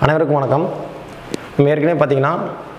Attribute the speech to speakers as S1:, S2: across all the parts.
S1: அனைவருக்கும் வணக்கம் நம்ம ஏற்கனவே பார்த்தீங்கன்னா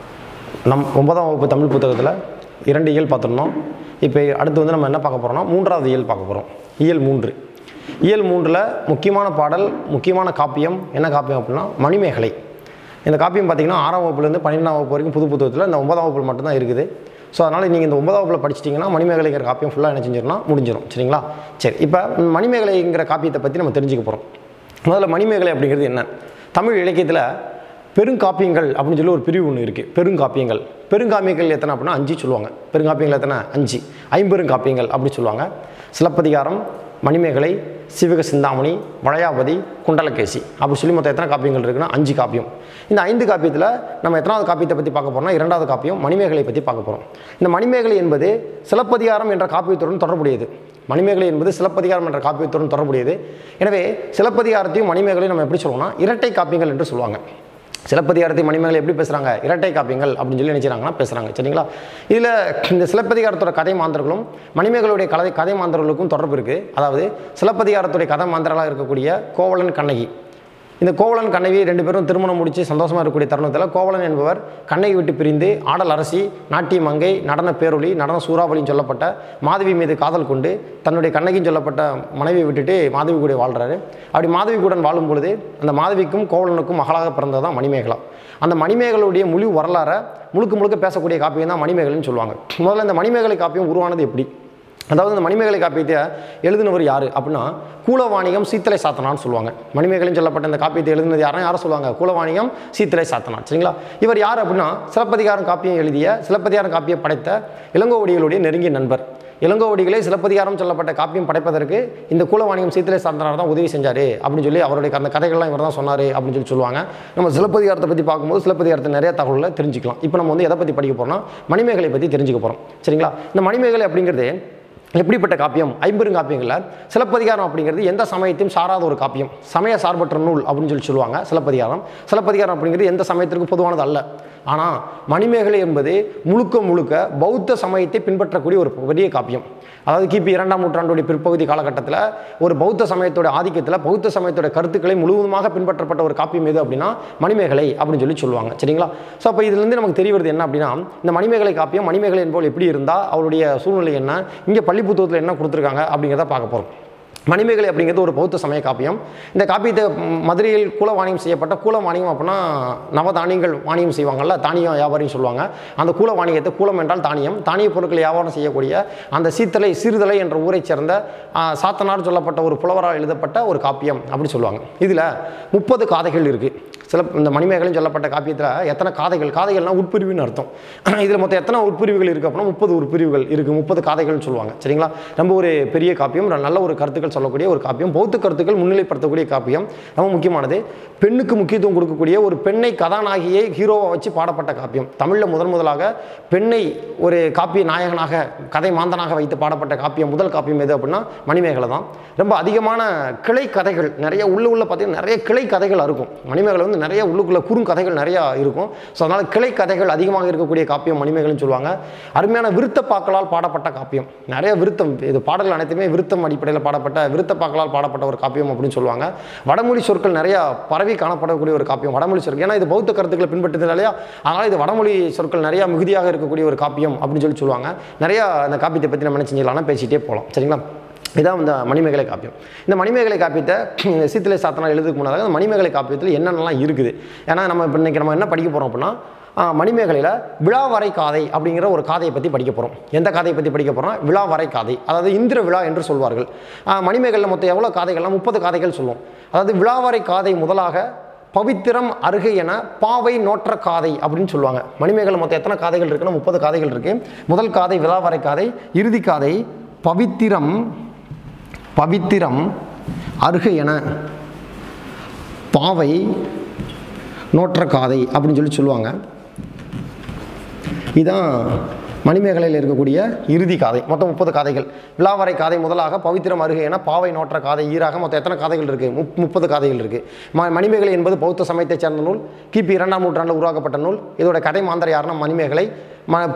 S1: நம் ஒன்பதாம் வகுப்பு தமிழ் புத்தகத்தில் இரண்டு இயல் பார்த்துருந்தோம் இப்போ அடுத்து வந்து நம்ம என்ன பார்க்க போகிறோம்னா மூன்றாவது இயல் பார்க்க போகிறோம் இயல் மூன்று இயல் மூன்றில் முக்கியமான பாடல் முக்கியமான காப்பியம் என்ன காப்பியம் அப்படின்னா மணிமேகலை இந்த காப்பியம் பார்த்தீங்கன்னா ஆறாம் வகுப்புலேருந்து பன்னிரெண்டாம் வகுப்பு வரைக்கும் புது புத்தகத்தில் இந்த ஒன்பதாம் வகுப்பில் மட்டும்தான் இருக்குது ஸோ அதனால் நீங்கள் இந்த ஒன்பதாம் வகுப்பில் படிச்சிட்டிங்கன்னா மணிமேகலைங்கிற காப்பியம் ஃபுல்லாக என்ன செஞ்சிடணும் முடிஞ்சிடும் சரிங்களா சரி இப்போ மணிமேகலைங்கிற காப்பியத்தை பற்றி நம்ம தெரிஞ்சுக்க போகிறோம் முதல்ல மணிமேகலை அப்படிங்கிறது என்ன தமிழ் இலக்கியத்தில் பெருங்காப்பியங்கள் அப்படின்னு சொல்லி ஒரு பிரிவு ஒன்று இருக்குது பெருங்காப்பியங்கள் பெருங்காப்பியங்கள் எத்தனை அப்படின்னா அஞ்சு சொல்லுவாங்க பெருங்காப்பியங்கள் எத்தனை அஞ்சு ஐம்பெருங்காப்பியங்கள் அப்படி சொல்லுவாங்க சிலப்பதிகாரம் மணிமேகலை சிவக சிந்தாமணி வளையாபதி குண்டலகேசி அப்படி சொல்லி மொத்தம் எத்தனை காப்பியங்கள் இருக்குன்னா அஞ்சு காப்பியம் இந்த ஐந்து காப்பியத்தில் நம்ம எத்தனாவது காப்பியத்தை பற்றி பார்க்க போறோம்னா இரண்டாவது காப்பியம் மணிமேகலை பற்றி பார்க்க போகிறோம் இந்த மணிமேகலை என்பது சிலப்பதிகாரம் என்ற காப்பியத்துடன் தொடர்புடையது மணிமேகலை என்பது சிலப்பதிகாரம் என்ற காப்பியத்துடன் தொடர்புடையது எனவே சிலப்பதிகாரத்தையும் மணிமேகலையும் நம்ம எப்படி சொல்லுவோம்னா இரட்டை காப்பியங்கள் என்று சொல்லுவாங்க சிலப்பதிகாரத்தை மணிமேகலை எப்படி பேசுகிறாங்க இரட்டை காப்பியங்கள் அப்படின்னு சொல்லி நினைச்சாங்கன்னா பேசுகிறாங்க சரிங்களா இதில் இந்த சிலப்பதிகாரத்தோட கதை மாந்தர்களும் மணிமேகலையுடைய கதை கதை மாந்தர்களுக்கும் தொடர்பு இருக்குது அதாவது சிலப்பதிகாரத்துடைய கதை மாந்தர்களாக இருக்கக்கூடிய கோவலன் கண்ணகி இந்த கோவலன் கண்ணகி ரெண்டு பேரும் திருமணம் முடித்து சந்தோஷமாக இருக்கக்கூடிய தருணத்தில் கோவலன் என்பவர் கண்ணகி விட்டு பிரிந்து ஆடல் அரசி நாட்டிய மங்கை நடன பேரொளி நடன சூறாவளின்னு சொல்லப்பட்ட மாதவி மீது காதல் கொண்டு தன்னுடைய கண்ணகின்னு சொல்லப்பட்ட மனைவியை விட்டுட்டு மாதவி கூட வாழ்கிறாரு அப்படி மாதவி கூட வாழும் பொழுது அந்த மாதவிக்கும் கோவலனுக்கும் மகளாக பிறந்தது தான் மணிமேகலா அந்த மணிமேகலுடைய முழு வரலாறை முழுக்க முழுக்க பேசக்கூடிய காப்பியம் தான் மணிமேகலைன்னு சொல்லுவாங்க முதல்ல இந்த மணிமேகலை காப்பியம் உருவானது எப்படி அதாவது இந்த மணிமேகலை காப்பியத்தை எழுதினவர் யார் அப்படின்னா கூலவாணிகம் சீத்தலை சாத்தனான்னு சொல்லுவாங்க மணிமேகலைன்னு சொல்லப்பட்ட இந்த காப்பியத்தை எழுதினது யாரும் யாரை சொல்லுவாங்க கூலவாணிகம் சீத்தலை சாத்தனான் சரிங்களா இவர் யார் அப்படின்னா சிலப்பதிகாரம் காப்பியம் எழுதிய சிலப்பதிகாரம் காப்பியம் படைத்த இளங்கோவடிகளுடைய நெருங்கிய நண்பர் இளங்கோவடிகளே சிலப்பதிகாரம் சொல்லப்பட்ட காப்பியம் படைப்பதற்கு இந்த கூலவாணிகம் சீத்தலை சாத்தனார் தான் உதவி செஞ்சார் அப்படின்னு சொல்லி அவருடைய அந்த கதைகள்லாம் இவர் தான் சொன்னார் அப்படின்னு சொல்லி சொல்லுவாங்க நம்ம சிலப்பதிகாரத்தை பற்றி பார்க்கும்போது சிலப்பதிகாரத்தை நிறைய தகவல்களை தெரிஞ்சுக்கலாம் இப்போ நம்ம வந்து எதை பற்றி படிக்க போகிறோம்னா மணிமேகலை பற்றி தெரிஞ்சுக்க போகிறோம் சரிங்களா இந்த மணிமேகலை அப்படிங்கிறது எப்படிப்பட்ட காப்பியம் ஐம்பெருங்காப்பியங்களில் சிலப்பதிகாரம் அப்படிங்கிறது எந்த சமயத்தையும் சாராத ஒரு காப்பியம் சமய சார்பற்ற நூல் அப்படின்னு சொல்லி சொல்லுவாங்க சிலப்பதிகாரம் சிலப்பதிகாரம் அப்படிங்கிறது எந்த சமயத்திற்கு பொதுவானது அல்ல ஆனால் மணிமேகலை என்பது முழுக்க முழுக்க பௌத்த சமயத்தை பின்பற்றக்கூடிய ஒரு பெரிய காப்பியம் அதாவது கிபி இரண்டாம் நூற்றாண்டுடைய பிற்பகுதி காலகட்டத்தில் ஒரு பௌத்த சமயத்தோட ஆதிக்கத்தில் பௌத்த சமயத்தோட கருத்துக்களை முழுவதுமாக பின்பற்றப்பட்ட ஒரு காப்பியம் எது அப்படின்னா மணிமேகலை அப்படின்னு சொல்லி சொல்லுவாங்க சரிங்களா ஸோ அப்போ இதுலேருந்து நமக்கு தெரிய வருது என்ன அப்படின்னா இந்த மணிமேகலை காப்பியம் மணிமேகலை என்போல் எப்படி இருந்தால் அவருடைய சூழ்நிலை என்ன இங்கே பள்ளி புத்தகத்தில் என்ன கொடுத்துருக்காங்க அப்படிங்கிறத பார்க்க போகிறோம் மணிமேகலை அப்படிங்கிறது ஒரு பௌத்த சமய காப்பியம் இந்த காப்பியத்தை ம், மதுரையில் கூலவாணியம் செய்யப்பட்ட கூலவாணியம் அப்படின்னா நவதானியங்கள் வாணியம் செய்வாங்கல்ல தானியம் வியாபாரியும் சொல்லுவாங்க அந்த கூல வாணியத்தை கூலம் என்றால் தானியம் தானிய பொருட்களை வியாபாரம் செய்யக்கூடிய அந்த சீத்தலை சிறுதலை என்ற ஊரைச் சேர்ந்த ஆ, சாத்தனார் சொல்லப்பட்ட ஒரு புலவரால் எழுதப்பட்ட ஒரு காப்பியம் அப்படி சொல்லுவாங்க இதில் முப்பது காதைகள் இருக்குது சில இந்த மணிமேகலைன்னு சொல்லப்பட்ட காப்பியத்தில் எத்தனை காதைகள் காதைகள்னா உட்பிரிவுன்னு அர்த்தம் இதில் மொத்தம் எத்தனை உட்பிரிவுகள் இருக்குது அப்படின்னா முப்பது உட்பிரிவுகள் இருக்குது முப்பது காதைகள்னு சொல்லுவாங்க சரிங்களா ரொம்ப ஒரு பெரிய காப்பியம் நல்ல ஒரு கருத்துக்கள் சொல்லக்கூடிய ஒரு காப்பியம் பௌத்த கருத்துக்கள் முன்னிலைப்படுத்தக்கூடிய காப்பியம் ரொம்ப முக்கியமானது பெண்ணுக்கு முக்கியத்துவம் கொடுக்கக்கூடிய ஒரு பெண்ணை கதாநாயகியை ஹீரோவை வச்சு பாடப்பட்ட காப்பியம் தமிழில் முதன் முதலாக பெண்ணை ஒரு காப்பிய நாயகனாக கதை மாந்தனாக வைத்து பாடப்பட்ட காப்பியம் முதல் காப்பியம் எது அப்படின்னா மணிமேகலை தான் ரொம்ப அதிகமான கிளை கதைகள் நிறைய உள்ள உள்ள பார்த்தீங்கன்னா நிறைய கிளை கதைகள் இருக்கும் மணிமேகலை வந்து நிறைய உள்ளுக்குள்ள குறுங்கதைகள் நிறையா இருக்கும் ஸோ அதனால் கிளை கதைகள் அதிகமாக இருக்கக்கூடிய காப்பியம் மணிமேகலைன்னு சொல்லுவாங்க அருமையான விருத்தப்பாக்களால் பாடப்பட்ட காப்பியம் நிறைய விருத்தம் இது பாடல்கள் அனைத்துமே விருத்தம் அடிப்படையில் பாடப்பட்ட விருத்தப்பாக்களால் பாடப்பட்ட ஒரு காப்பியம் அப்படின்னு சொல்லுவாங்க வடமொழி சொற்கள் நிறைய பரவி காணப்படக்கூடிய ஒரு காப்பியம் வடமொழி சொற்கள் ஏன்னா இது பௌத்த கருத்துக்களை பின்பற்றுது இல்லையா அதனால் இது வடமொழி சொற்கள் நிறைய மிகுதியாக இருக்கக்கூடிய ஒரு காப்பியம் அப்படின்னு சொல்லி சொல்லுவாங்க நிறைய அந்த காப்பியத்தை பற்றி நம்ம என்ன செஞ்சிடலாம்னா பேசிகிட்டே போகலாம் சரிங்களா இதான் இந்த மணிமேகலை காப்பியம் இந்த மணிமேகலை காப்பியத்தை இந்த சீத்தலை சாத்தனா எழுதுக்கு முன்னதாக இந்த மணிமேகலை காப்பியத்தில் என்னென்னலாம் இருக்குது ஏன்னா நம்ம இப்போ இன்றைக்கி நம்ம என்ன படிக்க போகிறோம் அப்படின்னா ஆ, மணிமேகலையில் விழாவரை காதை அப்படிங்கிற ஒரு காதையை பற்றி படிக்க போகிறோம் எந்த காதையை பற்றி படிக்க போகிறோம் விழாவரை காதை அதாவது இந்திர விழா என்று சொல்வார்கள் ஆ, மணிமேகலையில் மொத்தம் எவ்வளோ காதைகள்லாம் முப்பது காதைகள் சொல்லுவோம் அதாவது விழாவரை காதை முதலாக பவித்திரம் அருகே என பாவை நோற்ற காதை அப்படின்னு சொல்லுவாங்க மணிமேகலை மொத்தம் எத்தனை காதைகள் இருக்குன்னா முப்பது காதைகள் இருக்குது முதல் காதை விழாவரை காதை இறுதி காதை பவித்திரம் பவித்திரம் அருகு என பாவை நோற்ற காதை அப்படின்னு சொல்லி சொல்லுவாங்க இதான் மணிமேகலையில் இருக்கக்கூடிய இறுதி காதை மொத்தம் முப்பது காதைகள் விழாவரை காதை முதலாக பவித்திரம் அருகே என பாவை நோற்ற காதை ஈராக மொத்தம் எத்தனை காதைகள் இருக்குது முப் முப்பது காதைகள் இருக்குது ம மணிமேகலை என்பது பௌத்த சமயத்தைச் சேர்ந்த நூல் கிபி இரண்டாம் நூற்றாண்டில் உருவாக்கப்பட்ட நூல் இதோட கதை மாந்தர் யாருன்னா மணிமேகலை ம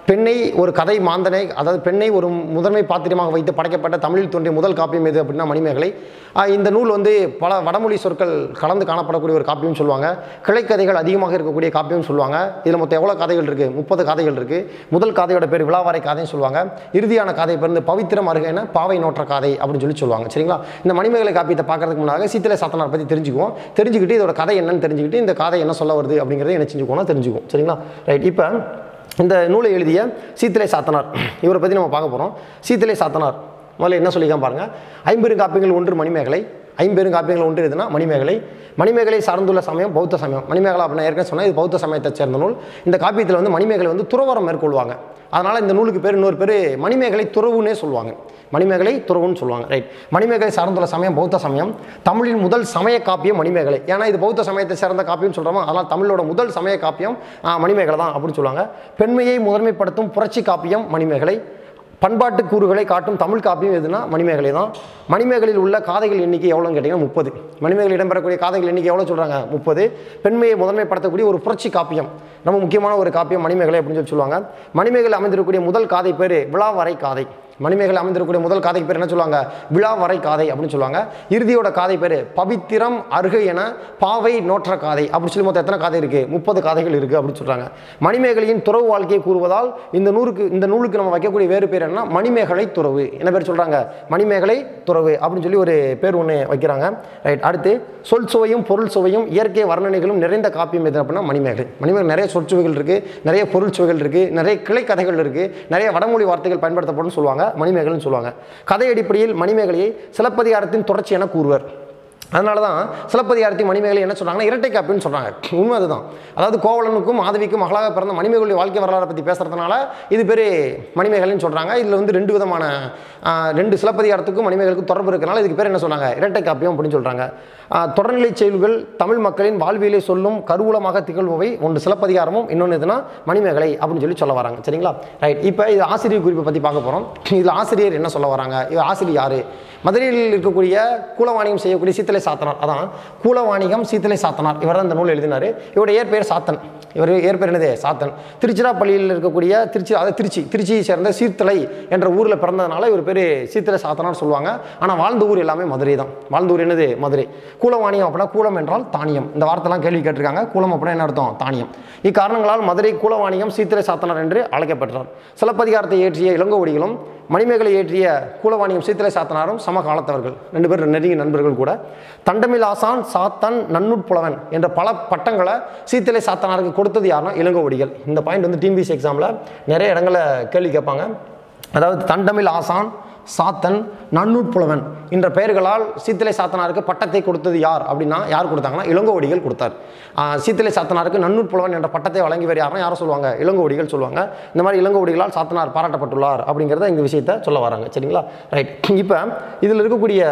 S1: பெண்ணை ஒரு கதை மாந்தனை அதாவது பெண்ணை ஒரு முதன்மை பாத்திரமாக வைத்து படைக்கப்பட்ட தமிழில் தோன்றிய முதல் காப்பியம் எது அப்படின்னா மணிமேகலை ஆஹ் இந்த நூல் வந்து பல வடமொழி சொற்கள் கலந்து காணப்படக்கூடிய ஒரு காப்பியம் சொல்லுவாங்க கிளைக்கதைகள் அதிகமாக இருக்கக்கூடிய காப்பியம் சொல்லுவாங்க இதில் மொத்தம் எவ்வளோ கதைகள் இருக்குது முப்பது கதைகள் இருக்குது முதல் கதையோட பேர் விழாவாரை கதைன்னு சொல்லுவாங்க இறுதியான கதை பேர் வந்து பவித்திரம் அருகைன பாவை நோற்ற கதை அப்படின்னு சொல்லி சொல்லுவாங்க சரிங்களா இந்த மணிமேகலை காப்பியத்தை பார்க்கறதுக்கு முன்னாக சீத்தலை சாத்தனார் பற்றி தெரிஞ்சுக்குவோம் தெரிஞ்சுக்கிட்டு இதோட கதை என்னன்னு தெரிஞ்சுக்கிட்டு இந்த கதை என்ன சொல்ல வருது அப்படிங்கிறத என்ன செஞ்சுக்கோனா தெரிஞ்சுக்குவோம் சரிங்களா ரைட் இப்போ இந்த நூலை எழுதிய சீத்தலை சாத்தனார் இவரை பற்றி நம்ம பார்க்க போகிறோம் சீத்தலை சாத்தனார் முதல்ல என்ன சொல்லிக்காம பாருங்க ஐம்பெரும் காப்பியங்கள் ஒன்று மணிமேகலை ஐம்பெரும் காப்பியங்கள் ஒன்று எதுனா மணிமேகலை மணிமேகலை சார்ந்துள்ள சமயம் பௌத்த சமயம் மணிமேகலை அப்படின்னு ஏற்கனவே சொன்னால் இது பௌத்த சமயத்தை சேர்ந்த நூல் இந்த காப்பியத்தில் வந்து மணிமேகலை வந்து துறவரம் மேற்கொள்வாங்க அதனால் இந்த நூலுக்கு பேர் இன்னொரு பேர் மணிமேகலை துறவுன்னே சொல்லுவாங்க மணிமேகலை துறவுன்னு சொல்லுவாங்க ரைட் மணிமேகலை சார்ந்துள்ள சமயம் பௌத்த சமயம் தமிழின் முதல் சமய காப்பியம் மணிமேகலை ஏன்னா இது பௌத்த சமயத்தை சேர்ந்த காப்பியம் சொல்கிறோமோ அதனால் தமிழோட முதல் சமய காப்பியம் ஆ, மணிமேகலை தான் அப்படின்னு சொல்லுவாங்க பெண்மையை முதன்மைப்படுத்தும் புரட்சி காப்பியம் மணிமேகலை பண்பாட்டு கூறுகளை காட்டும் தமிழ் காப்பியம் எதுனா மணிமேகலை தான் மணிமேகலையில் உள்ள காதைகள் எண்ணிக்கை எவ்வளோன்னு கேட்டிங்கன்னா முப்பது மணிமேகலை இடம்பெறக்கூடிய காதைகள் எண்ணிக்கை எவ்வளோ சொல்கிறாங்க முப்பது பெண்மையை முதன்மைப்படுத்தக்கூடிய ஒரு புரட்சி காப்பியம் ரொம்ப முக்கியமான ஒரு காப்பியம் மணிமேகலை அப்படின்னு சொல்லி சொல்லுவாங்க மணிமேகலை அமைந்திருக்கக்கூடிய முதல் காதை பேர் விழாவரை காதை மணிமேகலை அமைந்திருக்கக்கூடிய முதல் காதைக்கு பேர் என்ன சொல்லுவாங்க விழாவரை காதை அப்படின்னு சொல்லுவாங்க இறுதியோட காதை பேர் பவித்திரம் அருகை என பாவை நோற்ற காதை அப்படி சொல்லி மொத்தம் எத்தனை காதை இருக்குது முப்பது காதைகள் இருக்குது அப்படின்னு சொல்கிறாங்க மணிமேகலையின் துறவு வாழ்க்கையை கூறுவதால் இந்த நூலுக்கு இந்த நூலுக்கு நம்ம வைக்கக்கூடிய வேறு பேர் என்ன மணிமேகலை துறவு என்ன பேர் சொல்கிறாங்க மணிமேகலை துறவு அப்படின்னு சொல்லி ஒரு பேர் ஒன்று வைக்கிறாங்க ரைட் அடுத்து சொல் சுவையும் பொருள் சுவையும் இயற்கை வர்ணனைகளும் நிறைந்த காப்பியம் எது அப்படின்னா மணிமேகலை மணிமேகலை நிறைய சொற்சுவைகள் இருக்குது நிறைய பொருள் சுவைகள் இருக்குது நிறைய கிளை கதைகள் இருக்குது நிறைய வடமொழி வார்த்தைகள் பயன்படுத்தப்படும் சொல்லுவாங்க மணிமேகலைன்னு சொல்லுவாங்க கதை அடிப்படையில் மணிமேகலையை சிலப்பதிகாரத்தின் தொடர்ச்சி என கூறுவர் அதனால தான் சிலப்பதிகாரத்தி மணிமேகலை என்ன சொல்றாங்கன்னா இரட்டை காப்பின்னு சொல்கிறாங்க உண்மை அதுதான் அதாவது கோவலனுக்கும் மாதவிக்கும் மகளாக பிறந்த மணிமேகலை வாழ்க்கை வரலாறை பற்றி பேசுறதுனால இது பேர் மணிமேகலைன்னு சொல்கிறாங்க இதில் வந்து ரெண்டு விதமான ஆ, ரெண்டு சிலப்பதிகாரத்துக்கும் மணிமேகலுக்கும் தொடர்பு இருக்கனால இதுக்கு பேர் என்ன சொன்னாங்க இரட்டை காப்பியம் அப்படின்னு சொல்கிறாங்க தொடர்நிலை செயல்கள் தமிழ் மக்களின் வாழ்வியலை சொல்லும் கருவூலமாக திகழ்பவை ஒன்று சிலப்பதிகாரமும் இன்னொன்று எதுனா மணிமேகலை அப்படின்னு சொல்லி சொல்ல வராங்க சரிங்களா ரைட் இப்போ இது ஆசிரியர் குறிப்பை பற்றி பார்க்க போகிறோம் இதில் ஆசிரியர் என்ன சொல்ல வராங்க இது ஆசிரியர் யார் மதுரையில் இருக்கக்கூடிய கூலவாணிகம் செய்யக்கூடிய சீத்தலை சாத்தனார் அதான் கூலவாணிகம் சீத்தலை சாத்தனார் இவர் தான் இந்த நூல் எழுதினார் இவருடைய இயற்பெயர் சாத்தன் இவர் இயற்பெயர் என்னது சாத்தன் திருச்சிராப்பள்ளியில் இருக்கக்கூடிய திருச்சி அதாவது திருச்சி திருச்சியை சேர்ந்த சீர்த்தலை என்ற ஊரில் பிறந்ததுனால இவர் பேர் சீத்தலை சாத்தனார் சொல்லுவாங்க ஆனால் வாழ்ந்த ஊர் எல்லாமே மதுரை தான் வாழ்ந்த ஊர் என்னது மதுரை கூலவாணியம் அப்படின்னா கூலம் என்றால் தானியம் இந்த வார்த்தைலாம் கேள்வி கேட்டிருக்காங்க கூலம் அப்படின்னா என்ன அர்த்தம் தானியம் இக்காரணங்களால் மதுரை கூலவாணியம் சீத்தலை சாத்தனார் என்று அழைக்கப்பட்டார் சிலப்பதிகாரத்தை இயற்றிய இளங்கோவடிகளும் மணிமேகலை இயற்றிய கூலவாணியம் சீத்தலை சாத்தனாரும் சம காலத்தவர்கள் ரெண்டு பேரும் நெருங்கிய நண்பர்கள் கூட தண்டமில் ஆசான் சாத்தன் நன்னூற்புலவன் என்ற பல பட்டங்களை சீத்தலை சாத்தனாருக்கு கொடுத்தது யாருன்னா இளங்கோவடிகள் இந்த பாயிண்ட் வந்து டிபிசி எக்ஸாமில் நிறைய இடங்களில் கேள்வி கேட்பாங்க அதாவது தண்டமில் ஆசான் சாத்தன் நன்னூற்புலவன் என்ற பெயர்களால் சீத்தலை சாத்தனாருக்கு பட்டத்தை கொடுத்தது யார் அப்படின்னா யார் கொடுத்தாங்கன்னா இளங்கோவடிகள் கொடுத்தார் ஆஹ் சீத்தலை சாத்தனாருக்கு நன்னூற்புலவன் என்ற பட்டத்தை வழங்கியவர் யாருன்னா யாரை சொல்லுவாங்க இளங்கோவடிகள் சொல்லுவாங்க இந்த மாதிரி இளங்கோவடிகளால் சாத்தனார் பாராட்டப்பட்டுள்ளார் அப்படிங்கிறத இந்த விஷயத்தை சொல்ல வராங்க சரிங்களா ரைட் இப்போ இதில் இருக்கக்கூடிய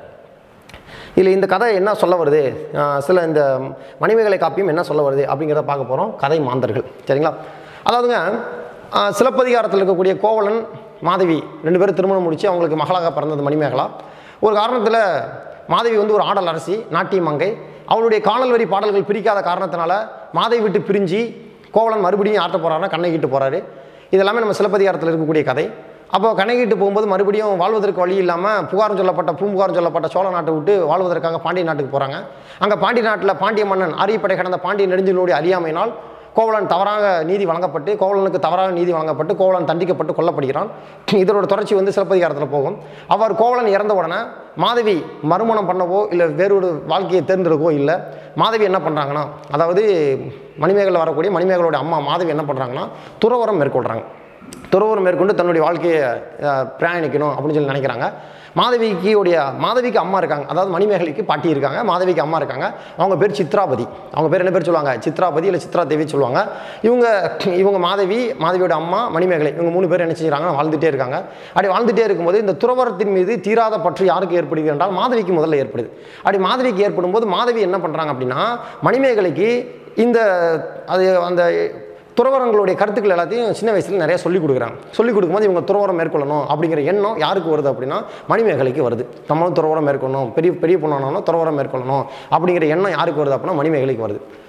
S1: இதில் இந்த கதை என்ன சொல்ல வருது ஆஹ் சில இந்த மணிமேகலை காப்பியம் என்ன சொல்ல வருது அப்படிங்கிறத பார்க்க போகிறோம் கதை மாந்தர்கள் சரிங்களா அதாவதுங்க ஆஹ் சிலப்பதிகாரத்தில் இருக்கக்கூடிய கோவலன் மாதவி ரெண்டு பேரும் திருமணம் முடித்து அவங்களுக்கு மகளாக பிறந்தது மணிமேகலா ஒரு காரணத்தில் மாதவி வந்து ஒரு ஆடல் அரசி நாட்டிய மங்கை அவளுடைய காணல் வரி பாடல்கள் பிரிக்காத காரணத்தினால மாதவி விட்டு பிரிஞ்சு கோவலன் மறுபடியும் ஆட்ட போகிறாருன்னா கண்ணைக்கிட்டு போகிறாரு இதெல்லாமே நம்ம சிலப்பதிகாரத்தில் இருக்கக்கூடிய கதை அப்போ கணக்கிட்டு போகும்போது மறுபடியும் வாழ்வதற்கு வழி இல்லாமல் புகாரம் சொல்லப்பட்ட பூம்புகாரம் சொல்லப்பட்ட சோழ நாட்டை விட்டு வாழ்வதற்காக பாண்டிய நாட்டுக்கு போகிறாங்க அங்கே பாண்டிய நாட்டில் பாண்டிய மன்னன் அரியப்படை கடந்த பாண்டிய நெடுஞ்சலுடைய அறியாமையினால் கோவலன் தவறாக நீதி வழங்கப்பட்டு கோவலனுக்கு தவறாக நீதி வழங்கப்பட்டு கோவலன் தண்டிக்கப்பட்டு கொல்லப்படுகிறான் இதனோட தொடர்ச்சி வந்து சிலப்பதிகாரத்தில் போகும் அவர் கோவலன் இறந்த உடனே மாதவி மறுமணம் பண்ணவோ இல்லை வேறு ஒரு வாழ்க்கையை தேர்ந்தெடுக்கவோ இல்லை மாதவி என்ன பண்ணுறாங்கன்னா அதாவது மணிமேகலை வரக்கூடிய மணிமேகலோட அம்மா மாதவி என்ன பண்ணுறாங்கன்னா துறவரம் மேற்கொள்கிறாங்க துறவரம் மேற்கொண்டு தன்னுடைய வாழ்க்கையை அஹ், பிரயாணிக்கணும் அப்படின்னு சொல்லி நினைக்கிறாங்க மாதவிக்கு உடைய மாதவிக்கு அம்மா இருக்காங்க அதாவது மணிமேகலைக்கு பாட்டி இருக்காங்க மாதவிக்கு அம்மா இருக்காங்க அவங்க பேர் சித்ராபதி அவங்க பேர் என்ன பேர் சொல்லுவாங்க சித்ராபதி இல்லை சித்ரா தேவி சொல்லுவாங்க இவங்க இவங்க மாதவி மாதவியோட அம்மா மணிமேகலை இவங்க மூணு பேர் என்ன செய்கிறாங்க வாழ்ந்துட்டே இருக்காங்க அப்படி வாழ்ந்துட்டே இருக்கும்போது இந்த துறவரத்தின் மீது தீராத பற்று யாருக்கு ஏற்படுகிறது என்றால் மாதவிக்கு முதல்ல ஏற்படுது அப்படி மாதவிக்கு ஏற்படும் போது மாதவி என்ன பண்ணுறாங்க அப்படின்னா மணிமேகலைக்கு இந்த அது அந்த துறவரங்களுடைய கருத்துக்கள் எல்லாத்தையும் சின்ன வயசுல நிறைய சொல்லிக் கொடுக்குறாங்க சொல்லிக் கொடுக்கும்போது இவங்க துறவரம் மேற்கொள்ளணும் அப்படிங்கிற எண்ணம் யாருக்கு வருது அப்படின்னா மணிமேகலைக்கு வருது நம்மளும் துறவரம் மேற்கொள்ளணும் பெரிய பெரிய பொண்ணானோம் துறவரம் மேற்கொள்ளணும் அப்படிங்கிற எண்ணம் யாருக்கு வருது அப்படின்னா மணிமேகலைக்கு வருது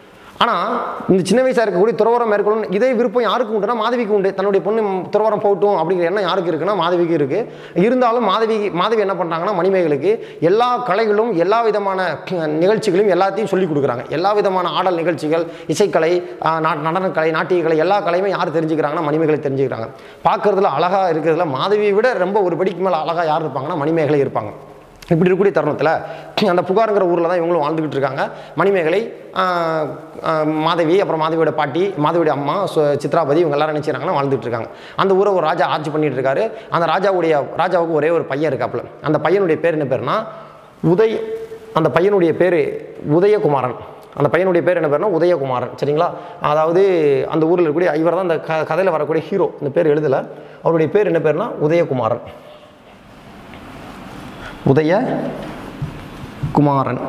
S1: ஆனால் இந்த சின்ன வயசாக இருக்கக்கூடிய துறவரம் மேற்கொள்ளணும் இதே விருப்பம் யாருக்கு உண்டுனா மாதவிக்கு உண்டு தன்னுடைய பொண்ணு துறவரம் போகட்டும் அப்படிங்கிற எண்ணம் யாருக்கு இருக்குன்னா மாதவிக்கு இருக்குது இருந்தாலும் மாதவி மாதவி என்ன பண்ணுறாங்கன்னா மணிமேகலுக்கு எல்லா கலைகளும் எல்லா விதமான நிகழ்ச்சிகளையும் எல்லாத்தையும் சொல்லிக் கொடுக்குறாங்க எல்லா விதமான ஆடல் நிகழ்ச்சிகள் இசைக்கலை ஆஹ், நா- நடனக்கலை நாட்டியக்கலை எல்லா கலையுமே யார் தெரிஞ்சுக்கிறாங்கன்னா மணிமேகலை தெரிஞ்சுக்கிறாங்க பார்க்கறதுல அழகாக இருக்கிறதுல மாதவியை விட ரொம்ப ஒரு படிக்கு மேலே அழகாக யார் இருப்பாங்கன்னா மணிமேகலை இருப்பாங்க இப்படி இருக்கக்கூடிய தருணத்தில் அந்த புகாருங்கிற ஊரில் தான் இவங்களும் வாழ்ந்துக்கிட்டு இருக்காங்க மணிமேகலை ஆஹ், ஆஹ், மாதவி அப்புறம் மாதவியோட பாட்டி மாதவியோட அம்மா சு- சித்ராபதி இவங்க எல்லாரும் நினைச்சாங்கன்னா வாழ்ந்துட்டு இருக்காங்க அந்த ஊரை ஒரு ராஜா ஆட்சி பண்ணிட்டு இருக்காரு அந்த ராஜாவுடைய ராஜாவுக்கு ஒரே ஒரு பையன் இருக்காப்புல அந்த பையனுடைய பேர் என்ன பேருனா உதய் அந்த பையனுடைய பேர் உதயகுமாரன் அந்த பையனுடைய பேர் என்ன பேருனா உதயகுமாரன் சரிங்களா அதாவது அந்த ஊரில் இருக்கக்கூடிய இவர் தான் அந்த க கதையில் வரக்கூடிய ஹீரோ இந்த பேர் எழுதலை அவருடைய பேர் என்ன பேருனா உதயகுமாரன் உதய குமாரன்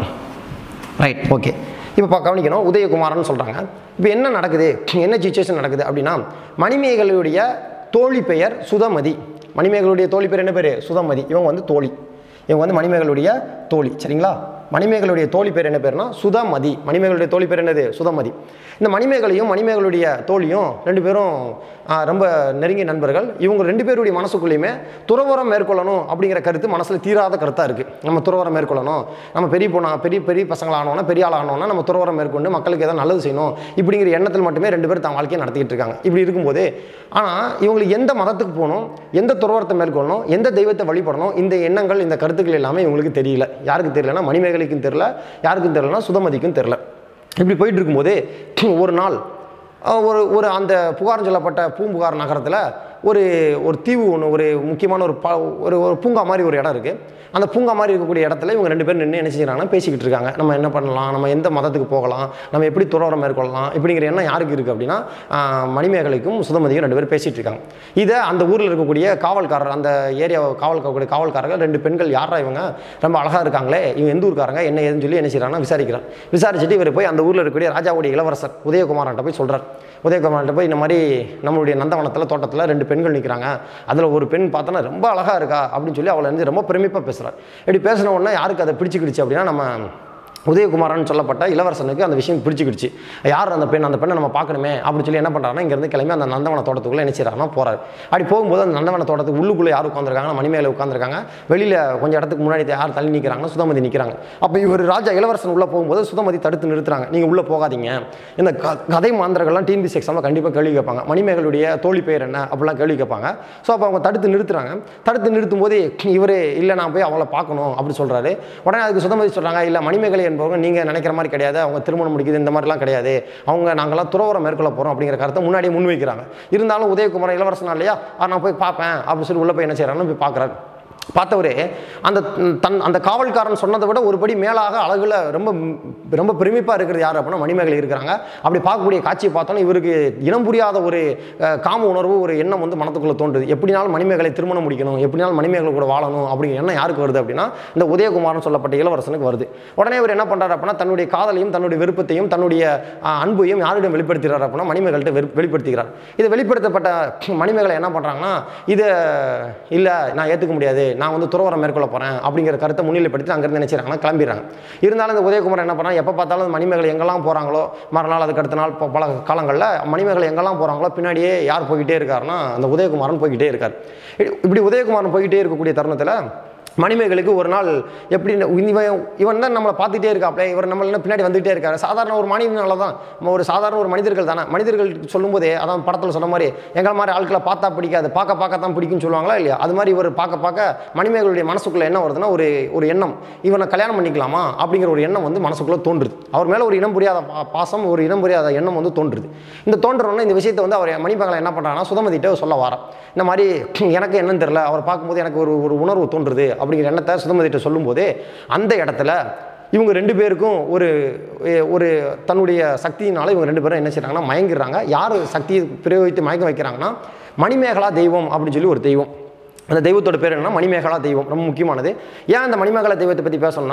S1: ரைட் ஓகே இப்போ பா கவனிக்கணும் உதயகுமாரன் சொல்கிறாங்க இப்போ என்ன நடக்குது என்ன சுச்சுவேஷன் நடக்குது அப்படின்னா மணிமேகலையுடைய தோழி பெயர் சுதமதி மணிமேகலுடைய தோழி பேர் என்ன பேர் சுதமதி இவங்க வந்து தோழி இவங்க வந்து மணிமேகலுடைய தோழி சரிங்களா மணிமேகலுடைய தோழி பேர் என்ன பேர்னா சுதமதி மணிமேகலுடைய தோழி பேர் என்னது சுதமதி இந்த மணிமேகலையும் மணிமேகலுடைய தோழியும் ரெண்டு பேரும் ஆ, ரொம்ப நெருங்கிய நண்பர்கள் இவங்க ரெண்டு பேருடைய மனசுக்குள்ளேயுமே துறவரம் மேற்கொள்ளணும் அப்படிங்கிற கருத்து மனசில் தீராத கருத்தாக இருக்குது நம்ம துறவரம் மேற்கொள்ளணும் நம்ம பெரிய பொண்ணா பெரிய பெரிய பசங்கள் ஆனோன்னா பெரிய ஆள் ஆனோன்னா நம்ம துறவரம் மேற்கொண்டு மக்களுக்கு ஏதாவது நல்லது செய்யணும் இப்படிங்கிற எண்ணத்தில் மட்டுமே ரெண்டு பேரும் தான் வாழ்க்கையை நடத்திக்கிட்டு இருக்காங்க இப்படி இருக்கும்போது ஆனால் இவங்களுக்கு எந்த மதத்துக்கு போகணும் எந்த துறவரத்தை மேற்கொள்ளணும் எந்த தெய்வத்தை வழிபடணும் இந்த எண்ணங்கள் இந்த கருத்துக்கள் எல்லாமே இவங்களுக்கு தெரியல யாருக்கு தெரியலனா மணிமேகலைக்கும் தெரியல யாருக்கும் தெரியலனா சுதமதிக்கும் தெரியல இப்படி போயிட்டு இருக்கும்போது ஒரு நாள் அஹ், ஒரு ஒரு அந்த புகார் சொல்லப்பட்ட பூம்புகார் நகரத்தில் ஒரு ஒரு தீவு ஒன்று ஒரு முக்கியமான ஒரு ப ஒரு ஒரு பூங்கா மாதிரி ஒரு இடம் இருக்குது அந்த பூங்கா மாதிரி இருக்கக்கூடிய இடத்துல இவங்க ரெண்டு பேரும் நின்று என்ன செய்கிறாங்கன்னா பேசிக்கிட்டு இருக்காங்க நம்ம என்ன பண்ணலாம் நம்ம எந்த மதத்துக்கு போகலாம் நம்ம எப்படி துறவரம் மேற்கொள்ளலாம் இப்படிங்கிற எண்ணம் யாருக்கு இருக்குது அப்படின்னா ஆஹ், மணிமேகலைக்கும் சுதமதியும் ரெண்டு பேரும் பேசிகிட்டு இருக்காங்க இதை அந்த ஊரில் இருக்கக்கூடிய காவல்காரர் அந்த ஏரியா காவல் காக்கக்கூடிய காவல்காரர்கள் ரெண்டு பெண்கள் யாரா இவங்க ரொம்ப அழகாக இருக்காங்களே இவங்க எந்த ஊருக்காரங்க என்ன ஏதுன்னு சொல்லி என்ன செய்கிறாங்கன்னா விசாரிக்கிறார் விசாரிச்சுட்டு இவர் போய் அந்த ஊரில் இருக்கக்கூடிய ராஜாவுடைய இளவரசர் உதயகுமாரன்ட்ட போய் சொல்கிறார் உதயகுமார்கிட்ட போய் இந்த மாதிரி நம்மளுடைய நந்தவனத்தில் தோட்டத்தில் ரெண்டு பெண்கள் நிற்கிறாங்க அதில் ஒரு பெண் பார்த்தோன்னா ரொம்ப அழகாக இருக்கா அப்படின்னு சொல்லி அவளை வந்து ரொம்ப பெருமைப்பாக பேசுகிறார் இப்படி பேசின உடனே யாருக்கு அதை பிடிச்சிக்கிடுச்சு அப்படின்னா நம்ம உதயகுமாரன் சொல்லப்பட்ட இளவரசனுக்கு அந்த விஷயம் பிடிச்சிக்கிடுச்சு யார் அந்த பெண் அந்த பெண்ணை நம்ம பார்க்கணுமே அப்படின்னு சொல்லி என்ன பண்ணுறாருன்னா இங்கேருந்து கிளம்பி அந்த நந்தவன தோட்டத்துக்குள்ளே என்ன செய்கிறாருன்னா போகிறார் அப்படி போகும்போது அந்த நந்தவன தோட்டத்துக்கு உள்ளுக்குள்ளே யார் உட்காந்துருக்காங்க மணிமேலை உட்காந்துருக்காங்க வெளியில் கொஞ்சம் இடத்துக்கு முன்னாடி யார் தள்ளி நிற்கிறாங்கன்னா சுதமதி நிற்கிறாங்க அப்போ இவர் ராஜா இளவரசன் உள்ளே போகும்போது சுதமதி தடுத்து நிறுத்துறாங்க நீங்கள் உள்ளே போகாதீங்க இந்த க கதை மாந்திரங்கள்லாம் டிஎன்பிசி எக்ஸாமில் கண்டிப்பாக கேள்வி கேட்பாங்க மணிமேகலுடைய தோழி பெயர் என்ன அப்படிலாம் கேள்வி கேட்பாங்க ஸோ அப்போ அவங்க தடுத்து நிறுத்துறாங்க தடுத்து நிறுத்தும் போது இவர் இல்லை நான் போய் அவளை பார்க்கணும் அப்படி சொல்கிறாரு உடனே அதுக்கு சுதமதி சொல்கிறாங்க இல்லை மணிமேகலை என்பவங்க நீங்கள் நினைக்கிற மாதிரி கிடையாது அவங்க திருமணம் முடிக்குது இந்த மாதிரிலாம் கிடையாது அவங்க நாங்களாம் துறவரம் மேற்கொள்ள போகிறோம் அப்படிங்கிற கருத்தை முன்னாடியே முன்வைக்கிறாங்க இருந்தாலும் உதயகுமார் இளவரசனா இல்லையா "ஆ, நான் போய் பார்ப்பேன் அப்படின்னு சொல்லி உள்ளே போய் என்ன செய்கிறாருன்னு போய் பார்க்குறாரு பார்த்தவரே அந்த தன் அந்த காவல்காரன் சொன்னதை விட ஒரு படி மேலாக அழகுல ரொம்ப ரொம்ப பெருமிப்பாக இருக்கிறது யார் அப்படின்னா மணிமேகலை இருக்கிறாங்க அப்படி பார்க்கக்கூடிய காட்சியை பார்த்தோன்னா இவருக்கு இனம் புரியாத ஒரு அஹ், காம உணர்வு ஒரு எண்ணம் வந்து மனத்துக்குள்ளே தோன்றுது எப்படினாலும் மணிமேகலை திருமணம் முடிக்கணும் எப்படினாலும் மணிமேகலை கூட வாழணும் அப்படிங்கிற எண்ணம் யாருக்கு வருது அப்படின்னா இந்த உதயகுமாரன் சொல்லப்பட்ட இளவரசனுக்கு வருது உடனே இவர் என்ன பண்ணுறாரு அப்படின்னா தன்னுடைய காதலையும் தன்னுடைய விருப்பத்தையும் தன்னுடைய அஹ், அன்பையும் யாரிடம் வெளிப்படுத்துகிறார் அப்படின்னா மணிமேகல்கிட்ட வெறு வெளிப்படுத்துகிறார் இது வெளிப்படுத்தப்பட்ட மணிமேகலை என்ன பண்ணுறாங்கன்னா இதை இல்லை நான் ஏற்றுக்க முடியாது நான் வந்து துறவரம் மேற்கொள்ள போகிறேன் அப்படிங்கிற கருத்தை முன்னிலைப்படுத்தி அங்கேருந்து என்ன செய்றாங்கன்னா கிளம்பிடுறாங்க இருந்தாலும் இந்த உதயகுமார் என்ன பண்ணா எப்போ பார்த்தாலும் இந்த மணிமேகலை எங்கெல்லாம் போகிறாங்களோ மறுநாள் அதுக்கு அடுத்த நாள் ப- பல காலங்களில் மணிமேகலை எங்கெல்லாம் போகிறாங்களோ பின்னாடியே யார் போய்கிட்டே இருக்காருன்னா அந்த உதயகுமாரன் போய்கிட்டே இருக்கார் இப்படி உதயகுமாரன் போய்கிட்டே இருக்கக்கூடிய தருணத்தில் மணிமேகலுக்கு ஒரு நாள் எப்படி இந்த- இவன் இவன் தான் நம்மளை பார்த்துட்டே இருக்காப்ல இவர் நம்மள என்ன பின்னாடி வந்துகிட்டே இருக்காரு சாதாரண ஒரு மனிதனால தான் நம்ம ஒரு சாதாரண ஒரு மனிதர்கள் தானே மனிதர்கள் சொல்லும்போதே அதான் படத்தில் சொன்ன மாதிரி எங்களை மாதிரி ஆட்களை பார்த்தா பிடிக்காது பார்க்க பார்க்க தான் பிடிக்கும்னு சொல்லுவாங்களா இல்லையா அது மாதிரி இவர் பார்க்க பார்க்க மணிமேகலுடைய மனசுக்குள்ள என்ன வருதுன்னா ஒரு ஒரு எண்ணம் இவனை கல்யாணம் பண்ணிக்கலாமா அப்படிங்கிற ஒரு எண்ணம் வந்து மனசுக்குள்ள தோன்றுது அவர் மேலே ஒரு இனம் புரியாத பா- பாசம் ஒரு இனம் புரியாத எண்ணம் வந்து தோன்றுது இந்த தோன்றவுடனே இந்த விஷயத்தை வந்து அவர் மணிமேகலை என்ன பண்ணுறாங்கன்னா சுதமதிட்ட சொல்ல வாரா இந்த மாதிரி எனக்கு என்னன்னு தெரியல அவர் பார்க்கும்போது எனக்கு ஒரு ஒரு உணர்வு தோன்றுது அப்படிங்கிற எண்ணத்தை சுதமதிட்ட சொல்லும்போதே அந்த இடத்துல இவங்க ரெண்டு பேருக்கும் ஒரு எ- ஒரு தன்னுடைய சக்தியினால இவங்க ரெண்டு பேரும் என்ன செய்கிறாங்கன்னா மயங்கிடுறாங்க யார் சக்தியை பிரயோகித்து மயக்க வைக்கிறாங்கன்னா மணிமேகலா தெய்வம் அப்படின்னு சொல்லி ஒரு தெய்வம் அந்த தெய்வத்தோட பேர் என்னன்னா மணிமேகலா தெய்வம் ரொம்ப முக்கியமானது ஏன் அந்த மணிமேகலா தெய்வத்தை பற்றி பேசணும்னா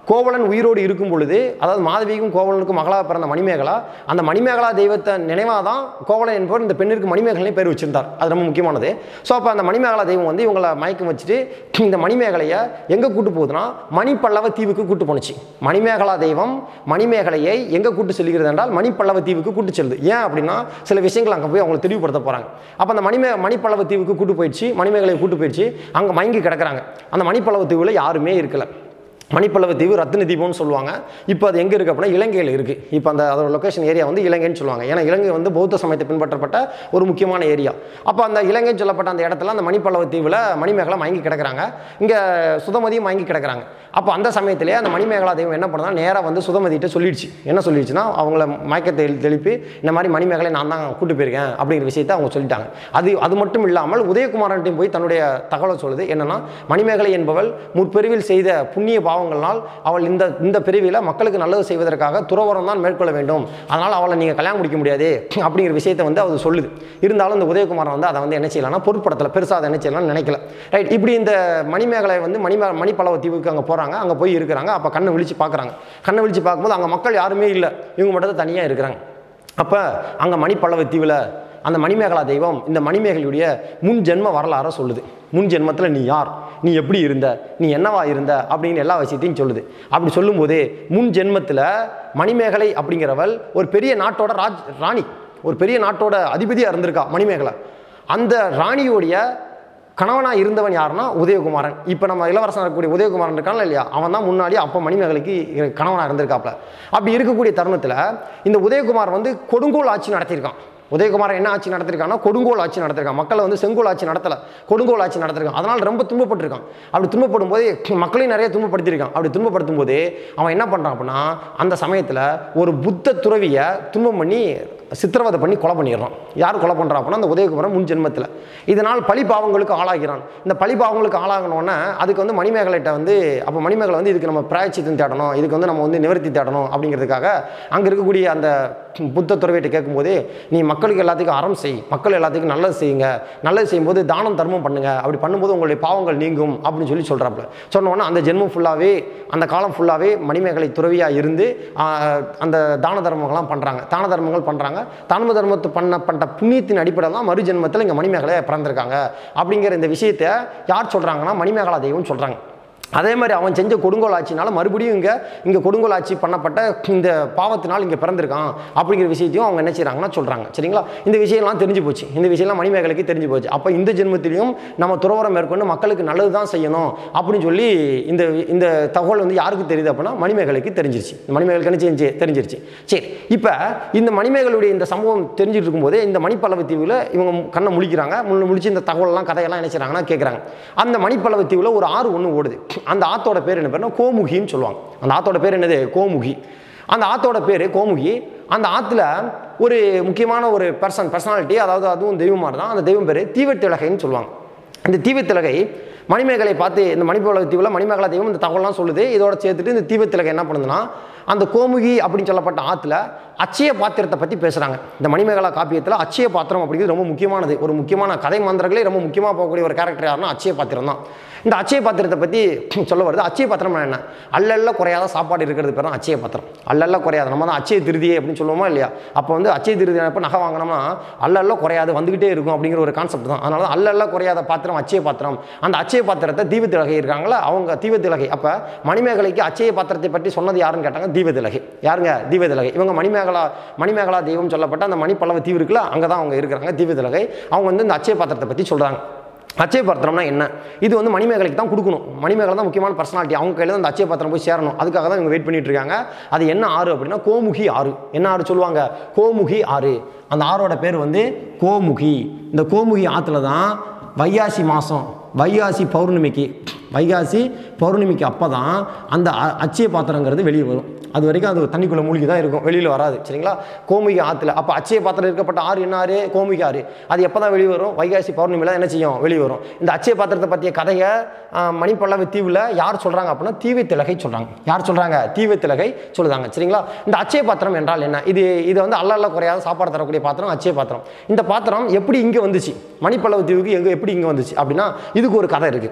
S1: கோவலன் உயிரோடு இருக்கும் பொழுது அதாவது மாதவிக்கும் கோவலனுக்கும் மகளாக பிறந்த மணிமேகலா அந்த மணிமேகலா தெய்வத்தை நினைவாக தான் கோவலன் என்பவர் இந்த பெண்ணிற்கு மணிமேகலை பேர் வச்சிருந்தார் அது ரொம்ப முக்கியமானது ஸோ அப்போ அந்த மணிமேகலா தெய்வம் வந்து இவங்களை மயக்கம் வச்சுட்டு இந்த மணிமேகலையை எங்கே கூட்டு போகுதுன்னா மணிப்பல்லவ தீவுக்கு கூட்டு போணுச்சு மணிமேகலா தெய்வம் மணிமேகலையை எங்கே கூட்டு செல்கிறது என்றால் மணிப்பல்லவ தீவுக்கு கூட்டு செல்லுது ஏன் அப்படின்னா சில விஷயங்கள் அங்கே போய் அவங்களை தெளிவுபடுத்த போகிறாங்க அப்போ அந்த மணிமே மணிப்பல்லவ தீவுக்கு கூட்டு போயிடுச்சு மணிமேகலையை கூட்டு போயிடுச்சு அங்கே மயங்கி கிடக்குறாங்க அந்த மணிப்பல்லவ தீவில் யாருமே இருக்கல மணிப்பல்லவ தீவு ரத்தின தீபம்னு சொல்லுவாங்க இப்போ அது எங்கே இருக்குது அப்படின்னா இலங்கையில் இருக்குது இப்போ அந்த அதோட லொக்கேஷன் ஏரியா வந்து இலங்கைன்னு சொல்லுவாங்க ஏன்னா இலங்கை வந்து பௌத்த சமயத்தை பின்பற்றப்பட்ட ஒரு முக்கியமான ஏரியா அப்போ அந்த இலங்கைன்னு சொல்லப்பட்ட அந்த இடத்துல அந்த மணிப்பல்லவ தீவில் மணிமேகலை மயங்கி கிடக்குறாங்க இங்கே சுதமதியும் மயங்கி கிடக்குறாங்க அப்போ அந்த சமயத்திலே அந்த மணிமேகலா தெய்வம் என்ன பண்ணுறா நேராக வந்து சுதமதிகிட்ட சொல்லிடுச்சு என்ன சொல்லிடுச்சுன்னா அவங்கள மயக்கத்தை எழு- தெளிப்பி இந்த மாதிரி மணிமேகலை நான் தான் கூட்டு போயிருக்கேன் அப்படிங்கிற விஷயத்தை அவங்க சொல்லிட்டாங்க அது அது மட்டும் இல்லாமல் உதயகுமாரன்ட்டையும் போய் தன்னுடைய தகவலை சொல்லுது என்னன்னா மணிமேகலை என்பவள் முற்பிரிவில் செய்த புண்ணிய பாவங்களால் அவள் இந்த இந்த பிரிவில் மக்களுக்கு நல்லது செய்வதற்காக துறவரம் தான் மேற்கொள்ள வேண்டும் அதனால் அவளை நீங்கள் கல்யாணம் முடிக்க முடியாது அப்படிங்கிற விஷயத்தை வந்து அது சொல்லுது இருந்தாலும் இந்த உதயகுமாரன் வந்து அதை வந்து என்ன செய்யலாம்னா பொருட்படுத்தலை பெருசாக அதை என்ன செய்யலாம்னு நினைக்கல ரைட் இப்படி இந்த மணிமேகலை வந்து மணிமே மணிப்பளவ தீவுக்கு அங்கே போகிறாங்க அங்கே போய் இருக்கிறாங்க அப்போ கண்ணை விழிச்சு பார்க்குறாங்க கண்ணை விழிச்சு பார்க்கும்போது அங்கே மக்கள் யாருமே இல்லை இவங்க மட்டும் தான் தனியாக இருக்கிறாங்க அப்போ அங்கே மணிப்பல்லவ தீவில் அந்த மணிமேகலா தெய்வம் இந்த மணிமேகலையுடைய முன் ஜென்ம வரலாறை சொல்லுது முன் ஜென்மத்தில் நீ யார் நீ எப்படி இருந்த நீ என்னவா இருந்த அப்படின்னு எல்லா விஷயத்தையும் சொல்லுது அப்படி சொல்லும்போது முன் ஜென்மத்தில் மணிமேகலை அப்படிங்கிறவள் ஒரு பெரிய நாட்டோட ராஜ் ராணி ஒரு பெரிய நாட்டோட அதிபதியாக இருந்திருக்கா மணிமேகலை அந்த ராணியோடைய கணவனாக இருந்தவன் யாருன்னா உதயகுமாரன் இப்போ நம்ம இளவரசன் இருக்கக்கூடிய உதயகுமாரன் இருக்கான்ல இல்லையா அவன் தான் முன்னாடி அப்போ மணிமேகலைக்கு கணவனாக இருந்திருக்காப்ல அப்படி இருக்கக்கூடிய தருணத்தில் இந்த உதயகுமார் வந்து கொடுங்கோல் ஆட்சி நடத்தியிருக்கான் உதயகுமாரன் என்ன ஆட்சி நடத்திருக்கான்னா கொடுங்கோல் ஆட்சி நடத்திருக்கான் மக்களை வந்து செங்கோல் ஆட்சி நடத்தலை கொடுங்கோல் ஆட்சி நடத்திருக்கான் அதனால் ரொம்ப துன்பப்பட்டிருக்கான் அப்படி துன்பப்படும் போது மக்களையும் நிறைய துன்பப்படுத்தியிருக்கான் அப்படி துன்பப்படுத்தும் போது அவன் என்ன பண்ணுறான் அப்படின்னா அந்த சமயத்தில் ஒரு புத்த துறவியை துன்பம் பண்ணி சித்திரவதை பண்ணி கொலை பண்ணிடுறான் யார் கொலை பண்ணுறா அப்படின்னா அந்த உதயகுமாரன் முன் ஜென்மத்தில் இதனால் பழி பாவங்களுக்கு ஆளாகிறான் இந்த பழி பாவங்களுக்கு ஆளாகணுன்னே அதுக்கு வந்து மணிமேகலைட்ட வந்து அப்போ மணிமேகலை வந்து இதுக்கு நம்ம பிராயச்சித்தம் தேடணும் இதுக்கு வந்து நம்ம வந்து நிவர்த்தி தேடணும் அப்படிங்கிறதுக்காக அங்கே இருக்கக்கூடிய அந்த புத்த துறவியிட்ட கேட்கும்போது நீ மக்களுக்கு எல்லாத்துக்கும் அறம் செய் மக்கள் எல்லாத்துக்கும் நல்லது செய்யுங்க நல்லது செய்யும்போது தானம் தர்மம் பண்ணுங்க அப்படி பண்ணும்போது உங்களுடைய பாவங்கள் நீங்கும் அப்படின்னு சொல்லி சொல்கிறாப்புல சொன்ன உடனே அந்த ஜென்மம் ஃபுல்லாகவே அந்த காலம் ஃபுல்லாகவே மணிமேகலை துறவியாக இருந்து ஆஹ், அந்த தான தர்மங்கள்லாம் பண்ணுறாங்க தான தர்மங்கள் பண்ணுறாங்க தான தர்மத்தை பண்ண பண்ண புண்ணியத்தின் அடிப்படையில் தான் மறு ஜென்மத்தில் இங்கே மணிமேகலை பிறந்திருக்காங்க அப்படிங்கிற இந்த விஷயத்தை யார் சொல்கிறாங்கன்னா மணிமேகலா தெய்வம் சொல்கிறாங்க அதே மாதிரி அவன் செஞ்ச கொடுங்கோல் ஆட்சினால மறுபடியும் இங்கே இங்கே கொடுங்கோல் ஆட்சி பண்ணப்பட்ட இந்த பாவத்தினால் இங்கே பிறந்திருக்கான் அப்படிங்கிற விஷயத்தையும் அவங்க என்ன செய்கிறாங்கன்னா சொல்கிறாங்க சரிங்களா இந்த விஷயம்லாம் தெரிஞ்சு போச்சு இந்த விஷயம்லாம் மணிமேகலைக்கு தெரிஞ்சு போச்சு அப்போ இந்த ஜென்மத்திலையும் நம்ம துறவரம் மேற்கொண்டு மக்களுக்கு நல்லது தான் செய்யணும் அப்படின்னு சொல்லி இந்த இந்த தகவல் வந்து யாருக்கு தெரியுது அப்படின்னா மணிமேகலைக்கு தெரிஞ்சிருச்சு இந்த மணிமேகலுக்கு என்ன செஞ்சு தெரிஞ்சிருச்சு சரி இப்போ இந்த மணிமேகலுடைய இந்த சம்பவம் தெரிஞ்சிட்டு இருக்கும்போது இந்த மணிப்பல்லவ தீவில் இவங்க கண்ணை முழிக்கிறாங்க முன்ன முழிச்சு இந்த தகவலெல்லாம் கதையெல்லாம் என்ன செய்கிறாங்கன்னா கேட்குறாங்க அந்த மணிப்பல்லவ தீவில் ஒரு ஆறு ஒன்று ஓடுது அந்த ஆத்தோட பேர் என்ன பேருன்னா கோமுகின்னு சொல்லுவாங்க அந்த ஆத்தோட பேர் என்னது கோமுகி அந்த ஆத்தோட பேர் கோமுகி அந்த ஆற்றுல ஒரு முக்கியமான ஒரு பர்சன் பர்சனாலிட்டி அதாவது அதுவும் தெய்வமாக தான் அந்த தெய்வம் பேர் தீவத்திலகைன்னு சொல்லுவாங்க இந்த தீவத்திலகை மணிமேகலை பார்த்து இந்த மணிப்பல்லவ தீவில் மணிமேகலா தெய்வம் இந்த தகவல்லாம் சொல்லுது இதோட சேர்த்துட்டு இந்த தீவத்திலகை என்ன பண்ணுதுன்னா அந்த கோமுகி அப்படின்னு சொல்லப்பட்ட ஆற்றுல அச்சய பாத்திரத்தை பற்றி பேசுகிறாங்க இந்த மணிமேகலா காப்பியத்தில் அச்சய பாத்திரம் அப்படிங்கிறது ரொம்ப முக்கியமானது ஒரு முக்கியமான கதை மந்திரங்களே ரொம்ப முக்கியமாக போகக்கூடிய ஒரு கேரக்டர் யாருன்னா அச்சய பாத்திரம் தான் இந்த அச்சய பாத்திரத்தை பற்றி சொல்ல வருது அச்சய பாத்திரம் என்ன அல்லல்ல குறையாத சாப்பாடு இருக்கிறது பேர் தான் அச்சய பாத்திரம் அல்லல்ல குறையாத நம்ம தான் அச்சய திருதியே அப்படின்னு சொல்லுவோமா இல்லையா அப்போ வந்து அச்சய திருதி எப்போ நகை வாங்கினோம்னா அல்லல்ல குறையாது வந்துகிட்டே இருக்கும் அப்படிங்கிற ஒரு கான்செப்ட் தான் அதனால தான் அல்லல்ல குறையாத பாத்திரம் அச்சய பாத்திரம் அந்த அச்சய பாத்திரத்தை தீபத்திலகை இருக்காங்களா அவங்க தீபத்திலகை அப்போ மணிமேகலைக்கு அச்சய பாத்திரத்தை பற்றி சொன்னது யாருன்னு கேட்டாங்க தீபத்திலகை யாருங்க தீபத்திலகை இவங்க மணிமேகலா மணிமேகலா தெய்வம் சொல்லப்பட்ட அந்த மணிப்பல்லவ தீவு இருக்குல்ல அங்கே தான் அவங்க இருக்கிறாங்க தீபத்திலகை அவங்க வந்து இந்த அச்சய பாத்திரத்தை பற்றி சொல்கிறாங்க அச்சய பாத்திரம்னா என்ன இது வந்து மணிமேகலைக்கு தான் கொடுக்கணும் மணிமேகலை தான் முக்கியமான பர்சனாலிட்டி அவங்க கையில் தான் அந்த அச்சய பாத்திரம் போய் சேரணும் அதுக்காக தான் இவங்க வெயிட் பண்ணிட்டு இருக்காங்க அது என்ன ஆறு அப்படின்னா கோமுகி ஆறு என்ன ஆறு சொல்லுவாங்க கோமுகி ஆறு அந்த ஆறோட பேர் வந்து கோமுகி இந்த கோமுகி ஆற்றுல தான் வைகாசி மாதம் வைகாசி பௌர்ணமிக்கு வைகாசி பௌர்ணமிக்கு அப்போ தான் அந்த அ- அச்சய பாத்திரங்கிறது வெளியே வரும் அது வரைக்கும் அது தண்ணிக்குள்ளே மூழ்கி தான் இருக்கும் வெளியில் வராது சரிங்களா கோமுகி ஆற்றுல அப்போ அச்சய பாத்திரம் இருக்கப்பட்ட ஆறு என்ன ஆறு கோமுகி ஆறு அது எப்போ தான் வெளியே வரும் வைகாசி பௌர்ணமியில் என்ன செய்யும் வெளியே வரும் இந்த அச்சய பாத்திரத்தை பற்றிய கதையை ஆஹ், மணிப்பல்லவ தீவில் யார் சொல்கிறாங்க அப்படின்னா தீவை திலகை சொல்கிறாங்க யார் சொல்கிறாங்க தீவை திலகை சொல்லுதாங்க சரிங்களா இந்த அச்சய பாத்திரம் என்றால் என்ன இது இது வந்து அல்ல அல்ல குறையாத சாப்பாடு தரக்கூடிய பாத்திரம் அச்சய பாத்திரம் இந்த பாத்திரம் எப்படி இங்கே வந்துச்சு மணிப்பல்லவ தீவுக்கு எங்கே எப்படி இங்கே வந்துச்சு அப்படின்னா இதுக்கு ஒரு கதை இருக்குது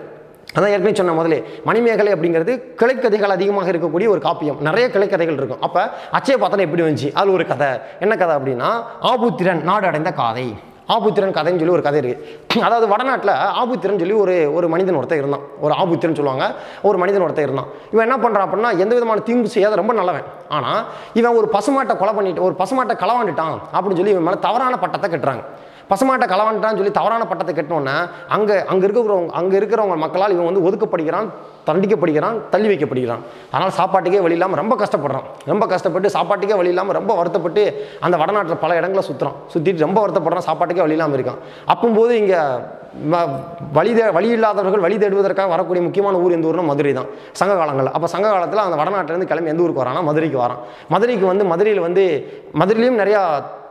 S1: அதான் ஏற்கனவே சொன்ன முதலே மணிமேகலை அப்படிங்கிறது கிளைக்கதைகள் அதிகமாக இருக்கக்கூடிய ஒரு காப்பியம் நிறைய கிளைக்கதைகள் இருக்கும் அப்போ அச்சய பாத்திரம் எப்படி வந்துச்சு அதில் ஒரு கதை என்ன கதை அப்படின்னா ஆபுத்திரன் நாடு அடைந்த காதை ஆபுத்திரன் கதைன்னு சொல்லி ஒரு கதை இருக்குது அதாவது வடநாட்டில் ஆபுத்திரன் சொல்லி ஒரு ஒரு மனிதன் ஒருத்தன் இருந்தான் ஒரு ஆபுத்திரன் சொல்லுவாங்க ஒரு மனிதன் ஒருத்தன் இருந்தான் இவன் என்ன பண்ணுறான் அப்படின்னா எந்த விதமான தீங்கு செய்யாத ரொம்ப நல்லவன் ஆனால் இவன் ஒரு பசுமாட்டை கொலை பண்ணிட்டு ஒரு பசுமாட்டை களவாண்டுட்டான் அப்படின்னு சொல்லி இவன் மேலே தவறான பட்டத்தை கட்டுறாங்க பசுமாட்டை களவாண்டான்னு சொல்லி தவறான பட்டத்தை கட்டினோன்னே அங்கே அங்கே இருக்கிறவங்க அங்கே இருக்கிறவங்க மக்களால் இவன் வந்து ஒதுக்கப்படுகிறான் தண்டிக்கப்படுகிறான் தள்ளி வைக்கப்படுகிறான் அதனால் சாப்பாட்டுக்கே வழி இல்லாமல் ரொம்ப கஷ்டப்படுறான் ரொம்ப கஷ்டப்பட்டு சாப்பாட்டுக்கே வழி இல்லாமல் ரொம்ப வருத்தப்பட்டு அந்த வடநாட்டில் பல இடங்களை சுற்றுறான் சுற்றிட்டு ரொம்ப வருத்தப்படுறான் சாப்பாட்டுக்கே வழி இல்லாமல் இருக்கான் அப்போது இங்கே வழி தே வழி இல்லாதவர்கள் வழி தேடுவதற்காக வரக்கூடிய முக்கியமான ஊர் எந்த ஊர்னா மதுரை தான் சங்க காலங்களில் அப்போ சங்க காலத்தில் அந்த வடநாட்டிலேருந்து கிளம்பி எந்த ஊருக்கு வரானா மதுரைக்கு வரான் மதுரைக்கு வந்து மதுரையில் வந்து மதுரையிலையும் நிறையா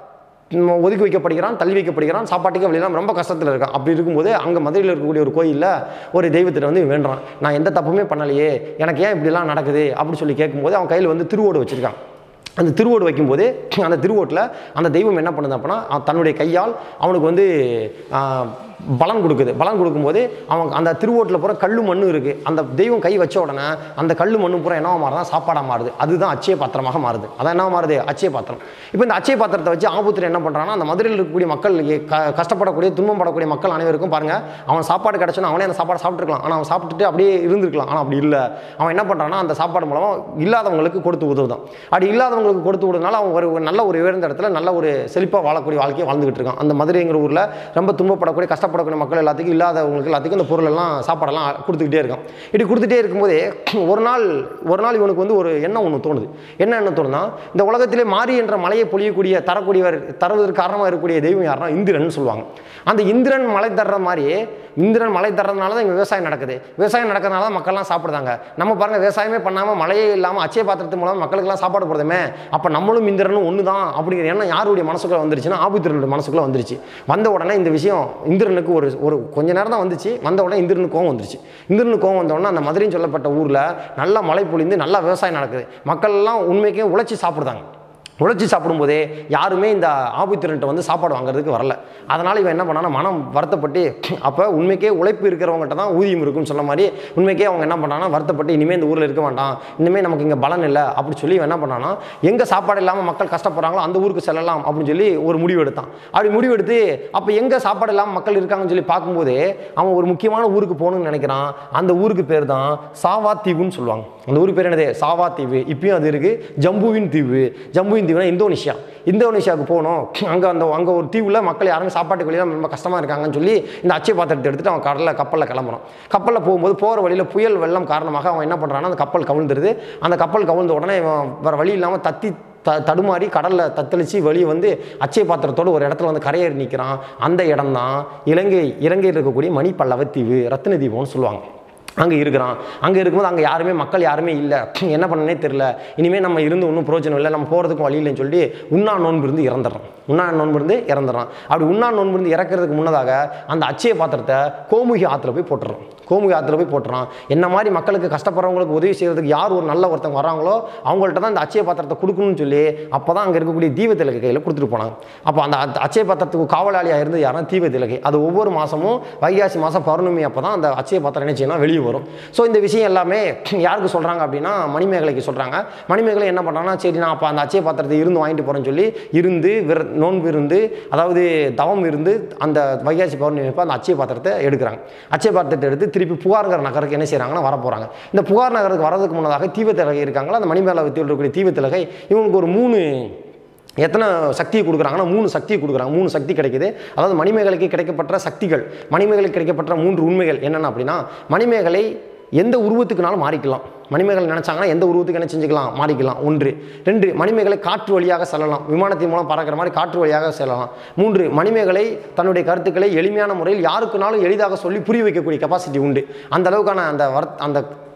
S1: ம், ஒதுக்கி வைக்கப்படுகிறான் தள்ளி வைக்கப்படுகிறான் சாப்பாட்டுக்கு வழியெல்லாம் ரொம்ப கஷ்டத்தில் இருக்கான் அப்படி இருக்கும்போது அங்கே மதுரையில் இருக்கக்கூடிய ஒரு கோயிலில் ஒரு தெய்வத்திட்ட வந்து வேண்டுறான் நான் எந்த தப்புமே பண்ணலையே எனக்கு ஏன் இப்படிலாம் நடக்குது அப்படின்னு சொல்லி கேட்கும்போது அவன் கையில் வந்து திருவோடு வச்சுருக்கான் அந்த திருவோடு வைக்கும்போது அந்த திருவோட்டில் அந்த தெய்வம் என்ன பண்ணுது அப்படின்னா அவன் தன்னுடைய கையால் அவனுக்கு வந்து ஆ, பலன் கொடுக்குது பலன் கொடுக்கும்போது அவன் அந்த திருவோட்டில் பூரா கல்லு மண்ணு இருக்குது அந்த தெய்வம் கை வச்ச உடனே அந்த கல்லு மண்ணு பூரா என்னவா மாறுதா சாப்பாடாக மாறுது அதுதான் அச்சய பாத்திரமாக மாறுது அதான் என்ன மாறுது அச்சய பாத்திரம் இப்போ இந்த அச்சய பாத்திரத்தை வச்சு ஆபுத்திரன் என்ன பண்ணுறான்னா அந்த மதுரையில் இருக்கக்கூடிய மக்கள் க கஷ்டப்படக்கூடிய துன்பம் படக்கூடிய மக்கள் அனைவருக்கும் பாருங்க அவன் சாப்பாடு கிடச்சோன்னா அவனே அந்த சாப்பாடு சாப்பிட்டுருக்கலாம் ஆனால் அவன் சாப்பிட்டுட்டு அப்படியே இருந்திருக்கலாம் ஆனால் அப்படி இல்லை அவன் என்ன பண்ணுறான்னா அந்த சாப்பாடு மூலமாக இல்லாதவங்களுக்கு கொடுத்து உதவுதான் அப்படி இல்லாதவங்களுக்கு கொடுத்து விடுறதுனால அவன் ஒரு ஒரு நல்ல ஒரு உயர்ந்த இடத்துல நல்ல ஒரு செழிப்பாக வாழக்கூடிய வாழ்க்கையை வாழ்ந்துகிட்டு இருக்கான் அந்த மதுரைங்கிற ஊரில் ரொம்ப துன்பப்படக்கூடிய கஷ்டப்படக்கூடிய மக்கள் எல்லாத்துக்கும் இல்லாதவங்களுக்கு எல்லாத்துக்கும் இந்த பொருளெல்லாம் சாப்பாடெல்லாம் கொடுத்துக்கிட்டே இருக்கான் இப்படி கொடுத்துட்டே இருக்கும்போதே ஒரு நாள் ஒரு நாள் இவனுக்கு வந்து ஒரு எண்ணம் ஒன்று தோணுது என்ன எண்ணம் தோணுனா இந்த உலகத்திலே மாறி என்ற மலையை பொழியக்கூடிய தரக்கூடியவர் தருவதற்கு காரணமாக இருக்கக்கூடிய தெய்வம் யாருன்னா இந்திரன் சொல்லுவாங்க அந்த இந்திரன் மலை தர்ற மாதிரியே இந்திரன் மலை தர்றதுனால தான் இங்கே விவசாயம் நடக்குது விவசாயம் நடக்கிறதுனால தான் மக்கள்லாம் சாப்பிடுதாங்க நம்ம பாருங்க விவசாயமே பண்ணாமல் மழையே இல்லாமல் அச்சய பாத்திரத்து மூலம் மக்களுக்கெல்லாம் சாப்பாடு போடுறதுமே அப்போ நம்மளும் இந்திரனும் ஒன்று தான் அப்படிங்கிற எண்ணம் யாருடைய மனசுக்குள்ள வந்துருச்சுன்னா ஆபுத்திரனுடைய மனசுக்குள்ள வந்துருச்சு வந்த உடனே இந்த விஷயம் இந்திரனுக்கு ஒரு ஒரு கொஞ்ச நேரம் தான் வந்துச்சு வந்த உடனே இந்திரனுக்கு கோவம் வந்துருச்சு இந்திரனுக்கு கோவம் வந்த உடனே அந்த மதுரைன்னு சொல்லப்பட்ட ஊரில் நல்லா மழை பொழிந்து நல்லா விவசாயம் நடக்குது மக்கள் எல்லாம் உண்மைக்கே உழைச்சி சாப்பிடுதாங்க உழைச்சி சாப்பிடும்போதே யாருமே இந்த ஆபுத்திரன்ட்ட வந்து சாப்பாடு வாங்குறதுக்கு வரல அதனால் இவன் என்ன பண்ணானா மனம் வருத்தப்பட்டு அப்போ உண்மைக்கே உழைப்பு இருக்கிறவங்ககிட்ட தான் ஊதியம் இருக்கும்னு சொன்ன மாதிரி உண்மைக்கே அவங்க என்ன பண்ணாங்கன்னா வருத்தப்பட்டு இனிமேல் இந்த ஊரில் இருக்க வேண்டாம் இனிமேல் நமக்கு இங்கே பலன் இல்லை அப்படி சொல்லி இவன் என்ன பண்ணானா எங்கே சாப்பாடு இல்லாமல் மக்கள் கஷ்டப்படுறாங்களோ அந்த ஊருக்கு செல்லலாம் அப்படின்னு சொல்லி ஒரு முடிவு எடுத்தான் அப்படி முடிவு எடுத்து அப்போ எங்கே சாப்பாடு இல்லாமல் மக்கள் இருக்காங்கன்னு சொல்லி பார்க்கும்போதே அவன் ஒரு முக்கியமான ஊருக்கு போகணும்னு நினைக்கிறான் அந்த ஊருக்கு பேர் தான் சாவா தீவுன்னு சொல்லுவாங்க அந்த ஊருக்கு பேர் என்னது சாவா தீவு இப்பயும் அது இருக்குது ஜம்புவின் தீவு ஜம்புவின் தீவுனா இந்தோனேஷியா இந்தோனேஷியாவுக்கு போகணும் அங்கே அந்த அங்கே ஒரு தீவில் மக்கள் யாருமே சாப்பாட்டுக்கு வழியில் ரொம்ப கஷ்டமாக இருக்காங்கன்னு சொல்லி இந்த அச்சய பாத்திரத்தை எடுத்துட்டு அவன் கடலில் கப்பலில் கிளம்புறான் கப்பலில் போகும்போது போகிற வழியில் புயல் வெள்ளம் காரணமாக அவன் என்ன பண்ணுறான்னா அந்த கப்பல் கவிழ்ந்துருது அந்த கப்பல் கவிழ்ந்த உடனே இவன் வேறு வழி இல்லாமல் தத்தி த தடுமாறி கடலில் தத்தளித்து வெளியே வந்து அச்சய பாத்திரத்தோட ஒரு இடத்துல வந்து கரையேறி நிற்கிறான் அந்த இடம் தான் இலங்கை இலங்கையில் இருக்கக்கூடிய மணி பல்லவ தீவு ரத்தின தீபம்னு சொல்லுவாங்க அங்கே இருக்கிறான் அங்கே இருக்கும்போது அங்கே யாருமே மக்கள் யாருமே இல்லை என்ன பண்ணனே தெரில இனிமேல் நம்ம இருந்து ஒன்றும் பிரயோஜனம் இல்லை நம்ம போகிறதுக்கும் வழி இல்லைன்னு சொல்லி உண்ணா நோன்பு இருந்து இறந்துடுறான் உண்ணா நோன்பு இருந்து இறந்துடுறான் அப்படி உண்ணா நோன்பு இருந்து இறக்கிறதுக்கு முன்னதாக அந்த அச்சய பாத்திரத்தை கோமுகி ஆற்றுல போய் போட்டுறான் கோமுகி ஆற்றுல போய் போட்டுறான் என்ன மாதிரி மக்களுக்கு கஷ்டப்படுறவங்களுக்கு உதவி செய்கிறதுக்கு யார் ஒரு நல்ல ஒருத்தங்க வராங்களோ அவங்கள்ட்ட தான் இந்த அச்சய பாத்திரத்தை கொடுக்கணும்னு சொல்லி அப்போ தான் அங்கே இருக்கக்கூடிய தீபத்திலகை கையில் கொடுத்துட்டு போனாங்க அப்போ அந்த அச்ச- அச்சய பாத்திரத்துக்கு காவலாளியாக இருந்து யாரும் தீபத்திலகை அது ஒவ்வொரு மாதமும் வைகாசி மாதம் பௌர்ணமி அப்போ தான் அந்த அச்சய பாத்திரம் என்ன செய்யணும் வெளியே வரும் ஸோ இந்த விஷயம் எல்லாமே யாருக்கு சொல்கிறாங்க அப்படின்னா மணிமேகலைக்கு சொல்கிறாங்க மணிமேகலை என்ன பண்ணுறாங்கன்னா சரி நான் அப்போ அந்த அச்சய பாத்திரத்தை இருந்து வாங்கிட்டு போகிறேன்னு சொல்லி இருந்து விர நோன்பு இருந்து அதாவது தவம் இருந்து அந்த வைகாசி பௌர்ணமி அப்போ அந்த அச்சய பாத்திரத்தை எடுக்கிறாங்க அச்சய பாத்திரத்தை எடுத்து திருப்பி புகார்கிற நகருக்கு என்ன செய்கிறாங்கன்னா வர போகிறாங்க இந்த புகார் நகருக்கு வரதுக்கு முன்னதாக தீவத்திலகை இருக்காங்களா அந்த மணிமேகலை வித்தியில் இருக்கக்கூடிய தீவத்திலகை இவங்களுக்கு ஒரு மூணு எத்தனை சக்தியை கொடுக்குறாங்கன்னா மூணு சக்தியை கொடுக்குறாங்க மூணு சக்தி கிடைக்குது அதாவது மணிமேகலைக்கு கிடைக்கப்பட்ட சக்திகள் மணிமேகலைக்கு கிடைக்கப்பட்ட மூன்று உண்மைகள் என்னென்ன அப்படின்னா மணிமேகலை எந்த உருவத்துக்குனாலும் மாறிக்கலாம் மணிமேகலை நினச்சாங்கன்னா எந்த உருவத்துக்கு என்ன செஞ்சுக்கலாம் மாறிக்கலாம் ஒன்று ரெண்டு மணிமேகலை காற்று வழியாக செல்லலாம் விமானத்தின் மூலம் பறக்கிற மாதிரி காற்று வழியாக செல்லலாம் மூன்று மணிமேகலை தன்னுடைய கருத்துக்களை எளிமையான முறையில் யாருக்குனாலும் எளிதாக சொல்லி புரிய வைக்கக்கூடிய கெப்பாசிட்டி உண்டு அந்த அளவுக்கான அந்த வர் அந்த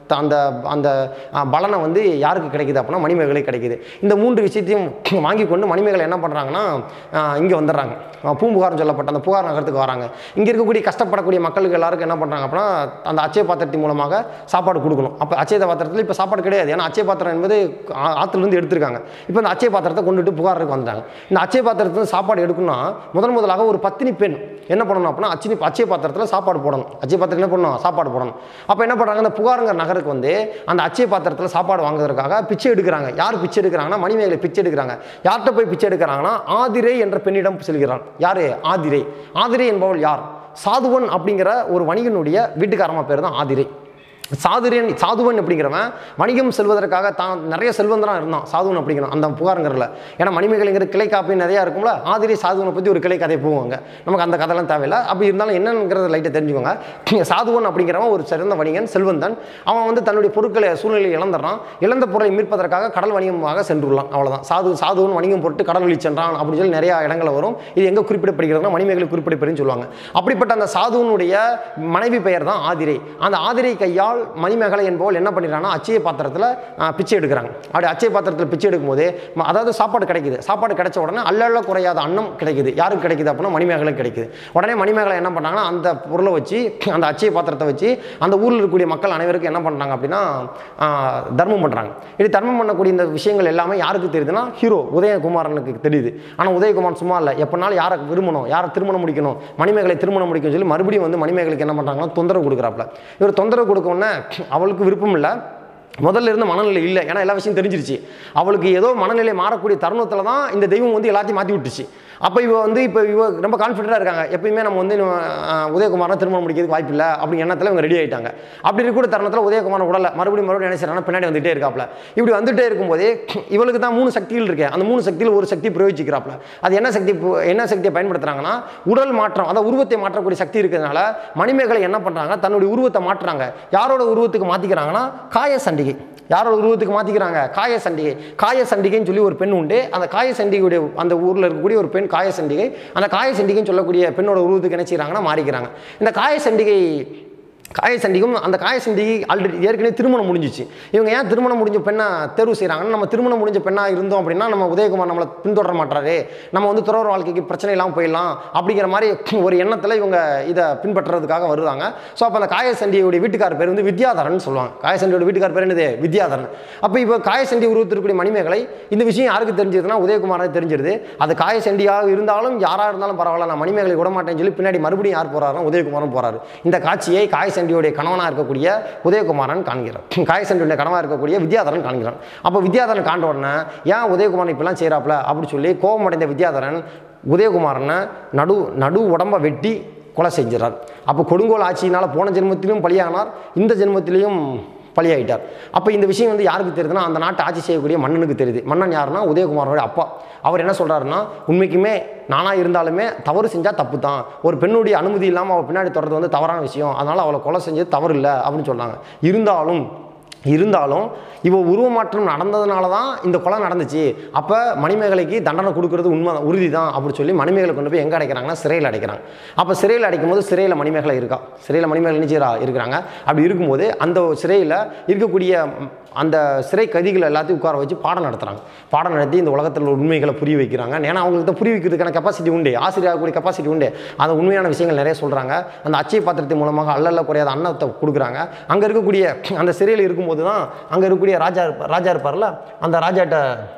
S1: த- அந்த அந்த அஹ், பலனை வந்து யாருக்கு கிடைக்குது அப்படின்னா மணிமேகலை கிடைக்குது இந்த மூன்று விஷயத்தையும் வாங்கி கொண்டு மணிமேகலை என்ன பண்ணுறாங்கன்னா இங்கே வந்துடுறாங்க அஹ், பூம்புகார்னு சொல்லப்பட்ட அந்த புகார் நகரத்துக்கு வராங்க இங்கே இருக்கக்கூடிய கஷ்டப்படக்கூடிய மக்களுக்கு எல்லாருக்கும் என்ன பண்ணுறாங்க அப்படின்னா அந்த அச்சய பாத்திரத்தின் மூலமாக சாப்பாடு கொடுக்கணும் அப்போ அச்சய பாத்திரத்தில் இப்போ சாப்பாடு கிடையாது ஏன்னா அச்சய பாத்திரம் என்பது ஆ- ஆத்துலேருந்து எடுத்திருக்காங்க இப்போ இந்த அச்சய பாத்திரத்தை கொண்டுட்டு புகாருக்கு வந்துட்டாங்க இந்த அச்சய பாத்திரத்தில் சாப்பாடு எடுக்கணும்னா முதன் முதலாக ஒரு பத்தினி பெண் என்ன பண்ணணும் அப்படின்னா அச்சினி அச்சய பாத்திரத்தில் சாப்பாடு போடணும் அச்சய பாத்திரத்தில் என்ன பண்ணணும் சாப்பாடு போடணும் அப்போ என்ன பண்ணுறாங்க இந்த புகாருங்கிற நகருக்கு வந்து அந்த அச்சய பாத்திரத்தில் சாப்பாடு வாங்குறதுக்காக பிச்சை எடுக்கிறாங்க யார் பிச்சை எடுக்கிறாங்கன்னா மணிமேகலை பிச்சை எடுக்கிறாங்க யார்கிட்ட போய் பிச்சை எடுக்கிறாங்கன்னா ஆதிரை என்ற பெண்ணிடம் செல்கிறான் யார் ஆதிரை ஆதிரை என்பவள் யார் சாதுவன் அப்படிங்கிற ஒரு வணிகனுடைய வீட்டுக்காரமா பேர் தான் ஆதிரை சாதுரியன் சாதுவன் அப்படிங்கிறவன் வணிகம் செல்வதற்காக தான் நிறைய செல்வந்தராக இருந்தான் சாதுவன் அப்படிங்கிறவன் அந்த புகாருங்கிறல ஏன்னா மணிமேகலைங்கிற கிளை காப்பி நிறையா இருக்கும்ல ஆதிரி சாதுவனை பற்றி ஒரு கிளை கதை போவாங்க நமக்கு அந்த கதைலாம் தேவையில்லை அப்படி இருந்தாலும் என்னங்கிறத லைட்டை தெரிஞ்சுக்கோங்க சாதுவன் அப்படிங்கிறவன் ஒரு சிறந்த வணிகன் செல்வந்தன் அவன் வந்து தன்னுடைய பொருட்களை சூழ்நிலையை இழந்துடுறான் இழந்த பொருளை மீட்பதற்காக கடல் வணிகமாக சென்றுள்ளான் அவ்வளவுதான் சாது சாதுவன் வணிகம் பொருட்டு கடல் வழி சென்றான் அப்படின்னு சொல்லி நிறைய இடங்கள் வரும் இது எங்கே குறிப்பிடப்படுகிறதுனா மணிமேகலை குறிப்பிடப்படுன்னு சொல்லுவாங்க அப்படிப்பட்ட அந்த சாதுவனுடைய மனைவி பெயர் தான் ஆதிரை அந்த ஆதிரை கையால் மணிமேகலை என்பவள் என்ன பண்ணிடுறாங்கன்னா அச்சய பாத்திரத்தில் பிச்சை எடுக்கிறாங்க அப்படி அச்சய பாத்திரத்தில் பிச்சை எடுக்கும்போது ம- அதாவது சாப்பாடு கிடைக்குது சாப்பாடு கிடைச்ச உடனே அல்ல குறையாத அன்னம் கிடைக்குது யாருக்கு கிடைக்குது அப்படின்னா மணிமேகலை கிடைக்குது உடனே மணிமேகலை என்ன பண்ணாங்கன்னா அந்த பொருளை வச்சு அந்த அச்சய பாத்திரத்தை வச்சு அந்த ஊரில் இருக்கக்கூடிய மக்கள் அனைவருக்கும் என்ன பண்ணுறாங்க அப்படின்னா ஆ, தர்மம் பண்ணுறாங்க இது தர்மம் பண்ணக்கூடிய இந்த விஷயங்கள் எல்லாமே யாருக்கு தெரியுதுன்னா ஹீரோ உதயகுமாரனுக்கு தெரியுது ஆனால் உதயகுமார் சும்மா இல்லை எப்போனாலும் யாரை விரும்பணும் யாரை திருமணம் முடிக்கணும் மணிமேகலை திருமணம் முடிக்கணும்னு சொல்லி மறுபடியும் வந்து மணிமேகலைக்கு என்ன பண்ணுறாங்கன்னா தொந்தரவு கொடுக்குறாப்புல இவர் தொந்தரவு கொடுக்க உடனே அவளுக்கு விருப்பம் இல்லை முதல்ல இருந்த மனநிலை இல்லை ஏன்னா எல்லா விஷயம் தெரிஞ்சிருச்சு அவளுக்கு ஏதோ மனநிலை மாறக்கூடிய தருணத்தில் தான் இந்த தெய்வம் வந்து எல்லாத்தையும் மாற்றி விட்டுச்சு அப்போ இவ வந்து இப்போ இவ ரொம்ப கான்ஃபிடென்ட்டாக இருக்காங்க எப்பயுமே நம்ம வந்து நம்ம, ஆஹ், உதயகுமாரனை திருமணம் முடிக்கிறதுக்கு வாய்ப்பு இல்லை அப்படிங்கிற எண்ணத்தில் இவங்க ரெடி ஆயிட்டாங்க அப்படி இருக்கக்கூடிய தருணத்தில் உதயகுமாரன் உடல மறுபடியும் மறுபடியும் நினைச்சாங்கன்னா பின்னாடி வந்துட்டே இருக்காப்ல இப்படி வந்துட்டே இருக்கும்போதே இவளுக்கு தான் மூணு சக்திகள் இருக்கு அந்த மூணு சக்தியில் ஒரு சக்தி பிரயோகிக்கிறாப்ல அது என்ன சக்தி பு- என்ன சக்தியை பயன்படுத்துறாங்கன்னா உடல் மாற்றம் அதாவது உருவத்தை மாற்றக்கூடிய சக்தி இருக்கிறதுனால மணிமேகலை என்ன பண்றாங்க தன்னுடைய உருவத்தை மாற்றுறாங்க யாரோட உருவத்துக்கு மாத்திக்கிறாங்கன்னா காய சண்டிகை யாரோட உருவத்துக்கு மாத்திக்கிறாங்க காய சண்டிகை காய சண்டிகைன்னு சொல்லி ஒரு பெண் உண்டு அந்த காய சண்டிகையுடைய அந்த ஊர்ல இருக்கக்கூடிய ஒரு பெண் காய சண்டிகை அந்த காய சண்டிகைன்னு சொல்லக்கூடிய பெண்ணோட உருவத்துக்கு என்ன செய்றாங்கன்னா மாறிக்கிறாங்க இந்த காய சண்டிகை காய சண்டிகம் அந்த காய சண்டிகை ஆல்ரெடி ஏற்கனவே திருமணம் முடிஞ்சிச்சு இவங்க ஏன் திருமணம் முடிஞ்ச பெண்ணை தேர்வு செய்கிறாங்கன்னா நம்ம திருமணம் முடிஞ்ச பெண்ணாக இருந்தோம் அப்படின்னா நம்ம உதயகுமார் நம்மளை பின்தொடர மாட்டாரு நம்ம வந்து துறவர வாழ்க்கைக்கு பிரச்சனை இல்லாமல் போயிடலாம் அப்படிங்கிற மாதிரி ஒரு எண்ணத்தில் இவங்க இதை பின்பற்றுறதுக்காக வருவாங்க ஸோ அப்போ அந்த காய சண்டிகையுடைய வீட்டுக்கார் பேர் வந்து வித்யாதரன் சொல்லுவாங்க காய சண்டியோட வீட்டுக்கார் பேர் என்னது வித்யாதரன் அப்போ இப்போ காய சண்டி உருவத்திற்குரிய மணிமேகலை இந்த விஷயம் யாருக்கு தெரிஞ்சதுன்னா உதயகுமாருக்கு தெரிஞ்சிருது அது காய சண்டியாக இருந்தாலும் யாராக இருந்தாலும் பரவாயில்ல நான் மணிமேகலை விட மாட்டேன்னு சொல்லி பின்னாடி மறுபடியும் யார் போறாருன்னா உதயகுமாரன் போறாரு இந்த காட்சியை காய சண்டியோடைய கணவனாக இருக்கக்கூடிய உதயகுமாரன் காண்கிறார் காய சண்டியுடைய கணவனாக இருக்கக்கூடிய வித்யாதரன் காண்கிறான் அப்போ வித்யாதரன் காண்ட உடனே ஏன் உதயகுமாரன் இப்படிலாம் செய்கிறாப்புல அப்படி சொல்லி கோபமடைந்த வித்யாதரன் உதயகுமாரனை நடு நடு உடம்ப வெட்டி கொலை செஞ்சிடறார் அப்போ கொடுங்கோல் ஆட்சியினால் போன ஜென்மத்திலும் பலியானார் இந்த ஜென்மத்திலையும் பலியாயிட்டார் அப்போ இந்த விஷயம் வந்து யாருக்கு தெரியுதுன்னா அந்த நாட்டை ஆட்சி செய்யக்கூடிய மன்னனுக்கு தெரியுது மன்னன் யாருன்னா உதயகுமாரோட அப்பா அவர் என்ன சொல்றாருன்னா உண்மைக்குமே நானாக இருந்தாலுமே தவறு செஞ்சால் தப்பு தான் ஒரு பெண்ணுடைய அனுமதி இல்லாமல் அவள் பின்னாடி தொடர்றது வந்து தவறான விஷயம் அதனால் அவளை கொலை செஞ்சது தவறு இல்லை அப்படின்னு சொல்றாங்க இருந்தாலும் இருந்தாலும் இவ உருவமாற்றம் நடந்ததுனால தான் இந்த கொலை நடந்துச்சு அப்போ மணிமேகலைக்கு தண்டனை கொடுக்கறது உண்மை உறுதி தான் அப்படின்னு சொல்லி மணிமேகலை கொண்டு போய் எங்கே அடைக்கிறாங்கன்னா சிறையில் அடைக்கிறாங்க அப்போ சிறையில் அடைக்கும் போது சிறையில் மணிமேகலை இருக்கா சிறையில் மணிமேகலை நிச்சயரா இருக்கிறாங்க அப்படி இருக்கும்போது அந்த சிறையில் இருக்கக்கூடிய ம், அந்த சிறை கைதிகள் எல்லாத்தையும் உட்கார வச்சு பாடம் நடத்துகிறாங்க பாடம் நடத்தி இந்த உலகத்தில் உள்ள உண்மைகளை புரிய வைக்கிறாங்க ஏன்னா அவங்களுக்கு புரிய வைக்கிறதுக்கான கெப்பாசிட்டி உண்டு ஆசிரியர் கூடிய கெப்பாசிட்டி உண்டு அந்த உண்மையான விஷயங்கள் நிறைய சொல்கிறாங்க அந்த அச்சய பாத்திரத்தின் மூலமாக அல்லல்ல குறையாத அன்னத்தை கொடுக்குறாங்க அங்கே இருக்கக்கூடிய அந்த சிறையில் இருக்கும்போது தான் அங்கே இருக்கக்கூடிய ராஜா இருப்ப- ராஜா இருப்பார்ல அந்த ராஜாட்ட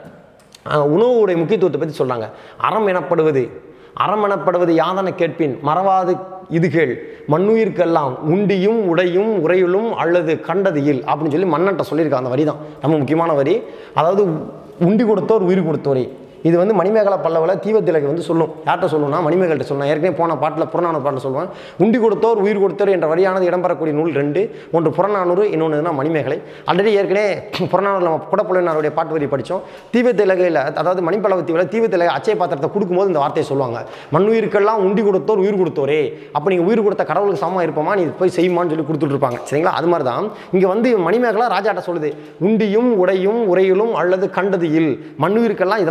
S1: அஹ், உணவுடைய முக்கியத்துவத்தை பற்றி சொல்கிறாங்க அறம் எனப்படுவது அறம் எனப்படுவது யாதன கேட்பின் மறவாது இது கேள் மண்ணுயிர்க்கெல்லாம் உண்டியும் உடையும் உறையுளும் அல்லது கண்டது இல் அப்படின்னு சொல்லி மன்னன்ட்ட சொல்லியிருக்காங்க அந்த வரி தான் ரொம்ப முக்கியமான வரி அதாவது உண்டி கொடுத்தோர் உயிர் கொடுத்தோரே இது வந்து மணிமேகலை பல்லவில் தீவத்திலக்கு வந்து சொல்லும் யார்கிட்ட சொல்லணும்னா மணிமேகல்கிட்ட சொல்லணும் ஏற்கனவே போன பாட்டில் புறநானூறு பாட்டில் சொல்லுவேன் உண்டி கொடுத்தோர் உயிர் கொடுத்தோர் என்ற வரியானது இடம்பெறக்கூடிய நூல் ரெண்டு ஒன்று புறநானூறு இன்னொன்று என்ன மணிமேகலை ஆல்ரெடி ஏற்கனவே புறநானூறு நம்ம குடப்புலனாருடைய பாட்டு வரி படித்தோம் தீவத்திலகையில் அதாவது மணிப்பலவ தீவில் தீவத்திலகை அச்சய பாத்திரத்தை கொடுக்கும்போது இந்த வார்த்தையை சொல்லுவாங்க மண்ணுயிருக்கெல்லாம் உண்டி கொடுத்தோர் உயிர் கொடுத்தோரே அப்போ நீங்கள் உயிர் கொடுத்த கடவுளுக்கு சமமாக இருப்போமா நீ போய் செய்யுமான்னு சொல்லி கொடுத்துட்டு இருப்பாங்க சரிங்களா அது மாதிரி தான் இங்கே வந்து மணிமேகலை ராஜாட்ட சொல்லுது உண்டியும் உடையும் உரையிலும் அல்லது கண்டது இல் மண்ணுயிருக்கெல்லாம் இதெல்லாம் முக்கியமான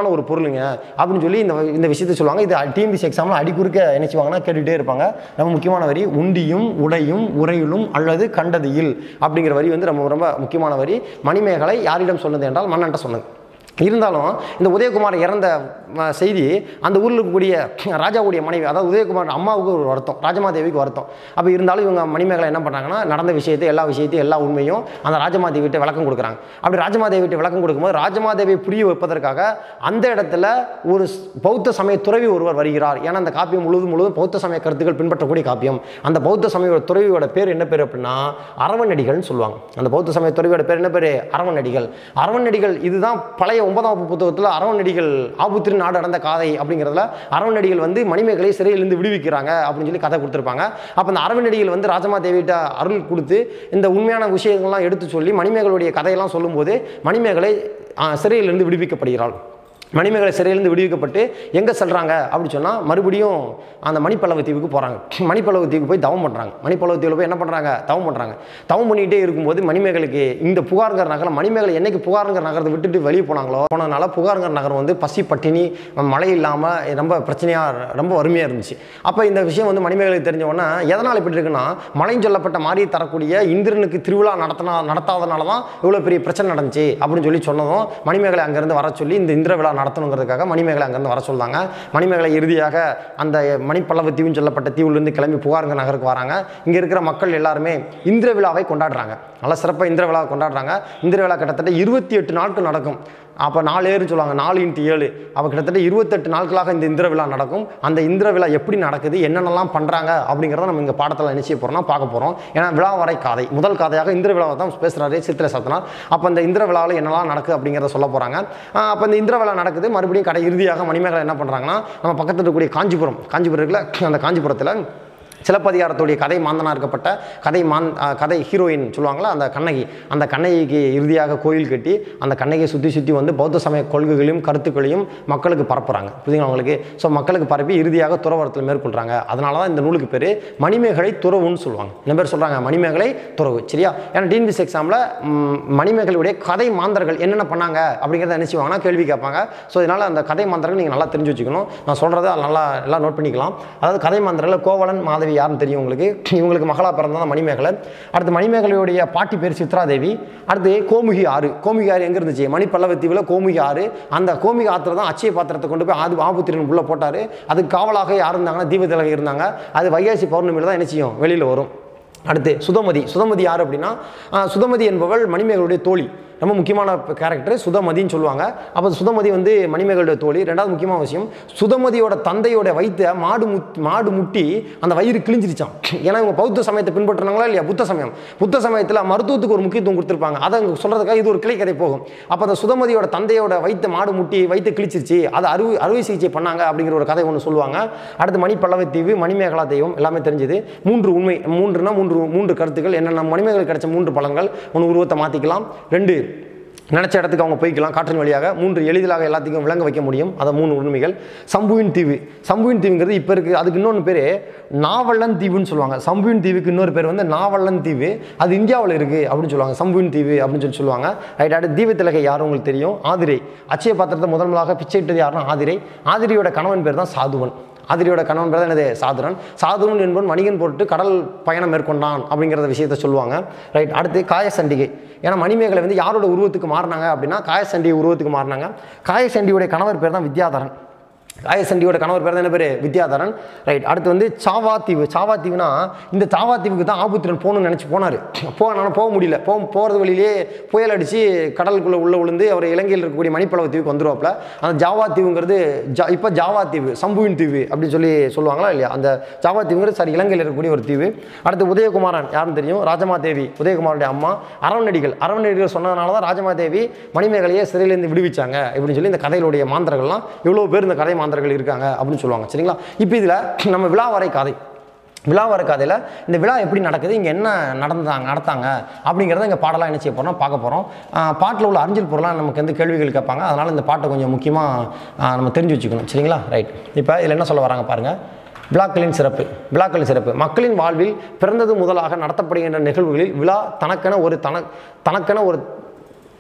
S1: முக்கியமான ஒரு பொருளுங்க அப்படின்னு சொல்லி இந்த இந்த விஷயத்தை சொல்லுவாங்க இது டிஎம்பிசி எக்ஸாமில் அடிக்குறுக்க என்ன செய்வாங்கன்னா கேட்டுகிட்டே இருப்பாங்க ரொம்ப முக்கியமான வரி உண்டியும் உடையும் உரையிலும் அல்லது கண்டதியில் அப்படிங்கிற வரி வந்து ரொம்ப ரொம்ப முக்கியமான வரி மணிமேகலை யாரிடம் சொன்னது என்றால் மன்னன்ட்ட சொன்னது இருந்தாலும் இந்த உதயகுமார் இறந்த ம, செய்தி அந்த ஊரில் இருக்கக்கூடிய ராஜாவுடைய மனைவி அதாவது உதயகுமார் அம்மாவுக்கு ஒரு வருத்தம் ராஜமாதேவிக்கு வருத்தம் அப்போ இருந்தாலும் இவங்க மணிமேகலை என்ன பண்ணுறாங்கன்னா நடந்த விஷயத்தை எல்லா விஷயத்தையும் எல்லா உண்மையும் அந்த ராஜமாதேவிட்ட விளக்கம் கொடுக்குறாங்க அப்படி ராஜமாதேவிட்ட விளக்கம் கொடுக்கும்போது ராஜமாதேவி புரிய வைப்பதற்காக அந்த இடத்துல ஒரு ஸ்- பௌத்த சமய துறவி ஒருவர் வருகிறார் ஏன்னா அந்த காப்பியம் முழுவதும் முழுவதும் பௌத்த சமய கருத்துக்கள் பின்பற்றக்கூடிய காப்பியம் அந்த பௌத்த சமய துறவியோட பேர் என்ன பேர் அப்படின்னா அரவணடிகள்னு சொல்லுவாங்க அந்த பௌத்த சமய துறவியோட பேர் என்ன பேர் அரவணடிகள் அரவணடிகள் இதுதான் பழைய ஒன்பதாம் வகுப்பு புத்தகத்தில் அரவணடிகள் ஆபுத்திரி நாடு அடந்த காதை அப்படிங்கிறதுல அரவணடிகள் வந்து மணிமேகலை சிறையிலிருந்து விடுவிக்கிறாங்க அப்படின்னு சொல்லி கதை கொடுத்துருப்பாங்க அப்போ அந்த அரவணடிகள் வந்து ராஜமாதேவிட்ட அருள் கொடுத்து இந்த உண்மையான விஷயங்கள்லாம் எடுத்து சொல்லி மணிமேகலுடைய கதையெல்லாம் சொல்லும்போது மணிமேகலை ஆ, சிறையிலிருந்து விடுவிக்கப்படுகிறாள் மணிமேகலை சிறையிலிருந்து விடுவிக்கப்பட்டு எங்கே செல்றாங்க அப்படின்னு சொன்னால் மறுபடியும் அந்த மணிப்பல்லவ தீவுக்கு போகிறாங்க மணிப்பல்லவ தீவுக்கு போய் தவம் பண்ணுறாங்க மணிப்பல்லவ தீவில் போய் என்ன பண்ணுறாங்க தவம் பண்ணுறாங்க தவம் பண்ணிகிட்டே இருக்கும்போது மணிமேகலைக்கு இந்த புகாருங்கிற நகரம் மணிமேகலை என்னைக்கு புகாருங்கிற நகரத்தை விட்டுட்டு வெளியே போனாங்களோ போனதுனால புகாருங்கிற நகரம் வந்து பசி பட்டினி மழை இல்லாமல் ரொம்ப பிரச்சனையாக ரொம்ப வறுமையாக இருந்துச்சு அப்போ இந்த விஷயம் வந்து மணிமேகலைக்கு தெரிஞ்ச உடனே எதனால் இப்படி இருக்குன்னா மழைன்னு சொல்லப்பட்ட மாதிரி தரக்கூடிய இந்திரனுக்கு திருவிழா நடத்தினா நடத்தாதனால தான் இவ்வளோ பெரிய பிரச்சனை நடந்துச்சு அப்படின்னு சொல்லி சொன்னதும் மணிமேகலை அங்கேருந்து வர சொல்லி இந்த இந்திர விழா நடத்தணுங்கிறதுக்காக மணிமேகலை அங்கேருந்து வர சொல்றாங்க மணிமேகலை இறுதியாக அந்த மணிப்பல்லவ தீவுன்னு சொல்லப்பட்ட தீவுலேருந்து கிளம்பி புகாருங்க நகருக்கு வராங்க இங்கே இருக்கிற மக்கள் எல்லாருமே இந்திர விழாவை கொண்டாடுறாங்க நல்லா சிறப்பாக இந்திர விழாவை கொண்டாடுறாங்க இந்திர விழா கிட்டத்தட்ட இருபத்தி எட்டு நாட்கள் நடக்கும் அப்போ நாலு ஏறுன்னு சொல்லுவாங்க நாலு இன்ட்டு ஏழு அப்போ கிட்டத்தட்ட இருபத்தெட்டு நாட்களாக இந்த இந்திர விழா நடக்கும் அந்த இந்திர விழா எப்படி நடக்குது என்னென்னலாம் பண்ணுறாங்க அப்படிங்கிறத நம்ம இங்கே பாடத்தில் நிச்சய போகிறோம்னா பார்க்க போகிறோம் ஏன்னா விழா வரை காதை முதல் காதையாக இந்திர விழாவை தான் பேசுகிறாரு சித்திர சத்தனார் அப்போ அந்த இந்திர விழாவில் என்னெல்லாம் நடக்குது அப்படிங்கிறத சொல்ல போகிறாங்க அப்போ இந்த இந்திர விழா நடக்குது மறுபடியும் கடை இறுதியாக மணிமேகலை என்ன பண்ணுறாங்கன்னா நம்ம பக்கத்தில் இருக்கக்கூடிய காஞ்சிபுரம் காஞ்சிபுரம் இருக்குல்ல அந்த காஞ்சிபுரத்தில் சிலப்பதிகாரத்துடைய கதை மாந்தனாக இருக்கப்பட்ட கதை மான் ஆ, கதை ஹீரோயின் சொல்லுவாங்களா அந்த கண்ணகி அந்த கண்ணகிக்கு இறுதியாக கோயில் கட்டி அந்த கண்ணகியை சுற்றி சுற்றி வந்து பௌத்த சமய கொள்கைகளையும் கருத்துக்களையும் மக்களுக்கு பரப்புகிறாங்க புரியுதுங்களா உங்களுக்கு ஸோ மக்களுக்கு பரப்பி இறுதியாக துறவரத்தில் மேற்கொள்கிறாங்க அதனால தான் இந்த நூலுக்கு பேர் மணிமேகலை துறவுன்னு சொல்லுவாங்க என்ன பேர் சொல்கிறாங்க மணிமேகலை துறவு சரியா ஏன்னா டிஎன்பிஎஸ் எக்ஸாமில் மணிமேகலையுடைய கதை மாந்தர்கள் என்னென்ன பண்ணாங்க அப்படிங்கிறத என்ன செய்வாங்கன்னா கேள்வி கேட்பாங்க ஸோ இதனால் அந்த கதை மாந்தர்கள் நீங்கள் நல்லா தெரிஞ்சு வச்சுக்கணும் நான் சொல்கிறத நல்லா எல்லாம் நோட் பண்ணிக்கலாம் அதாவது கதை மாந்தர்கள் கோவலன் மாதவி யாருன்னு தெரியும் உங்களுக்கு இவங்களுக்கு மகளா பிறந்தா மணிமேகலை அடுத்து மணிமேகலையுடைய பாட்டி பேர் சித்ராதேவி அடுத்து கோமுகி ஆறு கோமுகி ஆறு எங்கே இருந்துச்சு மணிப்பல்லவத்தீவில் கோமுகி ஆறு அந்த கோமுகி ஆற்றுல தான் அச்சய பாத்திரத்தை கொண்டு போய் ஆது ஆபுத்திரன் உள்ள போட்டார் அதுக்கு காவலாக யார் இருந்தாங்கன்னா தீபத்திலக இருந்தாங்க அது வைகாசி பௌர்ணமியில் தான் என்ன செய்யும் வெளியில் வரும் அடுத்து சுதமதி சுதமதி யார் அப்படின்னா ஆஹ், சுதமதி என்பவள் மணிமேகலுடைய தோழி ரொம்ப முக்கியமான கேரக்டர் சுதமதின்னு சொல்லுவாங்க அப்போ சுதமதி வந்து மணிமேகலுடைய தோழி ரெண்டாவது முக்கியமான விஷயம் சுதமதியோட தந்தையோட வயிற்ற மாடு முத் மாடு முட்டி அந்த வயிறு கிழிஞ்சிருச்சான் ஏன்னா இவங்க பௌத்த சமயத்தை பின்பற்றினாங்களா இல்லையா புத்த சமயம் புத்த சமயத்தில் மருத்துவத்துக்கு ஒரு முக்கியத்துவம் கொடுத்துருப்பாங்க அதை அங்கே சொல்கிறதுக்காக இது ஒரு கிளை கதை போகும் அப்போ அந்த சுதமதியோட தந்தையோட வயிற்று மாடு முட்டி வயிற்று கிழிச்சிருச்சு அது அறுவை அறுவை சிகிச்சை பண்ணாங்க அப்படிங்கிற ஒரு கதை ஒன்று சொல்லுவாங்க அடுத்து மணி பல்லவத்தீவு மணிமேகலா தெய்வம் எல்லாமே தெரிஞ்சது மூன்று உண்மை மூன்றுனா மூன்று மூன்று கருத்துக்கள் என்னென்ன மணிமேகலை கிடைச்ச மூன்று பலன்கள் ஒன்று உருவத்தை மாற்றிக்கலாம் ரெண்டு நினச்ச இடத்துக்கு அவங்க போய்க்கலாம் காற்றின் வழியாக மூன்று எளிதிலாக எல்லாத்தையும் விளங்க வைக்க முடியும் அதை மூணு உண்மைகள் சம்புவின் தீவு சம்புவின் தீவுங்கிறது இப்போ இருக்குது அதுக்கு இன்னொன்று பேர் நாவல்லன் தீவுன்னு சொல்லுவாங்க சம்புவின் தீவுக்கு இன்னொரு பேர் வந்து நாவல்லன் தீவு அது இந்தியாவில் இருக்குது அப்படின்னு சொல்லுவாங்க சம்புவின் தீவு அப்படின்னு சொல்லி சொல்லுவாங்க ரைட் அடுத்து தீபத்திலகை யாரும் உங்களுக்கு தெரியும் ஆதிரை அச்சய பாத்திரத்தை முதல் முதலாக பிச்சையிட்டது யாருன்னா ஆதிரை ஆதிரியோட கணவன் பேர் தான் சாதுவன் ஆதிரியோட கணவன் பேர் தான் என்னது சாதுரன் சாதுரன் என்பவன் வணிகன் பொருட்டு கடல் பயணம் மேற்கொண்டான் அப்படிங்கிறத விஷயத்த சொல்லுவாங்க ரைட் அடுத்து காயசண்டிகை ஏன்னா மணிமேகலை வந்து யாரோட உருவத்துக்கு மாறினாங்க அப்படின்னா காயசண்டி உருவத்துக்கு மாறினாங்க காயசண்டியோட கணவர் பேர் தான் வித்யாதரன் காயசண்டியோட கணவர் பேர் தான் என்ன பேர் வித்யாதரன் ரைட் அடுத்து வந்து சாவா தீவு சாவா தீவுனா இந்த சாவா தீவுக்கு தான் ஆபுத்திரன் போகணும்னு நினச்சி போனார் போனாலும் போக முடியல போ போகிறது வழியிலே புயல் அடித்து கடலுக்குள்ளே உள்ள விழுந்து அவர் இலங்கையில் இருக்கக்கூடிய மணிப்பளவ தீவுக்கு வந்துருவாப்புல அந்த ஜாவா தீவுங்கிறது ஜா இப்போ ஜாவா தீவு சம்புவின் தீவு அப்படின்னு சொல்லி சொல்லுவாங்களா இல்லையா அந்த ஜாவா தீவுங்கிறது சாரி இலங்கையில் இருக்கக்கூடிய ஒரு தீவு அடுத்து உதயகுமாரன் யாருன்னு தெரியும் ராஜமாதேவி உதயகுமாருடைய அம்மா அரவணடிகள் அரவணடிகள் சொன்னதுனால தான் ராஜமாதேவி மணிமேகலையை சிறையிலேருந்து விடுவிச்சாங்க இப்படின்னு சொல்லி இந்த கதையிலுடைய மாந்தர்கள்லாம் இவ்வளோ பேர் இந்த கதை மாந்தர்கள் இருக்காங்க அப்படின்னு சொல்லுவாங்க சரிங்களா இப்போ இதில் நம்ம விழாவரை கதை விழாவர கதையில் இந்த விழா எப்படி நடக்குது இங்கே என்ன நடந்தாங்க நடத்தாங்க அப்படிங்கிறத இங்கே பாடலாம் என்ன செய்ய போகிறோம் பார்க்க போகிறோம் பாட்டில் உள்ள அறிஞ்சல் பொருளாக நமக்கு வந்து கேள்விகள் கேட்பாங்க அதனால் இந்த பாட்டை கொஞ்சம் முக்கியமாக நம்ம தெரிஞ்சு வச்சுக்கணும் சரிங்களா ரைட் இப்போ இதில் என்ன சொல்ல வராங்க பாருங்கள் விழாக்களின் சிறப்பு விழாக்களின் சிறப்பு மக்களின் வாழ்வில் பிறந்தது முதலாக நடத்தப்படுகின்ற நிகழ்வுகளில் விழா தனக்கென ஒரு தன தனக்கென ஒரு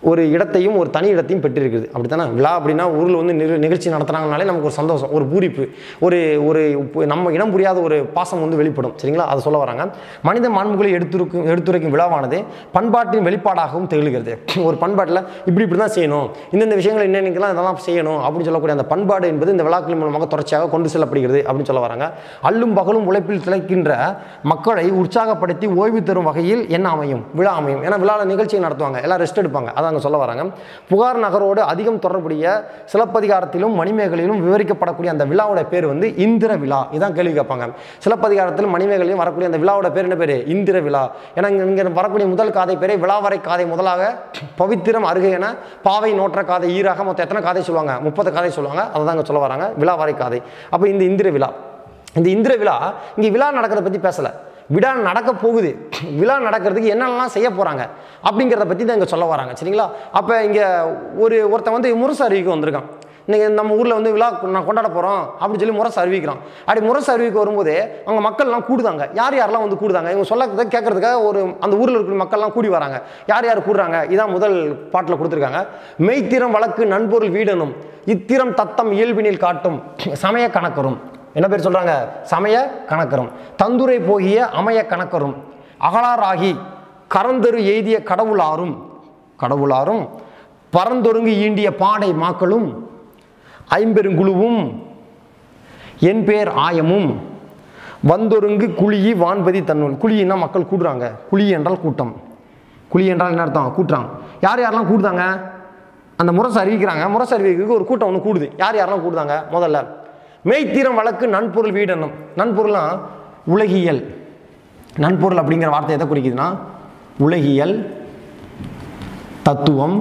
S1: ஒரு இடத்தையும் ஒரு தனி இடத்தையும் பெற்றிருக்குது அப்படித்தானே விழா அப்படின்னா ஊரில் வந்து நிக- நிகழ்ச்சி நடத்துனாங்கனாலே நமக்கு ஒரு சந்தோஷம் ஒரு பூரிப்பு ஒரு ஒரு உப்பு- நம்ம இனம் புரியாத ஒரு பாசம் வந்து வெளிப்படும் சரிங்களா அதை சொல்ல வராங்க மனித மாண்புகளை எடுத்துரைக்கும் எடுத்துரைக்கும் விழாவானது பண்பாட்டின் வெளிப்பாடாகவும் திகழ்கிறது ஒரு பண்பாட்டில் இப்படி இப்படி தான் செய்யணும் இந்தந்த விஷயங்கள் என்னென்னலாம் இதெல்லாம் செய்யணும் அப்படின்னு சொல்லக்கூடிய அந்த பண்பாடு என்பது இந்த விழாக்கள் மூலமாக தொடர்ச்சியாக கொண்டு செல்லப்படுகிறது அப்படின்னு சொல்ல வராங்க அல்லும் பகலும் உழைப்பில் திளைக்கின்ற மக்களை உற்சாகப்படுத்தி ஓய்வு தரும் வகையில் என்ன அமையும் விழா அமையும் ஏன்னா விழாவில் நிகழ்ச்சியை நடத்துவாங்க எல்லாம் ரெஸ்ட் எடுப்பாங்க அதான் அங்கே சொல்ல வராங்க புகார் நகரோடு அதிகம் தொடர்புடைய சிலப்பதிகாரத்திலும் மணிமேகலையிலும் விவரிக்கப்படக்கூடிய அந்த விழாவோட பேர் வந்து இந்திர விழா இதான் கேள்வி கேட்பாங்க சிலப்பதிகாரத்திலும் மணிமேகலையும் வரக்கூடிய அந்த விழாவோட பேர் என்ன பேர் இந்திர விழா ஏன்னா இங்கே இங்கே வரக்கூடிய முதல் காதை பேரே விழாவரை காதை முதலாக பவித்திரம் அருகே என பாவை நோற்ற காதை ஈராக மொத்தம் எத்தனை காதை சொல்லுவாங்க முப்பது காதை சொல்லுவாங்க அதை தான் இங்கே சொல்ல வராங்க விழாவரை காதை அப்போ இந்த இந்திர விழா இந்த இந்திர விழா இங்கே விழா நடக்கிறத பற்றி பேசலை விழா நடக்க போகுது விழா நடக்கிறதுக்கு என்னென்னலாம் செய்ய போகிறாங்க அப்படிங்கிறத பற்றி தான் இங்கே சொல்ல வராங்க சரிங்களா அப்போ இங்கே ஒரு ஒருத்தன் வந்து முரசு அறிவிக்க வந்திருக்கான் இன்னைக்கு நம்ம ஊரில் வந்து விழா நான் கொண்டாட போகிறோம் அப்படின்னு சொல்லி முரசு அறிவிக்கிறான் அப்படி முரசு அறிவிக்க வரும்போது அவங்க மக்கள்லாம் கூடுதாங்க யார் யாரெல்லாம் வந்து கூடுதாங்க இவங்க சொல்ல கேட்கறதுக்காக ஒரு அந்த ஊரில் இருக்கிற மக்கள்லாம் கூடி வராங்க யார் யார் கூடுறாங்க இதான் முதல் பாட்டில் கொடுத்துருக்காங்க மெய்த்திரம் வழக்கு நண்பொருள் வீடனும் இத்திரம் தத்தம் இயல்பினில் காட்டும் சமய கணக்கரும் என்ன பேர் சொல்றாங்க சமய கணக்கரும் தந்துரை போகிய அமய கணக்கரும் அகலாராகி கரந்தரு எய்திய கடவுளாரும் கடவுளாரும் பரந்தொருங்கு ஈண்டிய பாடை மாக்களும் ஐம்பெருங்குழுவும் என் பேர் ஆயமும் வந்தொருங்கு குழியி வான்பதி தன்னுள் குழியின்னா மக்கள் கூடுறாங்க குழி என்றால் கூட்டம் குழி என்றால் என்ன அர்த்தம் கூட்டுறாங்க யார் யாரெல்லாம் கூடுதாங்க அந்த முரசு அறிவிக்கிறாங்க முரசு அறிவிக்கிறதுக்கு ஒரு கூட்டம் ஒன்று கூடுது யார் யாரெல்லாம் கூடுதாங்க முதல்ல மெய்த்தீரம் வழக்கு நன்பொருள் வீடணும் நன்பொருள்னா உலகியல் நன்பொருள் அப்படிங்கிற வார்த்தை எதை குறிக்குதுன்னா உலகியல் தத்துவம்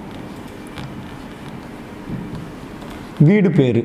S1: வீடு பேரு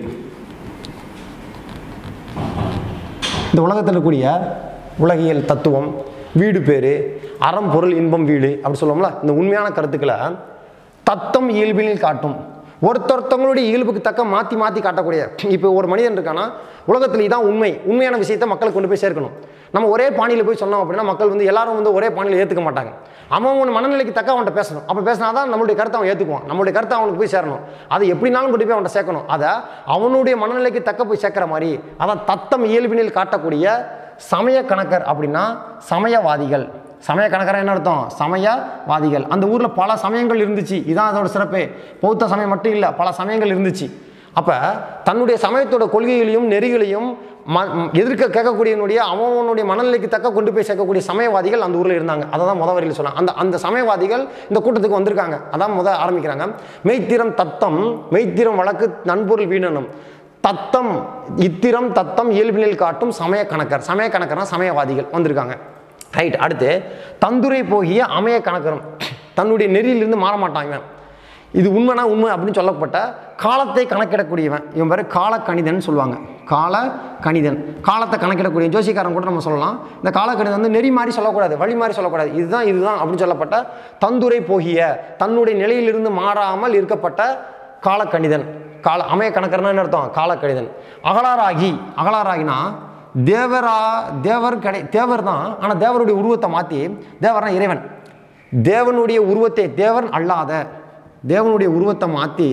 S1: இந்த உலகத்தில் இருக்கக்கூடிய உலகியல் தத்துவம் வீடு பேரு அறம் பொருள் இன்பம் வீடு அப்படி சொல்லுவோம்ல இந்த உண்மையான கருத்துக்களை தத்தம் இயல்பினில் காட்டும் ஒருத்தொருத்தவங்களுடைய இயல்புக்கு தக்க மாற்றி மாற்றி காட்டக்கூடிய இப்போ ஒரு மனிதன் இருக்கானா உலகத்தில் இதான் உண்மை உண்மையான விஷயத்தை மக்களுக்கு கொண்டு போய் சேர்க்கணும் நம்ம ஒரே பாணியில் போய் சொன்னோம் அப்படின்னா மக்கள் வந்து எல்லாரும் வந்து ஒரே பாணியில் ஏற்றுக்க மாட்டாங்க அவன் அவன் மனநிலைக்கு தக்க அவன்கிட்ட பேசணும் அப்போ பேசினா தான் நம்மளுடைய கருத்தை அவன் ஏற்றுக்குவான் நம்மளுடைய கருத்தை அவனுக்கு போய் சேரணும் அதை எப்படினாலும் கொண்டு போய் அவன்கிட்ட சேர்க்கணும் அதை அவனுடைய மனநிலைக்கு தக்க போய் சேர்க்கிற மாதிரி அதான் தத்தம் இயல்பினில் காட்டக்கூடிய சமய கணக்கர் அப்படின்னா சமயவாதிகள் சமய கணக்கர் என்ன அர்த்தம் சமயவாதிகள் அந்த ஊரில் பல சமயங்கள் இருந்துச்சு இதான் அதோட சிறப்பே பௌத்த சமயம் மட்டும் இல்லை பல சமயங்கள் இருந்துச்சு அப்போ தன்னுடைய சமயத்தோட கொள்கைகளையும் நெறிகளையும் ம ம், எதிர்க்க கேட்கக்கூடியவனுடைய அவனுடைய மனநிலைக்கு தக்க கொண்டு போய் சேர்க்கக்கூடிய சமயவாதிகள் அந்த ஊரில் இருந்தாங்க அதை தான் முத வரியில் சொன்னாங்க அந்த அந்த சமயவாதிகள் இந்த கூட்டத்துக்கு வந்திருக்காங்க அதான் முத ஆரம்பிக்கிறாங்க மெய்த்திரம் தத்தம் மெய்த்திரம் வழக்கு நண்பொருள் வீணனும் தத்தம் இத்திரம் தத்தம் இயல்பினில் காட்டும் சமய கணக்கர் சமய கணக்கர்னா சமயவாதிகள் வந்திருக்காங்க ரைட் அடுத்து தந்துரை போகிய அமைய கணக்கரும் தன்னுடைய நெறியிலிருந்து மாற மாட்டான் இவன் இது உண்மைனா உண்மை அப்படின்னு சொல்லப்பட்ட காலத்தை கணக்கிடக்கூடியவன் இவன் பேர் கால கணிதன் சொல்லுவாங்க கால கணிதன் காலத்தை கணக்கிடக்கூடிய ஜோசிக்காரன் கூட நம்ம சொல்லலாம் இந்த கால கணிதன் வந்து நெறி மாதிரி சொல்லக்கூடாது வழி மாதிரி சொல்லக்கூடாது இதுதான் இதுதான் அப்படின்னு சொல்லப்பட்ட தந்துரை போகிய தன்னுடைய நிலையிலிருந்து மாறாமல் இருக்கப்பட்ட கால கணிதன் கால அமைய கணக்கர்னா என்ன அர்த்தம் கால கணிதன் அகலாராகி அகலாராகினா தேவரா தேவர் கிடை தேவர் தான் ஆனால் தேவருடைய உருவத்தை மாற்றி தேவர்னா இறைவன் தேவனுடைய உருவத்தை தேவன் அல்லாத தேவனுடைய உருவத்தை மாற்றி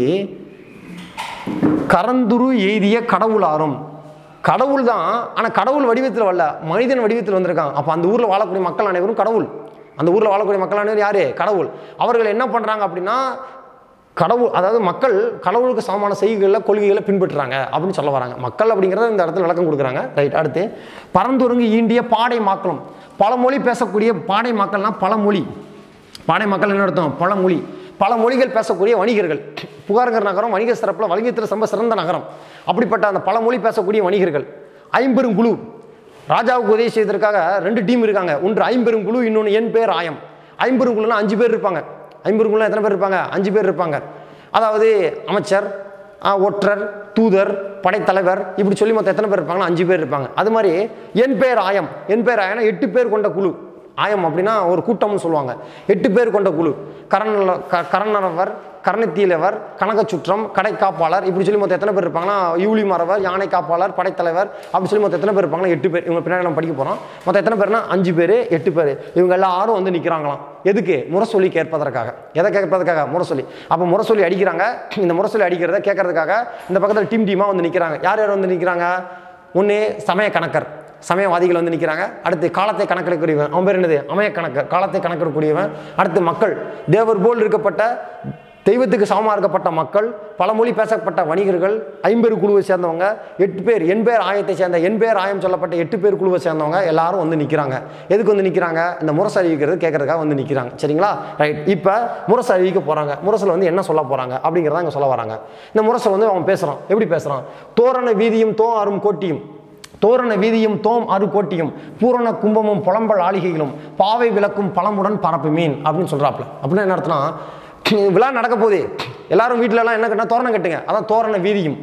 S1: கரந்துரு எய்திய கடவுளாரும் கடவுள் தான் ஆனால் கடவுள் வடிவத்தில் வரல மனிதன் வடிவத்தில் வந்திருக்காங்க அப்போ அந்த ஊரில் வாழக்கூடிய மக்கள் அனைவரும் கடவுள் அந்த ஊரில் வாழக்கூடிய மக்கள் அனைவரும் யாரு கடவுள் அவர்கள் என்ன பண்ணுறாங்க அப்படின்னா கடவுள் அதாவது மக்கள் கடவுளுக்கு சமமான செய்கைகளில் கொள்கைகளை பின்பற்றுறாங்க அப்படின்னு சொல்ல வராங்க மக்கள் அப்படிங்கிறத இந்த இடத்துல விளக்கம் கொடுக்குறாங்க ரைட் அடுத்து பரந்துருங்கி ஈண்டிய பாடை மக்களும் பல மொழி பேசக்கூடிய பாடை மக்கள்னா பல மொழி பாடை மக்கள் என்ன அர்த்தம் பல மொழி பல மொழிகள் பேசக்கூடிய வணிகர்கள் புகார்கர் நகரம் வணிக சிறப்பில் வணிகத்தில் ரொம்ப சிறந்த நகரம் அப்படிப்பட்ட அந்த பல மொழி பேசக்கூடிய வணிகர்கள் ஐம்பெரும் குழு ராஜாவுக்கு உதவி செய்வதற்காக ரெண்டு டீம் இருக்காங்க ஒன்று ஐம்பெரும் குழு இன்னொன்று என் பேர் ஆயம் ஐம்பெரும் குழுனா அஞ்சு பேர் இருப்பாங்க ஐம்பெரும் குழுனா எத்தனை பேர் இருப்பாங்க அஞ்சு பேர் இருப்பாங்க அதாவது அமைச்சர் ஆ, ஒற்றர் தூதர் படைத்தலைவர் இப்படி சொல்லி மொத்தம் எத்தனை பேர் இருப்பாங்கன்னா அஞ்சு பேர் இருப்பாங்க அது மாதிரி என் பேர் ஆயம் என் பேர் ஆயம்னா எட்டு பேர் கொண்ட குழு ஆயம் அப்படின்னா ஒரு கூட்டம்னு சொல்லுவாங்க எட்டு பேர் கொண்ட குழு கரண க கரணரவர் கரணத்தீலவர் கனகச்சுற்றம் கடை காப்பாளர் இப்படி சொல்லி மொத்தம் எத்தனை பேர் இருப்பாங்கன்னா யூலி மறவர் யானை காப்பாளர் படைத்தலைவர் அப்படி சொல்லி மொத்தம் எத்தனை பேர் இருப்பாங்கன்னா எட்டு பேர் இவங்க பின்னாடி நம்ம படிக்க போகிறோம் மொத்தம் எத்தனை பேர்னா அஞ்சு பேர் எட்டு பேர் இவங்க எல்லாரும் வந்து நிற்கிறாங்களாம் எதுக்கு முரசொலி கேட்பதற்காக எதை கேட்பதற்காக முரசொலி அப்போ முரசொலி அடிக்கிறாங்க இந்த முரசொலி அடிக்கிறத கேட்கறதுக்காக இந்த பக்கத்தில் டீம் டீமாக வந்து நிற்கிறாங்க யார் யார் வந்து நிற்கிறாங்க ஒன்று சமய கணக்கர் சமயவாதிகள் வந்து நிற்கிறாங்க அடுத்து காலத்தை கணக்கெடுக்கக்கூடியவன் அவன் பேர் என்னது அமைய கணக்கர் காலத்தை கணக்கெடுக்கக்கூடியவன் அடுத்து மக்கள் தேவர் போல் இருக்கப்பட்ட தெய்வத்துக்கு சமமாக இருக்கப்பட்ட மக்கள் பல மொழி பேசப்பட்ட வணிகர்கள் ஐம்பெரு குழுவை சேர்ந்தவங்க எட்டு பேர் எண் பேர் ஆயத்தை சேர்ந்த எண் பேர் ஆயம் சொல்லப்பட்ட எட்டு பேர் குழுவை சேர்ந்தவங்க எல்லாரும் வந்து நிற்கிறாங்க எதுக்கு வந்து நிற்கிறாங்க இந்த முரசு அறிவிக்கிறது கேட்கறதுக்காக வந்து நிற்கிறாங்க சரிங்களா ரைட் இப்போ முரசு அறிவிக்க போகிறாங்க முரசில் வந்து என்ன சொல்ல போகிறாங்க அப்படிங்கிறத இங்கே சொல்ல வராங்க இந்த முரசை வந்து அவன் பேசுகிறான் எப்படி பேசுகிறான் தோரண வீதியும் தோ அரும் கோட்டியும் தோரண வீதியும் தோம் அரு கோட்டியும் பூரண கும்பமும் புலம்பல் ஆளிகைகளும் பாவை விளக்கும் பழமுடன் பரப்பு மீன் அப்படின்னு சொல்கிறாப்புல அப்படின்னா என்ன அர்த்தம்னா விழா நடக்க போகுது எல்லாரும் வீட்டிலலாம் என்ன கட்டினா தோரணம் கட்டுங்க அதான் தோரண வீதியும்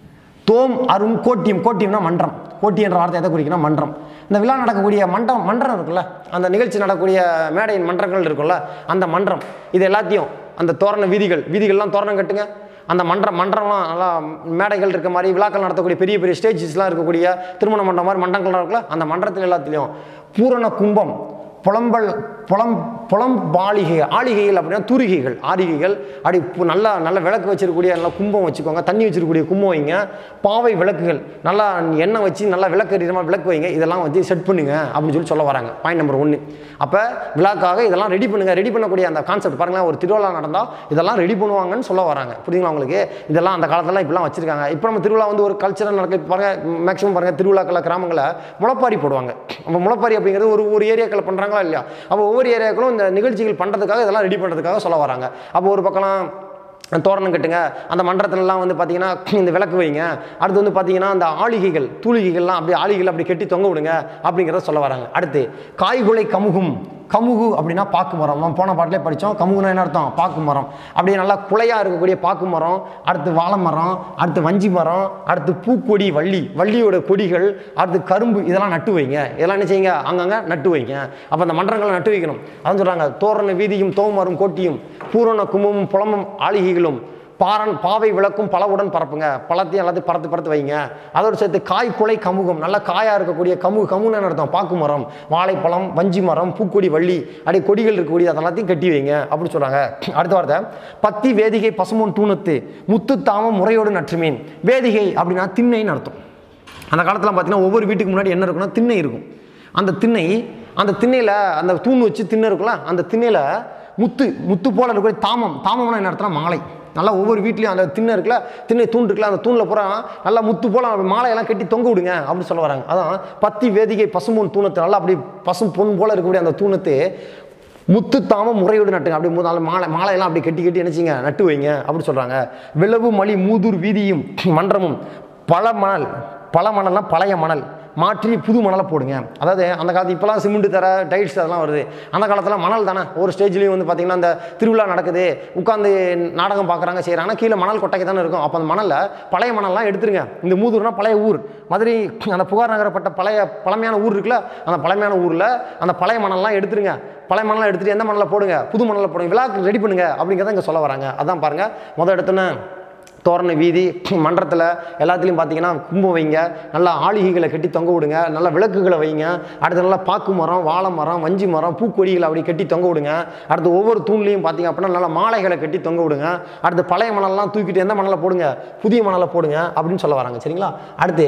S1: தோம் அரும் கோட்டியம் கோட்டியம்னா மன்றம் கோட்டி என்ற வார்த்தை எதை குறிக்குன்னா மன்றம் இந்த விழா நடக்கக்கூடிய மன்றம் மன்றம் இருக்குல்ல அந்த நிகழ்ச்சி நடக்கக்கூடிய மேடையின் மன்றங்கள் இருக்குல்ல அந்த மன்றம் இது எல்லாத்தையும் அந்த தோரண வீதிகள் வீதிகள்லாம் தோரணம் கட்டுங்க அந்த மன்றம் மன்றம்லாம் நல்லா மேடைகள் இருக்க மாதிரி விழாக்கள் நடத்தக்கூடிய பெரிய பெரிய ஸ்டேஜஸ்லாம் இருக்கக்கூடிய திருமண மண்டபம் மாதிரி மன்றங்கள்லாம் இருக்குல்ல அந்த மன்றத்தில் எல்லாத்துலேயும் பூரண கும்பம் புலம்பல் புலம் புலம்பாளிகை ஆளிகைகள் அப்படின்னா தூரிகைகள் ஆரிகைகள் அப்படி பு- நல்லா நல்ல விளக்கு வச்சிருக்கக்கூடிய நல்லா கும்பம் வச்சுக்கோங்க தண்ணி வச்சிருக்கக்கூடிய கும்பம் வைங்க பாவை விளக்குகள் நல்லா எண்ணெய் வச்சு நல்லா விளக்கு எரியுற மாதிரி விளக்கு வைங்க இதெல்லாம் வச்சு செட் பண்ணுங்க அப்படின்னு சொல்லி சொல்ல வராங்க பாயிண்ட் நம்பர் ஒன்று அப்போ விழாக்காக இதெல்லாம் ரெடி பண்ணுங்க ரெடி பண்ணக்கூடிய அந்த கான்செப்ட் பாருங்களேன் ஒரு திருவிழா நடந்தால் இதெல்லாம் ரெடி பண்ணுவாங்கன்னு சொல்ல வராங்க புரியுங்களா உங்களுக்கு இதெல்லாம் அந்த காலத்துலலாம் இப்படிலாம் வச்சிருக்காங்க இப்போ நம்ம திருவிழா வந்து ஒரு கல்ச்சரல் நடக்க இப்ப பாருங்க மேக்ஸிமம் பாருங்க திருவிழாக்கள் கிராமங்களில் முளைப்பாரி போடுவாங்க அப்போ முளைப்பாரி அப்படிங்கிறது ஒரு ஒரு ஏரியாக்கள் பண்ணுறாங்களா இல்லையா அப்போ ஒவ்வொரு ஏரியாக்களும் இந்த நிகழ்ச்சிகள் பண்ணுறதுக்காக இதெல்லாம் ரெடி பண்ணுறதுக்காக சொல்ல வராங்க அப்போ ஒரு பக்கம்லாம் தோரணம் கட்டுங்க அந்த மன்றத்துலலாம் வந்து பார்த்தீங்கன்னா இந்த விளக்கு வைங்க அடுத்து வந்து பார்த்தீங்கன்னா அந்த ஆளிகைகள் தூளிகைகள்லாம் அப்படியே ஆளிகள் அப்படி கட்டி தொங்க விடுங்க அப்படிங்கிறத சொல்ல வராங்க அடுத்து காய்குலை கமுகும் கமுகு அப்படின்னா பாக்கு மரம் நம்ம போன பாட்டிலே படித்தோம் கமுகுனா என்ன அர்த்தம் பாக்கு மரம் அப்படியே நல்லா குலையாக இருக்கக்கூடிய பாக்கு மரம் அடுத்து வாழை மரம் அடுத்து வஞ்சி மரம் அடுத்து பூக்கொடி வள்ளி வள்ளியோட கொடிகள் அடுத்து கரும்பு இதெல்லாம் நட்டு வைங்க இதெல்லாம் என்ன செய்யுங்க அங்கங்கே நட்டு வைங்க அப்போ அந்த மன்றங்களை நட்டு வைக்கணும் அதான் சொல்கிறாங்க தோரண வீதியும் தோமரும் கோட்டியும் பூரண கும்பமும் புலமும் ஆளிகைகளும் பாரன் பாவை விளக்கும் பலவுடன் பரப்புங்க பழத்தையும் எல்லாத்தையும் பறத்து பறத்து வைங்க அதோடு சேர்த்து காய் குலை கமுகம் நல்ல காயாக இருக்கக்கூடிய கமுகு கமுன்னு அர்த்தம் பாக்கு மரம் வாழைப்பழம் வஞ்சி மரம் பூக்கொடி வள்ளி அப்படி கொடிகள் இருக்கக்கூடிய அதெல்லாத்தையும் கட்டி வைங்க அப்படின்னு சொல்கிறாங்க அடுத்த வார்த்தை பத்தி வேதிகை பசுமோன் தூணத்து முத்து தாமம் முறையோடு நற்றுமீன் வேதிகை அப்படின்னா திண்ணைன்னு அர்த்தம் அந்த காலத்தில் பார்த்தீங்கன்னா ஒவ்வொரு வீட்டுக்கு முன்னாடி என்ன இருக்குன்னா திண்ணை இருக்கும் அந்த திண்ணை அந்த திண்ணையில் அந்த தூண் வச்சு திண்ணை இருக்குல்ல அந்த திண்ணையில் முத்து முத்து போல இருக்கக்கூடிய தாமம் தாமம்னா என்ன அர்த்தம்னா மாலை நல்லா ஒவ்வொரு வீட்லேயும் அந்த திண்ணை இருக்குல்ல திண்ணை தூண் இருக்குல்ல அந்த தூணில் பூரா நல்லா முத்து போல மாலையெல்லாம் கட்டி தொங்க விடுங்க அப்படின்னு சொல்ல வராங்க அதான் பத்தி வேதிகை பசும்பொன் தூணத்தை நல்லா அப்படி பசும் பொன் போல இருக்கக்கூடிய அந்த தூணத்தை முத்து தாமம் முறையோடு நட்டுங்க அப்படி மூணு நாலு மாலை மாலையெல்லாம் அப்படி கட்டி கட்டி நினச்சிங்க நட்டு வைங்க அப்படின்னு சொல்கிறாங்க விளவு மலி மூதூர் வீதியும் மன்றமும் பல மணல் பல மணல்னா பழைய மணல் மாற்றி புது மணலை போடுங்க அதாவது அந்த காலத்து இப்போலாம் சிமெண்ட் தர டைல்ஸ் அதெல்லாம் வருது அந்த காலத்தில் மணல் தானே ஒரு ஸ்டேஜ்லேயும் வந்து பார்த்திங்கன்னா அந்த திருவிழா நடக்குது உட்காந்து நாடகம் பார்க்குறாங்க செய்கிறாங்கன்னா கீழே மணல் கொட்டைக்கு தானே இருக்கும் அப்போ அந்த மணலில் பழைய மணல்லாம் எடுத்துருங்க இந்த மூதூர்னா பழைய ஊர் மதுரை அந்த புகார் நகரப்பட்ட பழைய பழமையான ஊர் இருக்குல்ல அந்த பழமையான ஊரில் அந்த பழைய மணல்லாம் எடுத்துருங்க பழைய மணலாம் எடுத்துட்டு எந்த மணலில் போடுங்க புது மணலில் போடுங்க விழாக்கு ரெடி பண்ணுங்க அப்படிங்கிறத இங்கே சொல்ல வராங்க அதான் பாருங்கள் முதல் எடுத்தோன்னே தோரண வீதி மன்றத்தில் எல்லாத்துலேயும் பார்த்தீங்கன்னா கும்பம் வைங்க நல்லா ஆளிகைகளை கட்டி தொங்க விடுங்க நல்லா விளக்குகளை வைங்க அடுத்து நல்லா பாக்கு மரம் வாழை மரம் வஞ்சி மரம் பூக்கொடிகளை அப்படி கட்டி தொங்க விடுங்க அடுத்து ஒவ்வொரு தூண்லையும் பார்த்தீங்க அப்படின்னா நல்லா மாலைகளை கட்டி தொங்க விடுங்க அடுத்து பழைய மணல்லாம் தூக்கிட்டு எந்த மணலை போடுங்க புதிய மணலை போடுங்க அப்படின்னு சொல்ல வராங்க சரிங்களா அடுத்து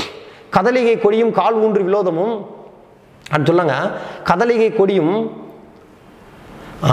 S1: கதலிகை கொடியும் கால் ஊன்று விலோதமும் அப்படி சொல்லுங்க கதலிகை கொடியும் ஆ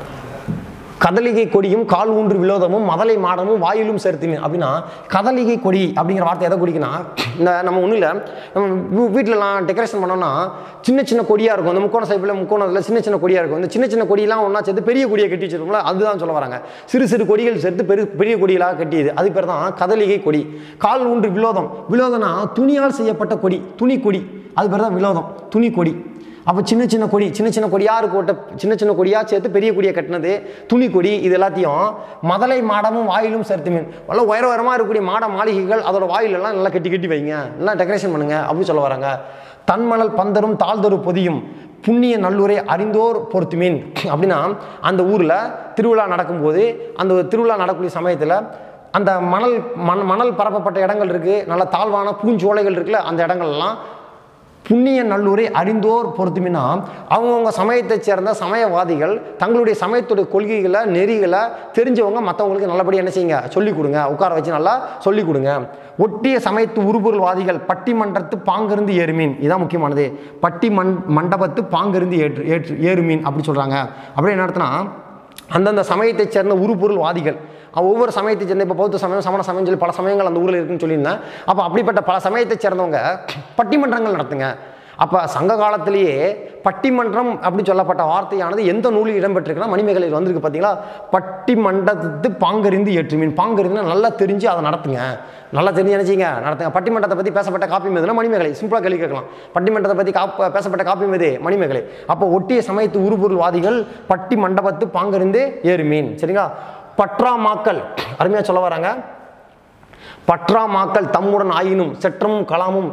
S1: கதலிகை கொடியும் கால் ஊன்று விலோதமும் மதலை மாடமும் வாயிலும் சேர்த்துமே அப்படின்னா கதலிகை கொடி அப்படிங்கிற வார்த்தை எதை குறிக்குன்னா இந்த நம்ம ஒன்றும் இல்லை நம்ம வீ- வீட்டிலலாம் டெக்கரேஷன் பண்ணோம்னா சின்ன சின்ன கொடியாக இருக்கும் இந்த முக்கோண சைப்பில் முக்கோணத்தில் சின்ன சின்ன கொடியாக இருக்கும் இந்த சின்ன சின்ன கொடியெல்லாம் ஒன்றா சேர்த்து பெரிய கொடியை கட்டி வச்சிருக்கோம்ல அதுதான் சொல்ல வராங்க சிறு சிறு கொடிகள் சேர்த்து பெரு பெரிய கொடிகளாக கட்டியது அது பேர் தான் கதலிகை கொடி கால் ஊன்று விலோதம் விலோதம்னா துணியால் செய்யப்பட்ட கொடி துணி கொடி அது பேர் தான் விலோதம் துணி கொடி அப்போ சின்ன சின்ன கொடி சின்ன சின்ன கொடியாக இருக்கோட்ட சின்ன சின்ன கொடியாக சேர்த்து பெரிய கொடியை கட்டினது துணி கொடி இது எல்லாத்தையும் மதலை மாடமும் வாயிலும் சேர்த்து மீன் நல்லா உயர உயரமாக இருக்கக்கூடிய மாட மாளிகைகள் அதோட வாயிலெல்லாம் நல்லா கட்டி கட்டி வைங்க நல்லா டெக்கரேஷன் பண்ணுங்க அப்படின்னு சொல்ல வராங்க தன்மணல் பந்தரும் தாழ்தொரு பொதியும் புண்ணிய நல்லூரை அறிந்தோர் பொறுத்துமீன் அப்படின்னா அந்த ஊரில் திருவிழா நடக்கும்போது அந்த திருவிழா நடக்கக்கூடிய சமயத்தில் அந்த மணல் மண் மணல் பரப்பப்பட்ட இடங்கள் இருக்குது நல்ல தாழ்வான பூஞ்சோலைகள் இருக்குல்ல அந்த இடங்கள்லாம் புண்ணிய நல்லூரை அறிந்தோர் பொறுத்துமினா அவங்கவுங்க சமயத்தைச் சேர்ந்த சமயவாதிகள் தங்களுடைய சமயத்துடைய கொள்கைகளை நெறிகளை தெரிஞ்சவங்க மற்றவங்களுக்கு நல்லபடியாக என்ன செய்யுங்க சொல்லிக் கொடுங்க உட்கார வச்சு நல்லா சொல்லிக் கொடுங்க ஒட்டிய சமயத்து உருபொருள்வாதிகள் பட்டிமன்றத்து பாங்கிருந்து ஏறுமீன் இதான் முக்கியமானது பட்டி மண் மண்டபத்து பாங்கிருந்து ஏற்று ஏற்று ஏறுமீன் அப்படி சொல்கிறாங்க அப்படி என்ன அர்த்தம்னா அந்தந்த சமயத்தைச் சேர்ந்த உருபொருள்வாதிகள் அவ ஒவ்வொரு சமயத்தை சேர்ந்த இப்போ பௌத்த சமயம் சமண சமயம் சொல்லி பல சமயங்கள் அந்த ஊரில் இருக்குன்னு சொல்லியிருந்தேன் அப்போ அப்படிப்பட்ட பல சமயத்தை சேர்ந்தவங்க பட்டிமன்றங்கள் நடத்துங்க அப்போ சங்க காலத்திலேயே பட்டிமன்றம் அப்படி சொல்லப்பட்ட வார்த்தையானது எந்த நூலில் இடம்பெற்றிருக்குன்னா மணிமேகலையில் வந்திருக்கு பார்த்தீங்களா பட்டிமன்றத்து பாங்கறிந்து ஏற்றுமீன் பாங்கறிந்துனா நல்லா தெரிஞ்சு அதை நடத்துங்க நல்லா தெரிஞ்சு நினைச்சிங்க நடத்துங்க பட்டிமன்றத்தை பற்றி பேசப்பட்ட காப்பி மீதுனா மணிமேகலை சிம்பிளாக கேள்வி கேட்கலாம் பட்டிமன்றத்தை பற்றி காப்ப பேசப்பட்ட காப்பி மீது மணிமேகலை அப்போ ஒட்டிய சமயத்து உருபொருள்வாதிகள் பட்டி மண்டபத்து பாங்கறிந்து ஏறுமீன் சரிங்களா பற்றாமாக்கள் அருமையாக சொல்ல வராங்க பற்றாமாக்கள் தம்முடன் ஆயினும் செற்றமும் கலாமும்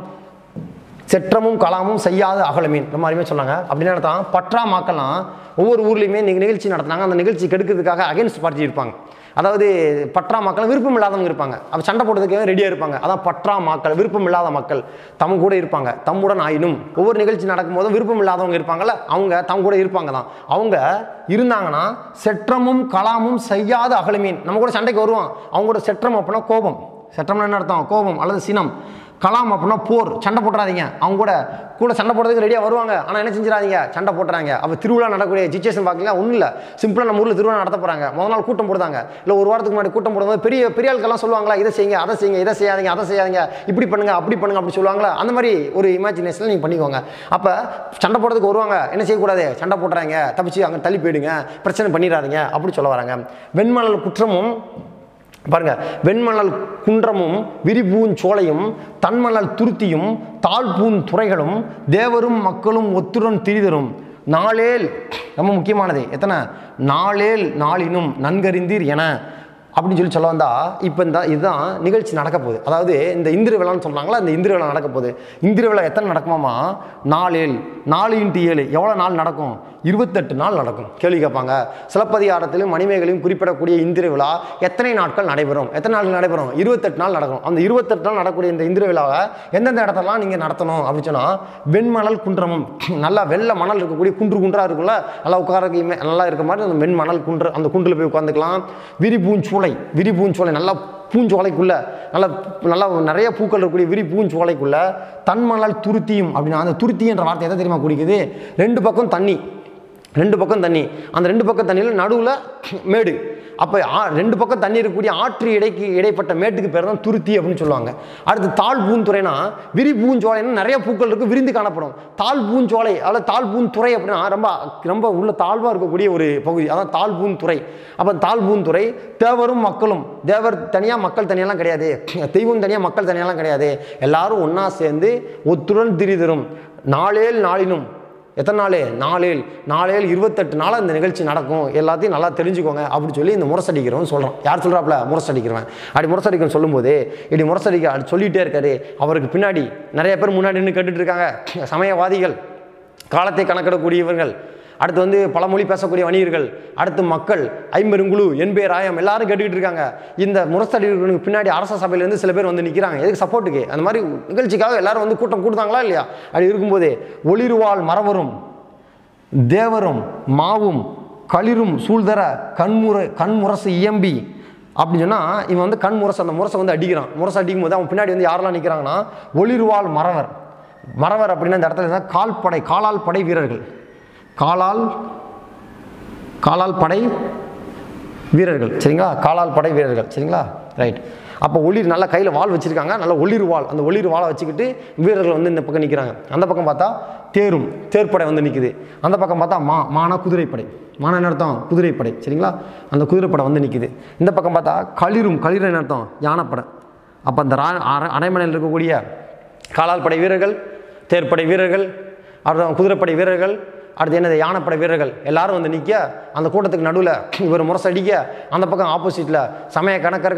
S1: செற்றமும் கலாமும் செய்யாத அகலமீன் ரொம்ப அருமையாக சொன்னாங்க அப்படின்னு நடத்தான் பற்றா மாக்கள்லாம் ஒவ்வொரு ஊர்லேயுமே நீங்கள் நிகழ்ச்சி நடத்துனாங்க அந்த நிகழ்ச்சி கெடுக்கிறதுக்காக அகைன்ஸ்ட் பார்ட்டி இருப்பாங்க அதாவது பற்றா மக்கள் விருப்பம் இல்லாதவங்க இருப்பாங்க அப்போ சண்டை போடுறதுக்கு ரெடியாக இருப்பாங்க அதான் பற்றா மக்கள் விருப்பம் இல்லாத மக்கள் தம் கூட இருப்பாங்க தம்முடன் ஆயினும் ஒவ்வொரு நிகழ்ச்சி நடக்கும்போதும் விருப்பம் இல்லாதவங்க இருப்பாங்கல்ல அவங்க தம் கூட இருப்பாங்க தான் அவங்க இருந்தாங்கன்னா செற்றமும் கலாமும் செய்யாத அகலமீன் நம்ம கூட சண்டைக்கு வருவான் அவங்க கூட செற்றம் அப்படின்னா கோபம் செற்றம்னா என்ன அர்த்தம் கோபம் அல்லது சினம் கலாம் அப்படின்னா போர் சண்டை போட்டுறாதீங்க அவங்க கூட கூட சண்டை போடுறதுக்கு ரெடியாக வருவாங்க ஆனால் என்ன செஞ்சிடாதீங்க சண்டை போட்டுறாங்க அப்போ திருவிழா நடக்கக்கூடிய சுச்சுவேஷன் பார்க்கலாம் ஒன்றும் இல்லை சிம்பிளாக நம்ம ஊரில் திருவிழா நடத்த போகிறாங்க முதல் நாள் கூட்டம் போடுதாங்க இல்லை ஒரு வாரத்துக்கு முன்னாடி கூட்டம் போடும்போது பெரிய பெரிய ஆட்கள்லாம் சொல்லுவாங்களா இதை செய்யுங்க அதை செய்யுங்க இதை செய்யாதீங்க அதை செய்யாதீங்க இப்படி பண்ணுங்க அப்படி பண்ணுங்க அப்படி சொல்லுவாங்களா அந்த மாதிரி ஒரு இமேஜினேஷனில் நீங்கள் பண்ணிக்கோங்க அப்போ சண்டை போடுறதுக்கு வருவாங்க என்ன செய்யக்கூடாது சண்டை போட்டுறாங்க தப்பிச்சு அங்கே தள்ளி போயிடுங்க பிரச்சனை பண்ணிடாதீங்க அப்படி சொல்ல வராங்க வெண்மணல் குற்றமும் பாருங்க வெண்மணல் குன்றமும் விரிபூன் சோலையும் தன்மணல் துருத்தியும் தாழ்பூன் துறைகளும் தேவரும் மக்களும் ஒத்துடன் திரிதரும் நாளேல் ரொம்ப முக்கியமானது எத்தனை நாளேல் நாளினும் நன்கறிந்தீர் என அப்படின்னு சொல்லி சொல்ல வந்தா இப்போ இந்த இதுதான் நிகழ்ச்சி நடக்க போகுது அதாவது இந்த இந்திர விழான்னு சொல்கிறாங்களா இந்த இந்திர விழா நடக்க போகுது இந்திர விழா எத்தனை நடக்குமாமா நாளேல் நாலு இன்ட்டு ஏழு எவ்வளோ நாள் நடக்கும் இருபத்தெட்டு நாள் நடக்கும் கேள்வி கேட்பாங்க சிலப்பதிகாரத்திலும் மணிமேகலையும் குறிப்பிடக்கூடிய இந்திர விழா எத்தனை நாட்கள் நடைபெறும் எத்தனை நாட்கள் நடைபெறும் இருபத்தெட்டு நாள் நடக்கும் அந்த இருபத்தெட்டு நாள் நடக்கக்கூடிய இந்த இந்திர விழாவை எந்தெந்த இடத்தெல்லாம் நீங்கள் நடத்தணும் அப்படின்னு சொன்னால் வெண்மணல் குன்றமும் நல்லா வெள்ளை மணல் இருக்கக்கூடிய குன்று குன்றா இருக்குல்ல நல்லா உட்காரக்கு இமே- நல்லா இருக்க மாதிரி அந்த வெண்மணல் குன்று அந்த குன்றில் போய் உட்காந்துக்கலாம் விரிபூஞ்சோலை விரிபூஞ்சோலை நல்லா பூஞ்சோலைக்குள்ள நல்லா நல்லா நிறைய பூக்கள் இருக்கக்கூடிய விரி பூஞ்சோலைக்குள்ள தன்மணல் துருத்தியும் அப்படின்னா அந்த துருத்தி என்ற வார்த்தை எதை தெரியுமா குடிக்குது ரெண்டு பக்கம் தண்ணி ரெண்டு பக்கம் தண்ணி அந்த ரெண்டு பக்கம் தண்ணியில் நடுவில் மேடு அப்போ ரெண்டு பக்கம் தண்ணி இருக்கக்கூடிய ஆற்று இடைக்கு இடைப்பட்ட மேட்டுக்கு பேர் தான் துருத்தி அப்படின்னு சொல்லுவாங்க அடுத்து தாழ் பூந்துறைனா விரி பூஞ்சோலைன்னா நிறைய பூக்கள் இருக்கு விரிந்து காணப்படும் தாழ் பூஞ்சோலை அல்லது தாழ் பூந்துறை அப்படின்னா ரொம்ப ரொம்ப உள்ள தாழ்வாக இருக்கக்கூடிய ஒரு பகுதி அதான் தாழ் பூந்துறை அப்போ தாழ் பூந்துறை தேவரும் மக்களும் தேவர் தனியாக மக்கள் தனியாலாம் கிடையாது தெய்வம் தனியாக மக்கள் தனியாலாம் கிடையாது எல்லாரும் ஒன்றா சேர்ந்து ஒத்துடன் திரிதரும் நாளேல் நாளினும் எத்தனை நாள் நாளேல் நாளேல் இருபத்தெட்டு நாள் இந்த நிகழ்ச்சி நடக்கும் எல்லாத்தையும் நல்லா தெரிஞ்சுக்கோங்க அப்படி சொல்லி இந்த முரசடிக்கிறவன் சொல்கிறான் யார் சொல்கிறாப்புல முரசடிக்கிறவன் அப்படி முரசடிக்கிறவன் சொல்லும்போது இப்படி முரசடிக்க அப்படி சொல்லிகிட்டே இருக்காரு அவருக்கு பின்னாடி நிறைய பேர் முன்னாடி நின்று கேட்டுட்டு இருக்காங்க சமயவாதிகள் காலத்தை கணக்கிடக்கூடியவர்கள் அடுத்து வந்து பல மொழி பேசக்கூடிய வணிகர்கள் அடுத்து மக்கள் ஐம்பெருங்குழு என்பேர் ஆயம் எல்லாரும் கேட்டுக்கிட்டு இருக்காங்க இந்த முரசடிகளுக்கு பின்னாடி அரச சபையிலேருந்து சில பேர் வந்து நிற்கிறாங்க எதுக்கு சப்போர்ட்டுக்கு அந்த மாதிரி நிகழ்ச்சிக்காக எல்லாரும் வந்து கூட்டம் கூடுதாங்களா இல்லையா அப்படி இருக்கும்போது ஒளிர்வாள் மரவரும் தேவரும் மாவும் களிரும் சூழ்தர கண்முறை கண்முரசு இயம்பி அப்படின்னு சொன்னால் இவன் வந்து கண் முரசு அந்த முரசை வந்து அடிக்கிறான் முரசை அடிக்கும் போது அவன் பின்னாடி வந்து யாரெல்லாம் நிற்கிறாங்கன்னா ஒளிர்வாள் மறவர் மறவர் அப்படின்னா இந்த இடத்துல இருந்தால் கால்படை காலால் படை வீரர்கள் காலால் காலால் படை வீரர்கள் சரிங்களா காலால் படை வீரர்கள் சரிங்களா ரைட் அப்போ ஒளிர் நல்லா கையில் வாள் வச்சுருக்காங்க நல்ல ஒளிர் வாள் அந்த ஒளிர் வாளை வச்சுக்கிட்டு வீரர்கள் வந்து இந்த பக்கம் நிற்கிறாங்க அந்த பக்கம் பார்த்தா தேரும் தேர்ப்படை வந்து நிற்குது அந்த பக்கம் பார்த்தா மா மானா குதிரைப்படை மானா என்ன அர்த்தம் குதிரைப்படை சரிங்களா அந்த குதிரைப்படை வந்து நிற்குது இந்த பக்கம் பார்த்தா களிரும் களிர் என்ன அர்த்தம் யானைப்படை அப்போ அந்த ரா அரை- அரைமனையில் இருக்கக்கூடிய காலால் படை வீரர்கள் தேர்ப்படை வீரர்கள் அடுத்து குதிரைப்படை வீரர்கள் அடுத்து என்னது யானைப்படை வீரர்கள் எல்லாரும் வந்து நிற்க அந்த கூட்டத்துக்கு நடுவில் இவர் முரசடிக்க அந்த பக்கம் ஆப்போசிட்டில் சமய கணக்கர்கள்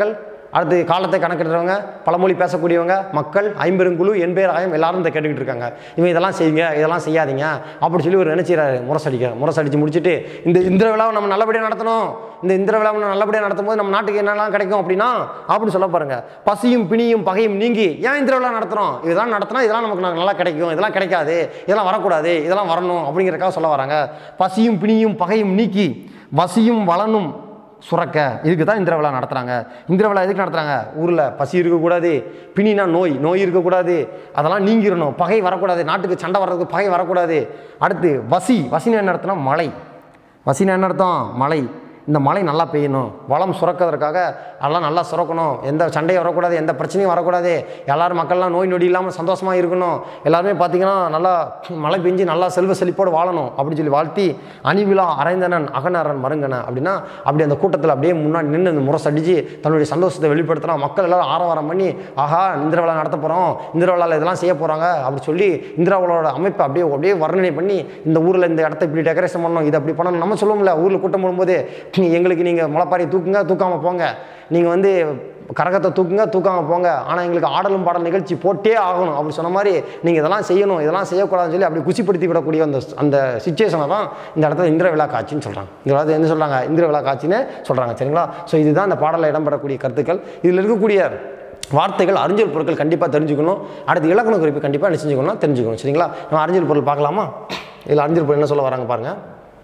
S1: அடுத்து காலத்தை கணக்கிடுறவங்க பழமொழி பேசக்கூடியவங்க மக்கள் ஐம்பெருங்குழு எண்பேர் ஆயம் எல்லாரும் இந்த கேட்டுக்கிட்டு இருக்காங்க இவன் இதெல்லாம் செய்யுங்க இதெல்லாம் செய்யாதீங்க அப்படி சொல்லி ஒரு நினைச்சிடறாரு முரசடிக்க முரசடிச்சு முடிச்சுட்டு இந்த இந்திர விழாவை நம்ம நல்லபடியாக நடத்தணும் இந்த இந்திர விழாவை நம்ம நல்லபடியாக நடத்தும் போது நம்ம நாட்டுக்கு என்னெல்லாம் கிடைக்கும் அப்படின்னா அப்படின்னு சொல்ல பாருங்க பசியும் பிணியும் பகையும் நீங்கி ஏன் இந்திர விழா நடத்துறோம் இதெல்லாம் நடத்தினா இதெல்லாம் நமக்கு ந- நல்லா கிடைக்கும் இதெல்லாம் கிடைக்காது இதெல்லாம் வரக்கூடாது இதெல்லாம் வரணும் அப்படிங்கிறக்காக சொல்ல வராங்க பசியும் பிணியும் பகையும் நீக்கி வசியும் வளனும் சுரக்க இதுக்கு தான் இந்திர விழா நடத்துகிறாங்க இந்திர விழா எதுக்கு நடத்துகிறாங்க ஊரில் பசி இருக்கக்கூடாது பிணினா நோய் நோய் இருக்கக்கூடாது அதெல்லாம் நீங்கிடணும் பகை வரக்கூடாது நாட்டுக்கு சண்டை வர்றதுக்கு பகை வரக்கூடாது அடுத்து வசி வசினா என்ன அர்த்தம்னா மழை வசினா என்ன அர்த்தம் மழை இந்த மழை நல்லா பெய்யணும் வளம் சுரக்கிறதுக்காக அதெல்லாம் நல்லா சுரக்கணும் எந்த சண்டையும் வரக்கூடாது எந்த பிரச்சனையும் வரக்கூடாது எல்லாரும் மக்கள்லாம் நோய் நொடி இல்லாமல் சந்தோஷமாக இருக்கணும் எல்லாருமே பார்த்தீங்கன்னா நல்லா மழை பெஞ்சு நல்லா செல்வ செழிப்போடு வாழணும் அப்படின்னு சொல்லி வாழ்த்தி அணிவிழா அரைந்தனன் அகநரன் மருங்கன அப்படின்னா அப்படி அந்த கூட்டத்தில் அப்படியே முன்னாடி நின்று அந்த முரசடிச்சு தன்னுடைய சந்தோஷத்தை வெளிப்படுத்தினா மக்கள் எல்லாரும் ஆரவாரம் பண்ணி ஆஹா இந்திர விழா நடத்த போகிறோம் இந்திர விழாவில் இதெல்லாம் செய்ய போகிறாங்க அப்படி சொல்லி இந்திர விழாவோட அமைப்பை அப்படியே அப்படியே வர்ணனை பண்ணி இந்த ஊரில் இந்த இடத்த இப்படி டெக்கரேஷன் பண்ணணும் இது அப்படி பண்ணணும் நம்ம சொல்லுவோம்ல ஊரில் கூட்டம் போடும்போது நீ எங்களுக்கு நீங்கள் முளைப்பாரி தூக்குங்க தூக்காமல் போங்க நீங்கள் வந்து கரகத்தை தூக்குங்க தூக்காமல் போங்க ஆனால் எங்களுக்கு ஆடலும் பாடல் நிகழ்ச்சி போட்டே ஆகணும் அப்படி சொன்ன மாதிரி நீங்கள் இதெல்லாம் செய்யணும் இதெல்லாம் செய்யக்கூடாதுன்னு சொல்லி அப்படி குசிப்படுத்தி விடக்கூடிய அந்த அந்த சுச்சுவேஷனை தான் இந்த இடத்துல இந்திர விழா காட்சின்னு சொல்கிறாங்க இந்த இடத்துல என்ன சொல்கிறாங்க இந்திர விழா காட்சின்னு சொல்கிறாங்க சரிங்களா ஸோ இதுதான் இந்த பாடலில் இடம்பெறக்கூடிய கருத்துக்கள் இதில் இருக்கக்கூடிய வார்த்தைகள் அறிஞ்சல் பொருட்கள் கண்டிப்பாக தெரிஞ்சுக்கணும் அடுத்து இலக்கண குறிப்பு கண்டிப்பாக என்ன செஞ்சுக்கணும் தெரிஞ்சுக்கணும் சரிங்களா நம்ம அறிஞ்சல் பொருள் பார்க்கலாமா இதில் அறிஞ்சல் பொருள் என்ன சொல்ல வராங்க பாருங்கள்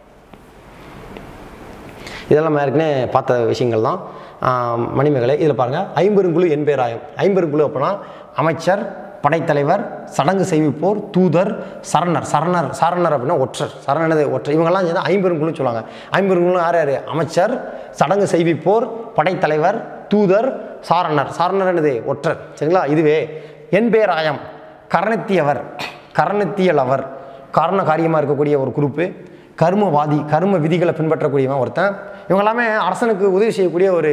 S1: இதெல்லாம் நம்ம ஏற்கனவே பார்த்த விஷயங்கள் தான் ஆஹ் மணிமேகலை இதில் பாருங்கள் ஐம்பெருங்குழு எண்பேராயம் ஐம்பெருங்குழு அப்படின்னா அமைச்சர் படைத்தலைவர் சடங்கு செய்விப்போர் தூதர் சரணர் சரணர் சரணர் அப்படின்னா ஒற்றர் சரணனது ஒற்றர் இவங்கெல்லாம் சேர்ந்து ஐம்பெருங்குழுன்னு சொல்லுவாங்க ஐம்பெருங்குழு யார் யார் அமைச்சர் சடங்கு செய்விப்போர் படைத்தலைவர் தூதர் சாரணர் சாரணர் என்னது ஒற்றர் சரிங்களா இதுவே எண்பேராயம் கரணத்தியவர் கரணத்தியலவர் காரண காரியமாக இருக்கக்கூடிய ஒரு குரூப்பு கர்மவாதி கர்ம விதிகளை பின்பற்றக்கூடியவன் ஒருத்தன் இவங்க எல்லாமே அரசனுக்கு உதவி செய்யக்கூடிய ஒரு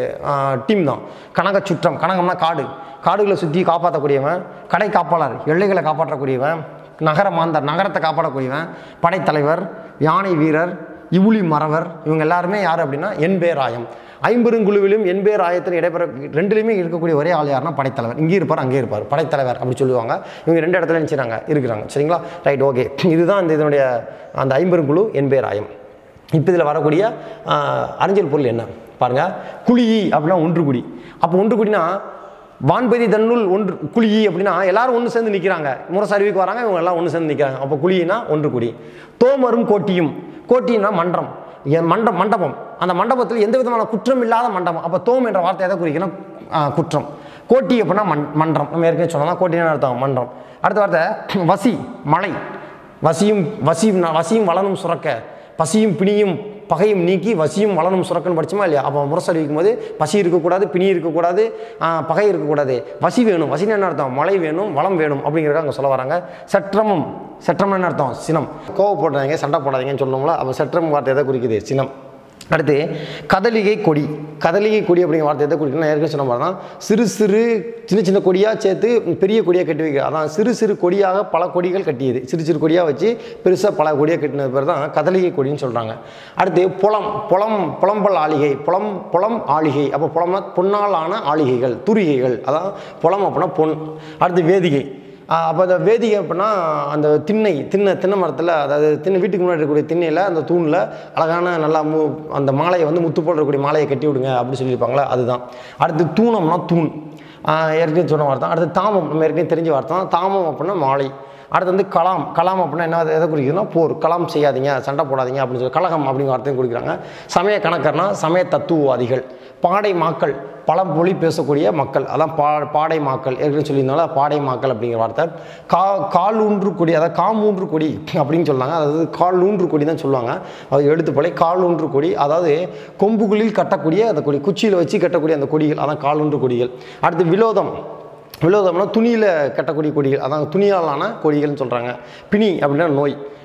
S1: டீம் தான் கனக சுற்றம் கனகம்னா காடு காடுகளை சுற்றி காப்பாற்றக்கூடியவன் கடை காப்பாளர் எல்லைகளை காப்பாற்றக்கூடியவன் நகர மாந்தர் நகரத்தை காப்பாற்றக்கூடியவன் படைத்தலைவர் யானை வீரர் இவுளி மறவர் இவங்க எல்லாருமே யார் அப்படின்னா எண்பேராயம் ஐம்பெருங்குழுவிலும் எண்பேர் ஆயத்தில் இடைபெற ரெண்டுலையுமே இருக்கக்கூடிய ஒரே ஆள் யாருன்னா படைத்தலைவர் இங்கே இருப்பார் அங்கே இருப்பார் படைத்தலைவர் அப்படி சொல்லுவாங்க இவங்க ரெண்டு இடத்துல நினைச்சாங்க இருக்கிறாங்க சரிங்களா ரைட் ஓகே இதுதான் இந்த இதனுடைய அந்த ஐம்பெருங்குழு எண்பேர் ஆயம் இப்போ இதில் வரக்கூடிய ஆஹ், அறிஞ்சல் பொருள் என்ன பாருங்க குழியி அப்படின்னா ஒன்று குடி அப்போ ஒன்று குடினா வான்பதி தன்னுள் ஒன்று குழியி அப்படின்னா எல்லாரும் ஒன்று சேர்ந்து நிற்கிறாங்க முரசருவிக்கு வராங்க இவங்க எல்லாம் ஒன்று சேர்ந்து நிற்கிறாங்க அப்போ குழியினா ஒன்று குடி தோமரும் கோட்டியும் கோட்டினா மன்றம் என் மண்டம் மண்டபம் அந்த மண்டபத்தில் எந்த விதமான குற்றம் இல்லாத மண்டபம் அப்போ தோம் என்ற வார்த்தை எதை குறிக்கணும் ஆஹ், குற்றம் கோட்டி அப்படின்னா மண் மன்றம் நம்ம ஏற்கனவே சொன்னோம்னா கோட்டினா அர்த்தம் மன்றம் அடுத்த வார்த்தை வசி மலை வசியும் வசியும் வசியும் வளனும் சுரக்க பசியும் பிணியும் பகையும் நீக்கி வசியும் வளனும் சுரக்கன்னு படிச்சுமா இல்லையா அப்போ முரசடிக்கும் போது பசி இருக்கக்கூடாது பிணி இருக்கக்கூடாது ஆஹ், பகை இருக்கக்கூடாது வசி வேணும் வசின்னு என்ன அர்த்தம் மழை வேணும் வளம் வேணும் அப்படிங்கிறத அங்கே சொல்ல வராங்க சற்றமும் சற்றம்னு என்ன அர்த்தம் சினம் கோவப்படுறாங்க சண்டை போடாதீங்கன்னு சொல்லணும்ல அப்போ சற்றம் வார்த்தை எதை குறிக்குது சினம் அடுத்து கதலிகை கொடி கதலிகை கொடி அப்படிங்கிற வார்த்தை எதை குறிக்கணும் ஏற்கனவே சொன்ன மாதிரி தான் சிறு சிறு சின்ன சின்ன கொடியாக சேர்த்து பெரிய கொடியாக கட்டி வைக்க அதான் சிறு சிறு கொடியாக பல கொடிகள் கட்டியது சிறு சிறு கொடியாக வச்சு பெருசாக பல கொடியாக கட்டினது பேர் தான் கதலிகை கொடின்னு சொல்கிறாங்க அடுத்து புலம் புலம் புலம்பல் ஆளிகை புலம் புலம் ஆளிகை அப்போ புலம்னா பொன்னால் ஆன ஆளிகைகள் துரிகைகள் அதான் புலம் அப்படின்னா பொன் அடுத்து வேதிகை அப்போ அந்த வேதிகை அப்படின்னா அந்த திண்ணை திண்ணை திண்ணை மரத்தில் அதாவது திண்ணை வீட்டுக்கு முன்னாடி இருக்கக்கூடிய திண்ணையில் அந்த தூணில் அழகான நல்லா மு அந்த மாலையை வந்து முத்து போடக்கூடிய மாலையை கட்டி விடுங்க அப்படி சொல்லியிருப்பாங்களே அதுதான் அடுத்து தூணம்னா தூண் ஆஹ் ஏற்கனவே சொன்ன வார்த்தை தான் அடுத்து தாமம் நம்ம ஏற்கனவே தெரிஞ்ச வார்த்தை தான் தாமம் அப்படின்னா மாலை அடுத்து வந்து கலாம் கலாம் அப்படின்னா என்ன எதை குறிக்குதுன்னா போர் கலாம் செய்யாதீங்க சண்டை போடாதீங்க அப்படின்னு சொல்லி கலகம் அப்படிங்கிற வார்த்தையும் குறிக்கிறாங்க சமய கணக்கர்னா சமய தத்துவவாதிகள் பாடை மாக்கள் பழமொழி பேசக்கூடிய மக்கள் அதான் பா பாடை மாக்கள் ஏற்கனவே சொல்லியிருந்தால பாடை மாக்கள் அப்படிங்கிற வார்த்தை கா கால் ஊன்று கொடி அதாவது காமூன்று கொடி அப்படின்னு சொன்னாங்க அதாவது கால் ஊன்று கொடி தான் சொல்லுவாங்க அது எழுத்துப்படை கால் ஊன்று கொடி அதாவது கொம்புகளில் கட்டக்கூடிய அந்த கொடி குச்சியில் வச்சு கட்டக்கூடிய அந்த கொடிகள் அதான் கால் ஊன்று கொடிகள் அடுத்து விலோதம் விலோதம்னா துணியில் கட்டக்கூடிய கொடிகள் அதான் துணியாலான கொடிகள்னு சொல்கிறாங்க பிணி அப்படின்னா நோய்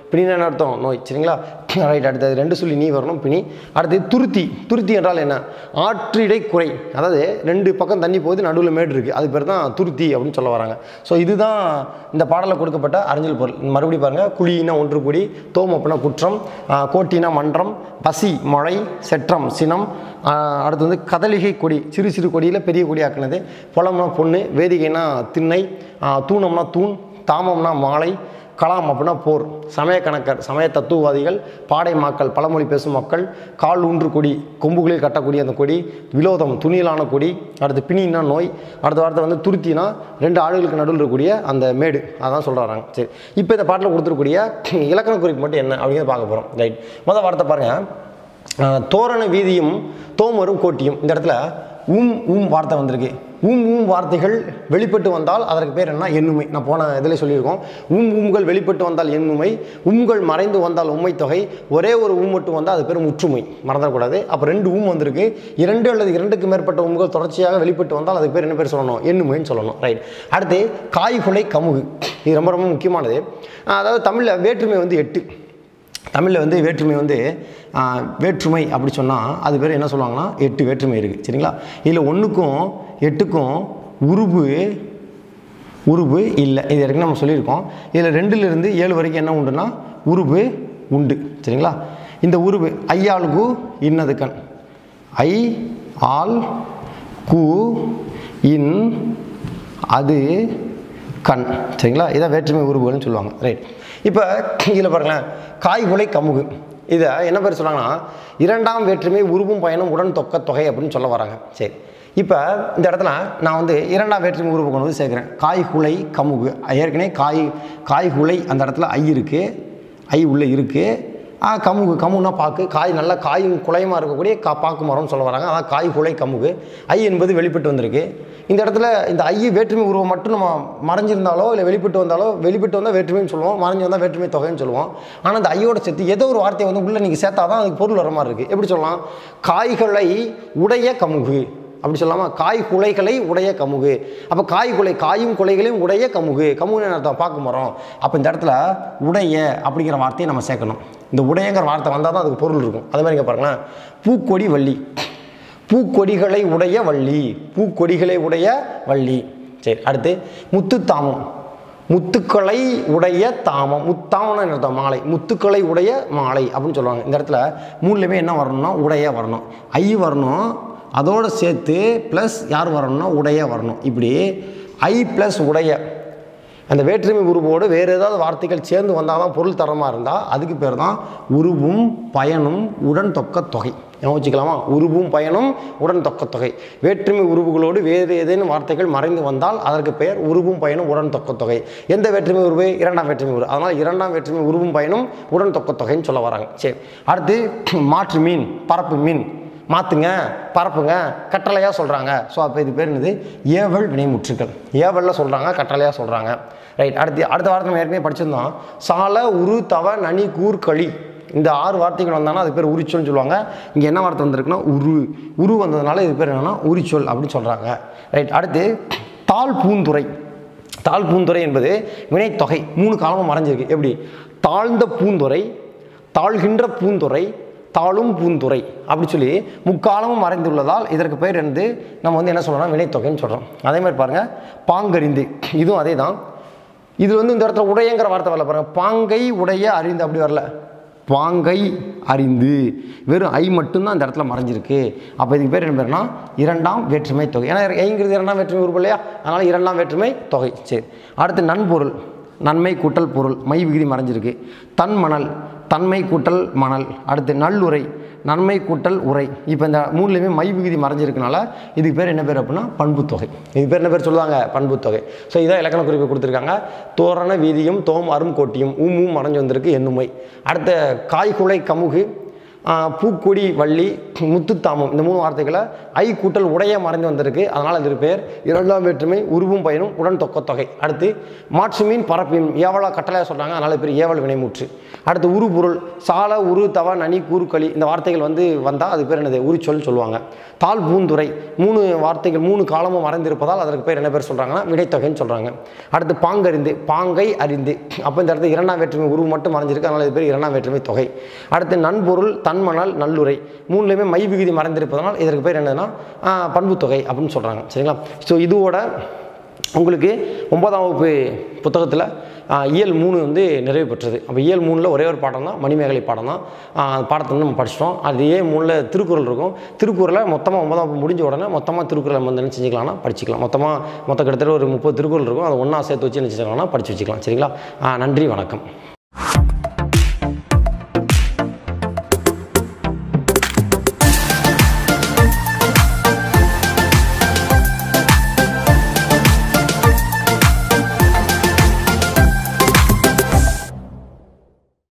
S1: பிணினா என்ன அர்த்தம் நோய் சரிங்களா ரைட் அடுத்தது ரெண்டு சொல்லி நீ வரணும் பிணி அடுத்தது துருத்தி துருத்தி என்றால் என்ன ஆற்றிடை குறை அதாவது ரெண்டு பக்கம் தண்ணி போகுது நடுவில் மேடு இருக்குது அது பேர் தான் துருத்தி அப்படின்னு சொல்ல வராங்க ஸோ இதுதான் இந்த பாடலில் கொடுக்கப்பட்ட அறிஞ்சல் பொருள் மறுபடியும் பாருங்கள் குழினா ஒன்று கூடி தோம் அப்படின்னா குற்றம் ஆ, கோட்டினா மன்றம் பசி மழை செற்றம் சினம் ஆ, அடுத்து வந்து கதலிகை கொடி சிறு சிறு கொடியில் பெரிய கொடி ஆக்குனது புலம்னா பொண்ணு வேதிகைனா திண்ணை ஆ, தூணம்னா தூண் தாமம்னா மாலை கலாம் அப்படின்னா போர் சமய கணக்கர் சமய தத்துவவாதிகள் பாடை மாக்கள் பழமொழி பேசும் மக்கள் கால் ஊன்று கொடி கொம்புகளில் கட்டக்கூடிய அந்த கொடி விலோதம் துணியிலான கொடி அடுத்து பிணின்னா நோய் அடுத்த வார்த்தை வந்து துருத்தினா ரெண்டு ஆளுகளுக்கு நடுவில் இருக்கக்கூடிய அந்த மேடு அதான் சொல்கிறாங்க சரி இப்போ இந்த பாட்டில் கொடுத்துருக்கூடிய இலக்கண குறிப்பு மட்டும் என்ன அப்படிங்கிறத பார்க்க போகிறோம் ரைட் முதல் வார்த்தை பாருங்கள் ஆஹ் தோரண வீதியும் தோமரும் கோட்டியும் இந்த இடத்துல உம் உம் வார்த்தை வந்திருக்கு உம் உம் வார்த்தைகள் வெளிப்பட்டு வந்தால் அதற்கு பேர் என்ன எண்ணுமை நான் போன இதில் சொல்லியிருக்கோம் உம் உம்கள் வெளிப்பட்டு வந்தால் எண்ணுமை உம்கள் மறைந்து வந்தால் உண்மை தொகை ஒரே ஒரு உம் மட்டும் வந்தால் அது பேர் முற்றுமை மறந்துடக்கூடாது அப்போ ரெண்டு உம் வந்திருக்கு இரண்டு அல்லது இரண்டுக்கு மேற்பட்ட உம்கள் தொடர்ச்சியாக வெளிப்பட்டு வந்தால் அதுக்கு பேர் என்ன பேர் சொல்லணும் எண்ணுமைன்னு சொல்லணும் ரைட் அடுத்து காய்குலை கமுகு இது ரொம்ப ரொம்ப முக்கியமானது அதாவது தமிழில் வேற்றுமை வந்து எட்டு தமிழில் வந்து வேற்றுமை வந்து ஆ, வேற்றுமை அப்படி சொன்னால் அது பேர் என்ன சொல்லுவாங்கன்னா எட்டு வேற்றுமை இருக்குது சரிங்களா இதில் ஒன்றுக்கும் எட்டுக்கும் உருபு உருபு இல்லை இது வரைக்கும் நம்ம சொல்லியிருக்கோம் இதில் ரெண்டுலேருந்து ஏழு வரைக்கும் என்ன உண்டுன்னா உருபு உண்டு சரிங்களா இந்த உருபு ஐயாள் கு இன்னது கண் ஐ ஆல் கு இன் அது கண் சரிங்களா இதான் வேற்றுமை உருவுகள்னு சொல்லுவாங்க ரைட் இப்போ இதில் பாருங்களேன் காய்குலை கமுகு இதை என்ன பேர் சொல்கிறாங்கன்னா இரண்டாம் வேற்றுமை உருவும் பயனும் உடன் தொக்க தொகை அப்படின்னு சொல்ல வராங்க சரி இப்போ இந்த இடத்துல நான் வந்து இரண்டாம் வேற்றுமை உருவு கொண்டு வந்து சேர்க்குறேன் காய்குலை கமுகு ஏற்கனவே காய் காய்குலை அந்த இடத்துல ஐ இருக்குது ஐ உள்ளே இருக்குது ஆ கமுகு கமுகுனா பாக்கு காய் நல்லா காயும் குலையமாக இருக்கக்கூடிய கா பாக்கு மரம்னு சொல்ல வராங்க அதான் காய் குலை கமுகு ஐ என்பது வெளிப்பட்டு வந்திருக்கு இந்த இடத்துல இந்த ஐ வேற்றுமை உருவம் மட்டும் நம்ம மறைஞ்சிருந்தாலோ இல்லை வெளிப்பட்டு வந்தாலோ வெளிப்பட்டு வந்தால் வேற்றுமைன்னு சொல்லுவோம் மறைஞ்சு வந்தால் வேற்றுமை தொகைன்னு சொல்லுவோம் ஆனால் இந்த ஐயோட சேர்த்து ஏதோ ஒரு வார்த்தையை வந்து உள்ளே நீங்கள் சேர்த்தா தான் அதுக்கு பொருள் வர மாதிரி இருக்குது எப்படி சொல்லலாம் காய்களை உடைய கமுகு அப்படி சொல்லாமா காய் குலைகளை உடைய கமுகு அப்போ காய் குலை காயும் குலைகளையும் உடைய கமுகு கமுகுன்னு அர்த்தம் பார்க்க மரம் அப்போ இந்த இடத்துல உடைய அப்படிங்கிற வார்த்தையை நம்ம சேர்க்கணும் இந்த உடையங்கிற வார்த்தை வந்தால் தான் அதுக்கு பொருள் இருக்கும் அது மாதிரி இங்கே பாருங்களேன் பூக்கொடி வள்ளி பூக்கொடிகளை உடைய வள்ளி பூக்கொடிகளை உடைய வள்ளி சரி அடுத்து முத்துத்தாமம் முத்துக்களை உடைய தாமம் முத்தாமம்னா என்ன அர்த்தம் மாலை முத்துக்களை உடைய மாலை அப்படின்னு சொல்லுவாங்க இந்த இடத்துல மூணுலையுமே என்ன வரணும்னா உடைய வரணும் ஐ வரணும் அதோடு சேர்த்து ப்ளஸ் யார் வரணும்னா உடைய வரணும் இப்படி ஐ ப்ளஸ் உடைய அந்த வேற்றுமை உருவோடு வேறு ஏதாவது வார்த்தைகள் சேர்ந்து வந்தால் தான் பொருள் தரமாக இருந்தால் அதுக்கு பேர் தான் உருவும் பயனும் உடன் தொக்க தொகை ஞாபகம் வச்சுக்கலாமா உருவும் பயனும் உடன் தொக்க தொகை வேற்றுமை உருவுகளோடு வேறு ஏதேனும் வார்த்தைகள் மறைந்து வந்தால் அதற்கு பெயர் உருவும் பயனும் உடன் தொக்க தொகை எந்த வேற்றுமை உருவு இரண்டாம் வேற்றுமை உருவு அதனால் இரண்டாம் வேற்றுமை உருவும் பயனும் உடன் தொக்க தொகைன்னு சொல்ல வராங்க சரி அடுத்து மாற்று மீன் பரப்பு மீன் மாற்றுங்க பரப்புங்க கட்டளையாக சொல்கிறாங்க ஸோ அப்போ இது பேர் என்னது ஏவல் வினைமுற்றுக்கள் ஏவலில் சொல்கிறாங்க கட்டளையாக சொல்கிறாங்க ரைட் அடுத்து அடுத்த வாரத்தை நம்ம ஏற்கனவே படிச்சிருந்தோம் சால உரு தவ நனி கூர் களி இந்த ஆறு வார்த்தைகள் வந்தாங்கன்னா அது பேர் உரிச்சொல்னு சொல்லுவாங்க இங்கே என்ன வார்த்தை வந்திருக்குன்னா உரு உரு வந்ததுனால இது பேர் என்னன்னா உரிச்சொல் அப்படின்னு சொல்கிறாங்க ரைட் அடுத்து தாழ் பூந்துரை தாழ் பூந்துரை என்பது வினைத்தொகை மூணு காலமும் மறைஞ்சிருக்கு எப்படி தாழ்ந்த பூந்துரை தாழ்கின்ற பூந்துரை தாழும் பூந்துரை அப்படி சொல்லி முக்காலமும் மறைந்துள்ளதால் இதற்கு பெயர் வந்து நம்ம வந்து என்ன சொல்றோம்னா வினைத்தொகைன்னு சொல்கிறோம் அதே மாதிரி பாருங்கள் பாங்கறிந்து இதுவும் அதே தான் இது வந்து இந்த இடத்துல உடையங்கிற வார்த்தை வரல பாருங்கள் பாங்கை உடைய அறிந்து அப்படி வரல பாங்கை அறிந்து வெறும் ஐ மட்டும்தான் இந்த இடத்துல மறைஞ்சிருக்கு அப்போ இதுக்கு பேர் என்ன பேருனா இரண்டாம் வேற்றுமை தொகை ஏன்னா ஐங்கிறது இரண்டாம் வேற்றுமை உருவு இல்லையா அதனால் இரண்டாம் வேற்றுமை தொகை சரி அடுத்து நன்பொருள் நன்மை கூட்டல் பொருள் மை விகுதி மறைஞ்சிருக்கு தன்மணல் தன்மை கூட்டல் மணல் அடுத்து நல்லுரை நன்மை கூட்டல் உரை இப்போ இந்த மூணுலையுமே மை விகுதி மறைஞ்சிருக்கனால இதுக்கு பேர் என்ன பேர் அப்படின்னா பண்புத்தொகை இதுக்கு பேர் என்ன பேர் சொல்லுவாங்க பண்புத்தொகை ஸோ இதான் இலக்கண குறிப்பு கொடுத்துருக்காங்க தோரண வீதியும் தோம் அரும் கோட்டியும் ஊமும் மறைஞ்சு வந்திருக்கு எண்ணுமை அடுத்த காய்குலை கமுகு ஆஹ் பூக்கொடி வள்ளி முத்துத்தாமம் இந்த மூணு வார்த்தைகளை ஐ கூட்டல் உடைய மறைந்து வந்திருக்கு அதனால் இது பேர் இரண்டாம் வேற்றுமை உருவும் பயனும் உடன் தொக்க தொகை அடுத்து மாற்றுமீன் பரப்பின் ஏவலா கட்டளையாக சொல்கிறாங்க அதனால் பேர் ஏவல் வினைமூற்று அடுத்து உரு பொருள் சால உரு தவ நனி கூறுக்களி இந்த வார்த்தைகள் வந்து வந்தால் அது பேர் என்னது உரிச்சொல் சொல்லுவாங்க தாழ் பூந்துரை மூணு வார்த்தைகள் மூணு காலமும் மறைந்திருப்பதால் அதற்கு பேர் என்ன பேர் சொல்கிறாங்கன்னா விடைத்தொகைன்னு சொல்கிறாங்க அடுத்து பாங்கறிந்து பாங்கை அறிந்து அப்போ இந்த இடத்துல இரண்டாம் வேற்றுமை உருவு மட்டும் மறைஞ்சிருக்கு அதனால் இது பேர் இரண்டாம் வேற்றுமை தொகை அடுத்து நன்பொருள் தன்மணல் நல்லுரை மூணுலேயுமே மை விகுதி மறைந்திருப்பதனால் இதற்கு பேர் என்னதுன்னா ஆஹ், பண்புத்தொகை அப்படின்னு சொல்கிறாங்க சரிங்களா ஸோ இதோட உங்களுக்கு ஒன்பதாம் வகுப்பு புத்தகத்தில் இயல் மூணு வந்து நிறைவு பெற்றது அப்போ இயல் மூணில் ஒரே ஒரு பாடம் தான் மணிமேகலை பாடம் தான் அந்த பாடத்தை வந்து நம்ம படிச்சிட்டோம் அது ஏ மூணில் திருக்குறள் இருக்கும் திருக்குறளை மொத்தமாக ஒன்பதாம் வகுப்பு முடிஞ்ச உடனே மொத்தமாக திருக்குறளை வந்து என்ன செஞ்சுக்கலாம்னா படிச்சுக்கலாம் மொத்தமாக மொத்த கிட்டத்தட்ட ஒரு முப்பது திருக்குறள் இருக்கும் அதை ஒன்றா சேர்த்து வச்சு என்ன செஞ்சுக்கலாம்னா படித்து வச்சுக்கலாம் சரிங்களா ஆ, நன்றி வணக்கம்